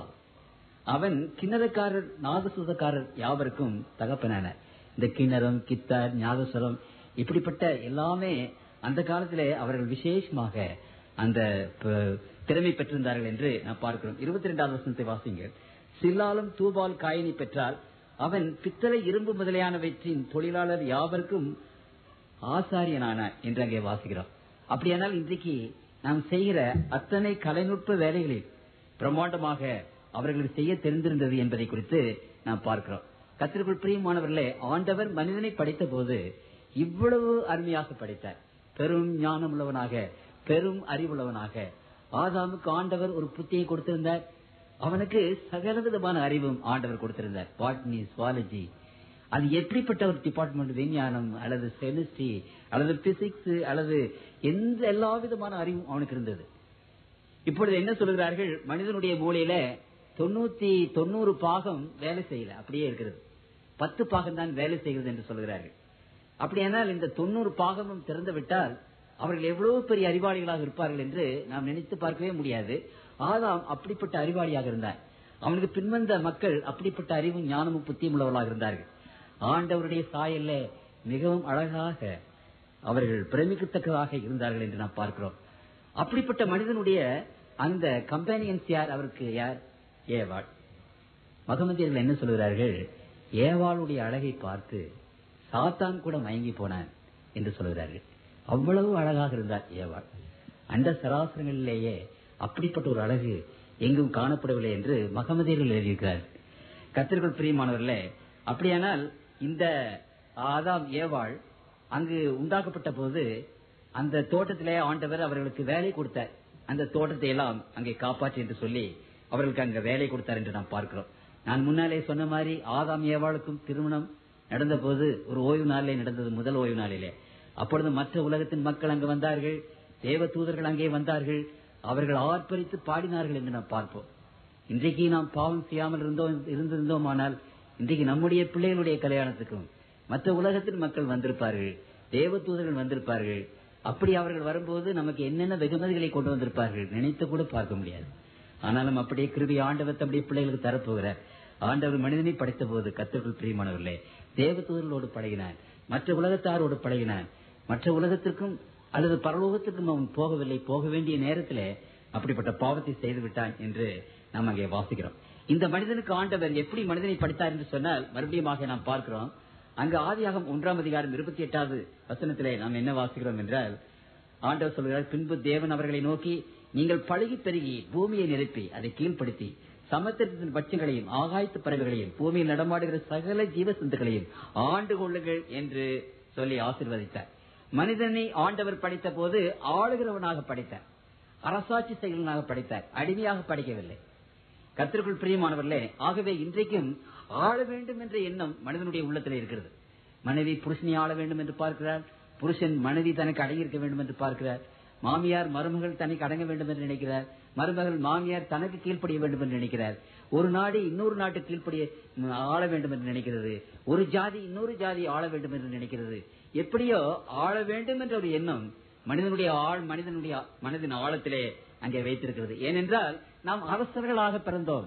அவன் கிண்ணறக்காரர் நாதசூதக்காரர் யாவருக்கும் தகப்பனான இந்த கிண்ணறம் கித்தார் ஞாதஸ்வரம் இப்படிப்பட்ட எல்லாமே அந்த காலத்திலே அவர்கள் விசேஷமாக அந்த ப- திறமை பெற்றிருந்தார்கள் என்று நாம் பார்க்கிறோம் இருபத்தி ரெண்டாவது வசனத்தை வாசிங்க சில்லாலும் தூபால் காயினி பெற்றால் அவன் பித்தளை இரும்பு முதலியானவற்றின் தொழிலாளர் யாவருக்கும் ஆசாரியனான என்று அங்கே வாசிக்கிறோம் அப்படியானால் இன்றைக்கு நாம் செய்கிற அத்தனை கலைநுட்ப வேலைகளில் பிரம்மாண்டமாக அவர்களுக்கு செய்ய தெரிந்திருந்தது என்பதை குறித்து நாம் பார்க்கிறோம் கத்திற்குள் பிரியமானவர்களே ஆண்டவர் மனிதனை படைத்த போது இவ்வளவு அருமையாக படைத்தார் பெரும் ஞானம் உள்ளவனாக பெரும் அறிவுள்ளவனாக ஆதாமுக்கு ஆண்டவர் ஒரு புத்தியை கொடுத்திருந்தார் அவனுக்கு சகல விதமான அறிவும் ஆண்டவர் கொடுத்திருந்தார் பாட்னி சுவாலஜி அது எப்படிப்பட்ட ஒரு டிபார்ட்மெண்ட் விஞ்ஞானம் அல்லது கெமிஸ்ட்ரி அல்லது பிசிக்ஸ் அல்லது எந்த எல்லா விதமான அறிவும் அவனுக்கு இருந்தது இப்பொழுது என்ன சொல்கிறார்கள் மனிதனுடைய மூளையில தொண்ணூத்தி தொண்ணூறு பாகம் வேலை செய்யல அப்படியே இருக்கிறது பத்து பாகம் தான் வேலை செய்கிறது என்று சொல்கிறார்கள் அப்படியானால் இந்த தொண்ணூறு பாகமும் திறந்து விட்டால் அவர்கள் எவ்வளவு பெரிய அறிவாளிகளாக இருப்பார்கள் என்று நாம் நினைத்து பார்க்கவே முடியாது ஆதாம் அப்படிப்பட்ட அறிவாளியாக இருந்தார் அவனுக்கு பின்வந்த மக்கள் அப்படிப்பட்ட அறிவும் ஞானமும் புத்தியும் உள்ளவர்களாக இருந்தார்கள் ஆண்டவருடைய சாயல்ல மிகவும் அழகாக அவர்கள் பிரமிக்கத்தக்கதாக இருந்தார்கள் என்று நாம் பார்க்கிறோம் அப்படிப்பட்ட மனிதனுடைய அந்த கம்பெனியன்ஸ் யார் அவருக்கு யார் ஏவாள் மகமதியர்கள் என்ன சொல்கிறார்கள் ஏவாளுடைய அழகை பார்த்து சாத்தான் கூட மயங்கி போனான் என்று சொல்கிறார்கள் அவ்வளவு அழகாக இருந்தார் ஏவாள் அந்த சராசரங்களிலேயே அப்படிப்பட்ட ஒரு அழகு எங்கும் காணப்படவில்லை என்று மகமதியர்கள் எழுதியிருக்கிறார்கள் கத்திற்குள் பிரியமானவர்களே அப்படியானால் இந்த ஆதாம் ஏவாள் அங்கு உண்டாக்கப்பட்ட போது அந்த தோட்டத்திலே ஆண்டவர் அவர்களுக்கு வேலை கொடுத்தார் அந்த தோட்டத்தை எல்லாம் அங்கே காப்பாற்று என்று சொல்லி அவர்களுக்கு அங்க வேலை கொடுத்தார் என்று நாம் பார்க்கிறோம் நான் முன்னாலே சொன்ன மாதிரி ஆதாம் ஏவாளுக்கும் திருமணம் நடந்த போது ஒரு ஓய்வு நாளிலே நடந்தது முதல் ஓய்வு நாளிலே அப்பொழுது மற்ற உலகத்தின் மக்கள் அங்கு வந்தார்கள் தேவ தூதர்கள் அங்கே வந்தார்கள் அவர்கள் ஆர்ப்பரித்து பாடினார்கள் என்று நாம் பார்ப்போம் இன்றைக்கு நாம் பாவம் செய்யாமல் இருந்தோம் இருந்திருந்தோம் ஆனால் இன்றைக்கு நம்முடைய பிள்ளைகளுடைய கல்யாணத்துக்கும் மற்ற உலகத்தின் மக்கள் வந்திருப்பார்கள் தேவ தூதர்கள் வந்திருப்பார்கள் அப்படி அவர்கள் வரும்போது நமக்கு என்னென்ன வெகுமதிகளை கொண்டு வந்திருப்பார்கள் நினைத்து கூட பார்க்க முடியாது ஆனாலும் அப்படியே கிருபி ஆண்டவர் தம்முடைய பிள்ளைகளுக்கு தரப்போகிறார் ஆண்டவர் மனிதனை படைத்த போது கத்திற்குள் பிரியமானவர்களே தேவ தூதர்களோடு பழகினான் மற்ற உலகத்தாரோடு பழகினான் மற்ற உலகத்திற்கும் அல்லது பரலோகத்திற்கும் அவன் போகவில்லை போக வேண்டிய நேரத்திலே அப்படிப்பட்ட பாவத்தை செய்து விட்டான் என்று நாம் அங்கே வாசிக்கிறோம் இந்த மனிதனுக்கு ஆண்டவர் எப்படி மனிதனை படித்தார் என்று சொன்னால் மறுபடியுமாக நாம் பார்க்கிறோம் அங்கு ஆதியாகம் ஒன்றாம் அதிகாரம் இருபத்தி எட்டாவது வசனத்திலே நாம் என்ன வாசிக்கிறோம் என்றால் ஆண்டவர் சொல்கிறார் பின்பு தேவன் அவர்களை நோக்கி நீங்கள் பழகி பெருகி பூமியை நிரப்பி அதை கீழ்ப்படுத்தி சமுத்திரத்தின் பட்சங்களையும் ஆகாயத்து பறவைகளையும் பூமியில் நடமாடுகிற சகல ஜீவசந்துகளையும் ஆண்டு கொள்ளுங்கள் என்று சொல்லி ஆசிர்வதித்தார் மனிதனை ஆண்டவர் படைத்த போது ஆளுகிறவனாக படைத்தார் அரசாட்சி செயலனாக படைத்தார் அடிமையாக படைக்கவில்லை கத்திற்குள் பிரியமானவர்களே ஆகவே இன்றைக்கும் ஆள வேண்டும் என்ற எண்ணம் மனிதனுடைய உள்ளத்தில் இருக்கிறது மனைவி புருஷனை ஆள வேண்டும் என்று பார்க்கிறார் புருஷன் மனைவி தனக்கு அடங்கியிருக்க வேண்டும் என்று பார்க்கிறார் மாமியார் மருமகள் தனக்கு அடங்க வேண்டும் என்று நினைக்கிறார் மருமகள் மாமியார் தனக்கு கீழ்ப்படிய வேண்டும் என்று நினைக்கிறார் ஒரு நாடு இன்னொரு நாட்டு கீழ்ப்படிய ம், ஆள வேண்டும் என்று நினைக்கிறது ஒரு ஜாதி இன்னொரு ஜாதி ஆள வேண்டும் என்று நினைக்கிறது எப்படியோ ஆள வேண்டும் என்ற ஒரு எண்ணம் மனிதனுடைய ஆள் மனிதனுடைய மனதின் ஆழத்திலே அங்கே வைத்திருக்கிறது ஏனென்றால் நாம் அரசர்களாக பிறந்தோம்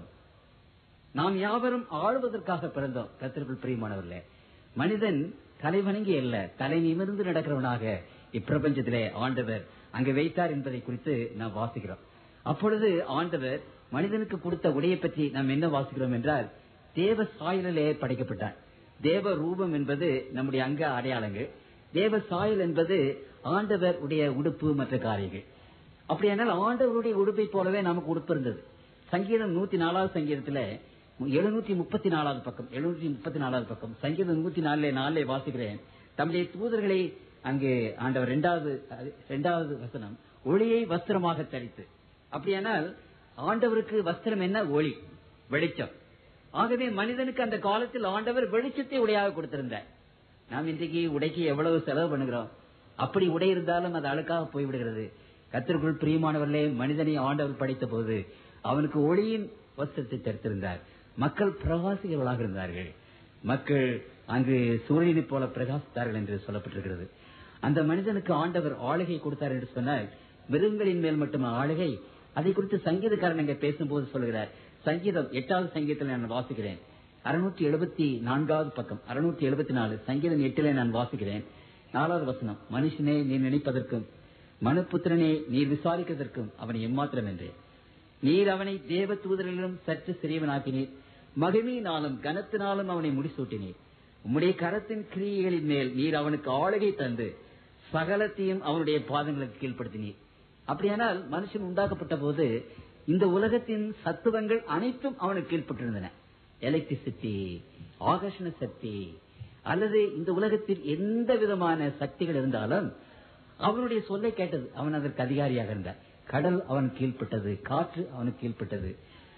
நாம் யாவரும் ஆளுவதற்காக பிறந்தோம் கத்திற்குள் பிரியமானவர்களே மனிதன் தலைவணங்கி அல்ல தலை நிமிர்ந்து நடக்கிறவனாக இப்பிரபஞ்சத்திலே ஆண்டவர் அங்கே வைத்தார் என்பதை குறித்து நாம் வாசிக்கிறோம் அப்பொழுது ஆண்டவர் மனிதனுக்கு கொடுத்த உடையை பற்றி நாம் என்ன வாசிக்கிறோம் என்றால் தேவ சாயலிலே படைக்கப்பட்டார் தேவ ரூபம் என்பது நம்முடைய அங்க அடையாளங்கள் தேவ சாயல் என்பது ஆண்டவர் உடைய உடுப்பு மற்ற காரியங்கள் அப்படியானால் ஆண்டவருடைய உடுப்பை போலவே நமக்கு உடுப்பு இருந்தது சங்கீதம் நூத்தி நாலாவது சங்கீதத்துல எழுநூத்தி முப்பத்தி நாலாவது பக்கம் எழுநூத்தி முப்பத்தி நாலாவது பக்கம் சங்கீதம் நூத்தி நாலுல நாலுல வாசிக்கிறேன் தம்முடைய தூதர்களை அங்கே ஆண்டவர் இரண்டாவது இரண்டாவது வசனம் ஒளியை வஸ்திரமாக தரித்து அப்படியானால் ஆண்டவருக்கு வஸ்திரம் என்ன ஒளி வெளிச்சம் ஆகவே மனிதனுக்கு அந்த காலத்தில் ஆண்டவர் வெளிச்சத்தை உடையாக கொடுத்திருந்தார் நாம் இன்றைக்கு உடைக்கு எவ்வளவு செலவு பண்ணுகிறோம் அப்படி உடை இருந்தாலும் அது அழுக்காக போய்விடுகிறது கத்திற்குள் பிரியமானவர்களே மனிதனை ஆண்டவர் படைத்த போது அவனுக்கு ஒளியின் வஸ்திரத்தை தரித்திருந்தார் மக்கள் பிரவாசிகர்களாக இருந்தார்கள் மக்கள் அங்கு சூரியனைப் போல பிரகாசித்தார்கள் என்று சொல்லப்பட்டிருக்கிறது அந்த மனிதனுக்கு ஆண்டவர் ஆளுகை கொடுத்தார் என்று சொன்னால் மிருகங்களின் மேல் மட்டும் ஆளுகை அதை குறித்து சங்கீதக்காரன் அங்கே பேசும்போது சொல்கிறார் சங்கீதம் எட்டாவது சங்கீதத்தில் நான் வாசிக்கிறேன் அறுநூற்றி எழுபத்தி நான்காவது பக்கம் அறுநூற்றி எழுபத்தி நாலு சங்கீதம் எட்டிலே நான் வாசிக்கிறேன் நாலாவது வசனம் மனுஷனே நீ நினைப்பதற்கும் மனுப்புத்திரனே நீர் விசாரிக்கிறதற்கும் அவனை எம்மாத்திரம் என்றே நீர் அவனை தேவ தூதரிலும் சற்று சிறியவனாக்கினீர் மகிமையினாலும் கனத்தினாலும் அவனை முடிசூட்டினீர் உம்முடைய கரத்தின் கிரியைகளின் மேல் நீர் அவனுக்கு ஆளுகை தந்து சகலத்தையும் அவனுடைய பாதங்களுக்கு கீழ்ப்படுத்தினீர் அப்படியானால் மனுஷன் உண்டாக்கப்பட்ட போது இந்த உலகத்தின் சத்துவங்கள் அனைத்தும் அவனுக்கு கீழ்ப்பட்டிருந்தன எலக்ட்ரிசிட்டி ஆகர்ஷண சக்தி அல்லது இந்த உலகத்தில் எந்த விதமான சக்திகள் இருந்தாலும் அவனுடைய சொல்லை கேட்டது அவன் அதற்கு அதிகாரியாக இருந்தார் கடல் அவன் கீழ்ப்பட்டது காற்று அவனுக்கு கீழ்ப்பட்டது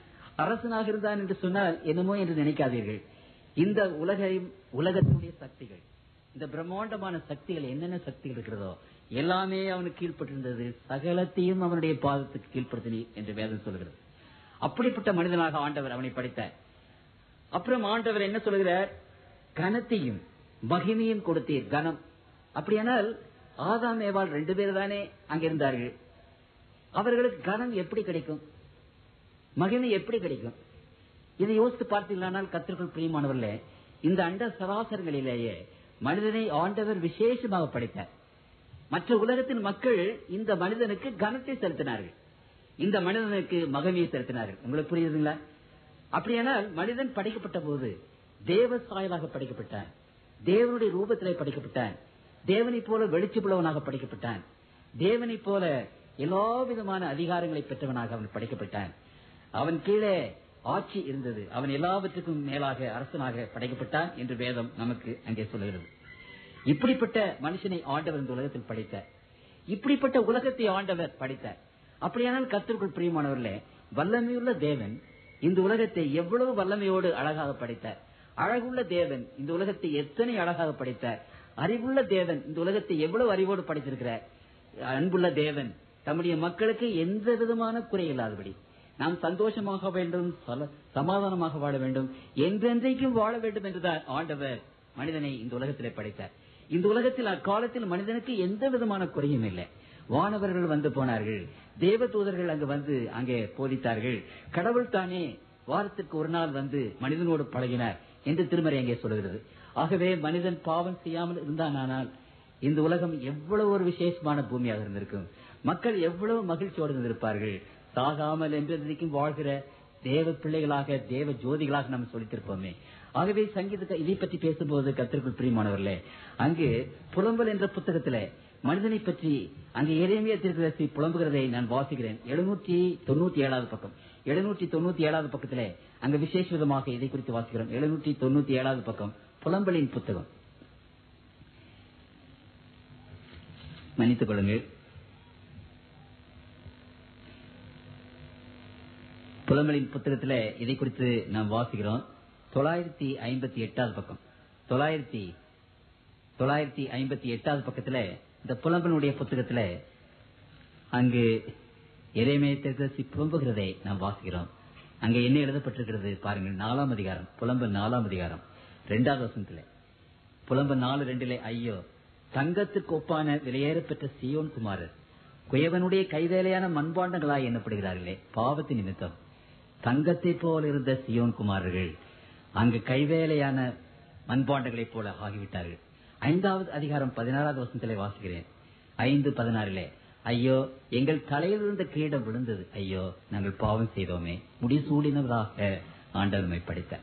அரசனாக இருந்தான் என்று சொன்னால் என்னமோ என்று நினைக்காதீர்கள் இந்த உலகையும் உலகத்தினுடைய சக்திகள் இந்த பிரம்மாண்டமான சக்திகள் என்னென்ன சக்திகள் இருக்கிறதோ எல்லாமே அவனுக்கு கீழ்ப்பட்டிருந்தது சகலத்தையும் அவனுடைய பாதத்துக்கு கீழ்ப்படுத்தினி என்று வேதம் சொல்கிறது அப்படிப்பட்ட மனிதனாக ஆண்டவர் அவனை படைத்தார் அப்புறம் ஆண்டவர் என்ன சொல்கிறார் கனத்தையும் மகிமையும் கொடுத்தீர் கனம் அப்படியானால் ஆதாம் ஏவாள் ரெண்டு பேர் தானே அங்கிருந்தார்கள் அவர்களுக்கு கனம் எப்படி கிடைக்கும் மகிமை எப்படி கிடைக்கும் இதை யோசித்து பார்த்தீங்களானால் கத்திற்குள் பிரியமானவர்களே இந்த அண்ட சராசரங்களிலேயே மனிதனை ஆண்டவர் விசேஷமாக படைத்தார் மற்ற உலகத்தின் மக்கள் இந்த மனிதனுக்கு கனத்தை செலுத்தினார்கள் இந்த மனிதனுக்கு மகிமையை செலுத்தினார்கள் உங்களுக்கு புரியுதுங்களா அப்படியானால் மனிதன் படைக்கப்பட்ட போது தேவ சாயலாக படைக்கப்பட்டான் தேவனுடைய ரூபத்திலே படைக்கப்பட்டான் தேவனைப் போல வெளிச்சுப்புள்ளவனாக படைக்கப்பட்டான் தேவனைப் போல எல்லா விதமான அதிகாரங்களை பெற்றவனாக அவன் படைக்கப்பட்டான் அவன் கீழே ஆட்சி இருந்தது அவன் எல்லாவற்றுக்கும் மேலாக அரசனாக படைக்கப்பட்டான் என்று வேதம் நமக்கு அங்கே சொல்லுகிறது இப்படிப்பட்ட மனுஷனை ஆண்டவர் இந்த உலகத்தில் படைத்தார் இப்படிப்பட்ட உலகத்தை ஆண்டவர் படைத்தார் அப்படியானால் கத்திற்குள் பிரியமானவர்களே வல்லமையுள்ள தேவன் இந்த உலகத்தை எவ்வளவு வல்லமையோடு அழகாக படைத்தார் அழகுள்ள தேவன் இந்த உலகத்தை எத்தனை அழகாக படைத்தார் அறிவுள்ள தேவன் இந்த உலகத்தை எவ்வளவு அறிவோடு படைத்திருக்கிறார் அன்புள்ள தேவன் தம்முடைய மக்களுக்கு எந்த விதமான குறை இல்லாதபடி நாம் சந்தோஷமாக வேண்டும் சல- சமாதானமாக வாழ வேண்டும் என்றென்றைக்கும் வாழ வேண்டும் என்றுதான் ஆண்டவர் மனிதனை இந்த உலகத்திலே படைத்தார் இந்த உலகத்தில் அக்காலத்தில் மனிதனுக்கு எந்த விதமான குறையும் இல்லை வானவர்கள் வந்து போனார்கள் தேவ தூதர்கள் அங்கு வந்து அங்கே போதித்தார்கள் கடவுள் தானே வாரத்திற்கு ஒரு நாள் வந்து மனிதனோடு பழகினார் என்று திருமறை அங்கே சொல்கிறது ஆகவே மனிதன் பாவம் செய்யாமல் இருந்தானால் இந்த உலகம் எவ்வளவு ஒரு விசேஷமான பூமியாக இருந்திருக்கும் மக்கள் எவ்வளவு மகிழ்ச்சியோடு இருந்திருப்பார்கள் சாகாமல் என்றென்றைக்கும் வாழ்கிற தேவ பிள்ளைகளாக தேவ ஜோதிகளாக நாம் சொல்லித்திருப்போமே ஆகவே சங்கீதத்தை இதை பற்றி பேசும்போது கத்திற்குள் பிரியமானவர்களே அங்கு புலம்பல் என்ற புத்தகத்திலே மனிதனை பற்றி அங்கு எரேமியா திருக்கிறசி புலம்புகிறதை நான் வாசிக்கிறேன் எழுநூற்றி தொண்ணூத்தி ஏழாவது பக்கம் எழுநூற்றி தொண்ணூத்தி ஏழாவது பக்கத்திலே அங்கு விசேஷ விதமாக இதை குறித்து வாசிக்கிறோம் எழுநூற்றி தொண்ணூத்தி ஏழாவது பக்கம் புலம்பலின் புத்தகம் மன்னித்துக் கொள்ளுங்கள் புலம்பலின் புத்தகத்துல இதை குறித்து நாம் வாசிக்கிறோம் தொள்ளாயிரத்தி ஐம்பத்தி எட்டாவது பக்கம் தொள்ளாயிரத்தி தொள்ளாயிரத்தி ஐம்பத்தி எட்டாவது பக்கத்துல இந்த புலம்பனுடைய புத்தகத்துல அங்கு இறைமயத்திற்கு புலம்புகிறதை நாம் வாசிக்கிறோம் அங்க என்ன எழுதப்பட்டிருக்கிறது பாருங்கள் நாலாம் அதிகாரம் புலம்பல் நாலாம் அதிகாரம் இரண்டாவது வசனத்துல புலம்பல் நாலு ரெண்டுல ஐயோ தங்கத்துக்கு ஒப்பான விலையேறப்பெற்ற சியோன் குமாரர் குயவனுடைய கைவேலையான மண்பாண்டங்களாய் எண்ணப்படுகிறார்களே பாவத்தின் நிமித்தம் தங்கத்தை போல இருந்த சியோன் குமாரர்கள் அங்கு கைவேலையான மண்பாண்டங்களைப் போல ஆகிவிட்டார்கள் ஐந்தாவது அதிகாரம் பதினாறாவது வசனத்திலே வாசிக்கிறேன் ஐந்து பதினாறிலே ஐயோ எங்கள் தலையில் இருந்த கிரீடம் விழுந்தது ஐயோ நாங்கள் பாவம் செய்தோமே முடிசூடினவராக ஆண்டவர்மை படித்தார்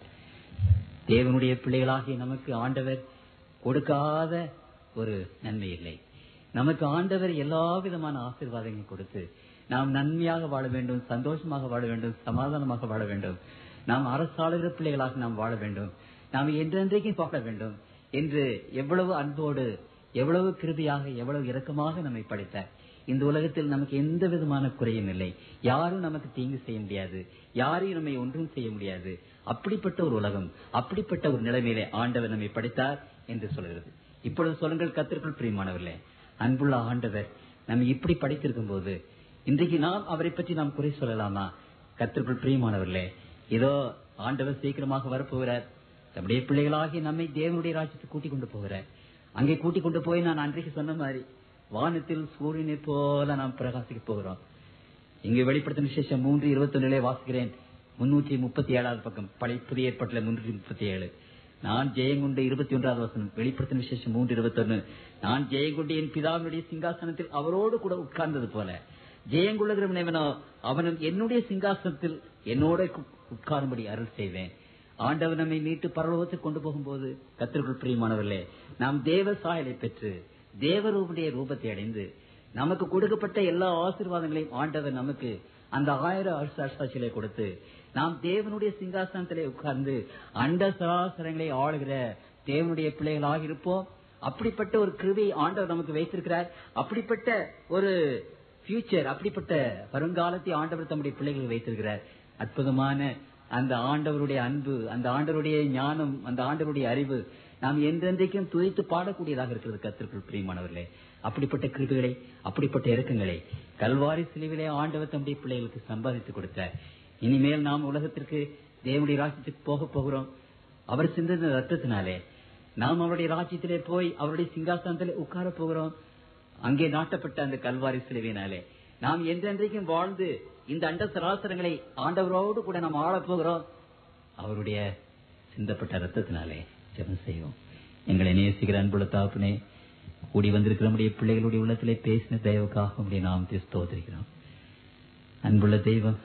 தேவனுடைய பிள்ளைகளாகிய நமக்கு ஆண்டவர் கொடுக்காத ஒரு நன்மை இல்லை நமக்கு ஆண்டவர் எல்லா விதமான ஆசீர்வாதங்களை கொடுத்து நாம் நன்மையாக வாழ வேண்டும் சந்தோஷமாக வாழ வேண்டும் சமாதானமாக வாழ வேண்டும் நாம் அரசாளுகிற பிள்ளைகளாக நாம் வாழ வேண்டும் நாம் என்றென்றைக்கும் வாழ வேண்டும் என்று எவ்வளவு அன்போடு எவ்வளவு கிருபியாக எவ்வளவு இரக்கமாக நம்மை படைத்தார் இந்த உலகத்தில் நமக்கு எந்த விதமான குறையும் இல்லை யாரும் நமக்கு தீங்கு செய்ய முடியாது யாரையும் நம்மை ஒன்றும் செய்ய முடியாது அப்படிப்பட்ட ஒரு உலகம் அப்படிப்பட்ட ஒரு நிலைமையிலே ஆண்டவர் நம்மை படைத்தார் என்று சொல்கிறது இப்பொழுது சொல்லுங்கள் கத்திற்குள் பிரியமானவர்களே அன்புள்ள ஆண்டவர் நம்ம இப்படி படைத்திருக்கும் போது இன்றைக்கு நாம் அவரை பற்றி நாம் குறை சொல்லலாமா கத்திற்குள் பிரியமானவர்களே இதோ ஆண்டவர் சீக்கிரமாக வரப்போகிறார் நம்முடைய பிள்ளைகளாகி நம்மை தேவனுடைய ராஜ்யத்துக்கு கூட்டிக் கொண்டு போகிறார் அங்கே கூட்டிக் கொண்டு போய் நான் அன்றைக்கு சொன்ன மாதிரி வானத்தில் சூரியனை போல நாம் பிரகாசிக்க போகிறோம் இங்கு வெளிப்படுத்தும் விசேஷம் மூன்று இருபத்தி ஒன்றிலே வாசிக்கிறேன் முன்னூற்றி முப்பத்தி ஏழாவது பக்கம் பழைய புதிய ஏற்பாட்டில் முன்னூற்றி முப்பத்தி ஏழு நான் ஜெயங்கொண்டு இருபத்தி ஒன்றாவது வசனம் வெளிப்படுத்தும் விசேஷம் மூன்று இருபத்தி ஒன்னு நான் ஜெயங்கொண்டு என் பிதாவினுடைய சிங்காசனத்தில் அவரோடு கூட உட்கார்ந்தது போல ஜெயங்கொள்ளுகிறவன் எவனோ அவனும் என்னுடைய சிங்காசனத்தில் என்னோட உட்காரும்படி அருள் செய்வேன் ஆண்டவர் நம்மை மீட்டு பரலோகத்துக்கு கொண்டு போகும்போது கத்திற்குள் பிரியமானவர்களே நாம் தேவ சாயலை பெற்று தேவரூபுடைய ரூபத்தை அடைந்து நமக்கு கொடுக்கப்பட்ட எல்லா ஆசீர்வாதங்களையும் ஆண்டவர் நமக்கு அந்த ஆயிரம் வருஷ அரசாட்சியிலே கொடுத்து நாம் தேவனுடைய சிங்காசனத்திலே உட்கார்ந்து அண்ட சராசரங்களை ஆளுகிற தேவனுடைய பிள்ளைகளாக இருப்போம் அப்படிப்பட்ட ஒரு கிருவை ஆண்டவர் நமக்கு வைத்திருக்கிறார் அப்படிப்பட்ட ஒரு ஃபியூச்சர் அப்படிப்பட்ட வருங்காலத்தை ஆண்டவர் தம்முடைய பிள்ளைகளுக்கு வைத்திருக்கிறார் அற்புதமான அந்த ஆண்டவருடைய அன்பு அந்த ஆண்டவருடைய ஞானம் அந்த ஆண்டவருடைய அறிவு நாம் என்றென்றைக்கும் துதித்து பாடக்கூடியதாக இருக்கிறது கத்திற்குள் பிரியமானவர்களே அப்படிப்பட்ட கிருபிகளை அப்படிப்பட்ட இறக்கங்களை கல்வாரி சிலுவிலே ஆண்டவர் தம்முடைய பிள்ளைகளுக்கு சம்பாதித்து கொடுத்தார் இனிமேல் நாம் உலகத்திற்கு தேவனுடைய ராஜ்யத்துக்கு போக போகிறோம் அவர் சிந்தின ரத்தத்தினாலே நாம் அவருடைய ராஜ்யத்திலே போய் அவருடைய சிங்காசனத்திலே உட்கார போகிறோம் அங்கே நாட்டப்பட்ட அந்த கல்வாரி சிலுவையினாலே நாம் என்றென்றைக்கும் வாழ்ந்து இந்த அண்ட சராசரங்களை ஆண்டவரோடு கூட நாம் ஆளப் போகிறோம் அவருடைய சிந்தப்பட்ட ரத்தத்தினாலே ஜெபம் செய்வோம் எங்களை நேசிக்கிற அன்புள்ள தாப்புனே கூடி வந்திருக்கிற நம்முடைய பிள்ளைகளுடைய உள்ளத்திலே பேசின தெய்வக்காக நம்முடைய நாம் ஸ்தோத்திரிக்கிறோம் அன்புள்ள தெய்வம்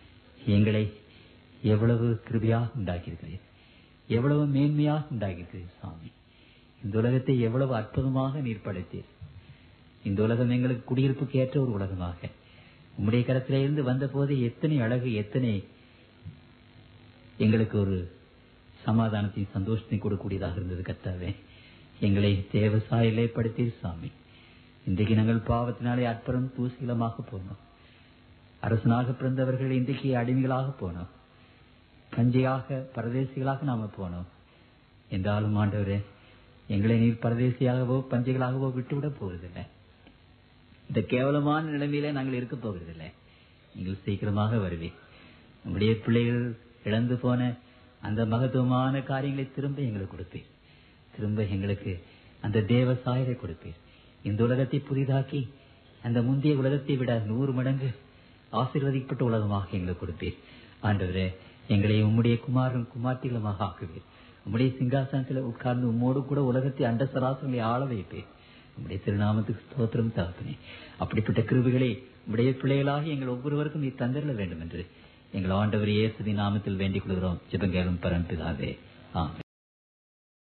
எங்களை எவ்வளவு கிருபியாக உண்டாக்கியிருக்கிறீர் எவ்வளவு மேன்மையாக உண்டாக்கியிருக்கிறீர் சாமி இந்த உலகத்தை எவ்வளவு அற்புதமாக நீர் படைத்தீர் இந்த உலகம் எங்களுக்கு குடியிருப்புக்கு ஏற்ற ஒரு உலகமாக உம்முடைய கரத்திலே இருந்து வந்த போது எத்தனை அழகு எத்தனை எங்களுக்கு ஒரு சமாதானத்தையும் சந்தோஷத்தையும் கொடுக்கக்கூடியதாக இருந்தது கத்தாவே எங்களை தேவ சாயிலே படுத்தீர் சாமி இன்றைக்கு நாங்கள் பாவத்தினாலே அற்புதம் தூசிலமாக போனோம் அரசனாக பிறந்தவர்கள் இன்றைக்கு அடிமைகளாக போனோம் கஞ்சியாக பரதேசிகளாக நாம போனோம் என்றாலும் ஆண்டவரே எங்களை நீர் பரதேசியாகவோ பஞ்சைகளாகவோ விட்டுவிடப் போவதில்லை இந்த கேவலமான நிலைமையில நாங்கள் இருக்க போவதில்லை நீங்கள் சீக்கிரமாக வருவீர் நம்முடைய பிள்ளைகள் இழந்து போன அந்த மகத்துவமான காரியங்களை திரும்ப எங்களுக்கு கொடுப்பீர் திரும்ப எங்களுக்கு அந்த தேவ சாயலை கொடுப்பீர் இந்த உலகத்தை புதிதாக்கி அந்த முந்தைய உலகத்தை விட நூறு மடங்கு ஆசீர்வதிக்கப்பட்ட உலகமாக எங்களுக்கு கொடுப்பீர் ஆண்டவரே எங்களை உம்முடைய குமாரன் குமார்த்திகளுமாக ஆக்குவீர் உம்முடைய சிங்காசனத்தில் உட்கார்ந்து உம்மோடு கூட உலகத்தை அண்ட சராசங்களை ஆள வைப்பீர் உம்முடைய திருநாமத்துக்கு ஸ்தோத்திரம் தகப்பனே அப்படிப்பட்ட கிருபிகளை உம்முடைய பிள்ளைகளாக எங்கள் ஒவ்வொருவருக்கும் நீ தந்திரல வேண்டும் என்று எங்கள் ஆண்டவர் இயேசுவின் நாமத்தில் வேண்டிக் கொள்கிறோம் ஜெபங்கேளும் பரம்பிதாவே ஆமென்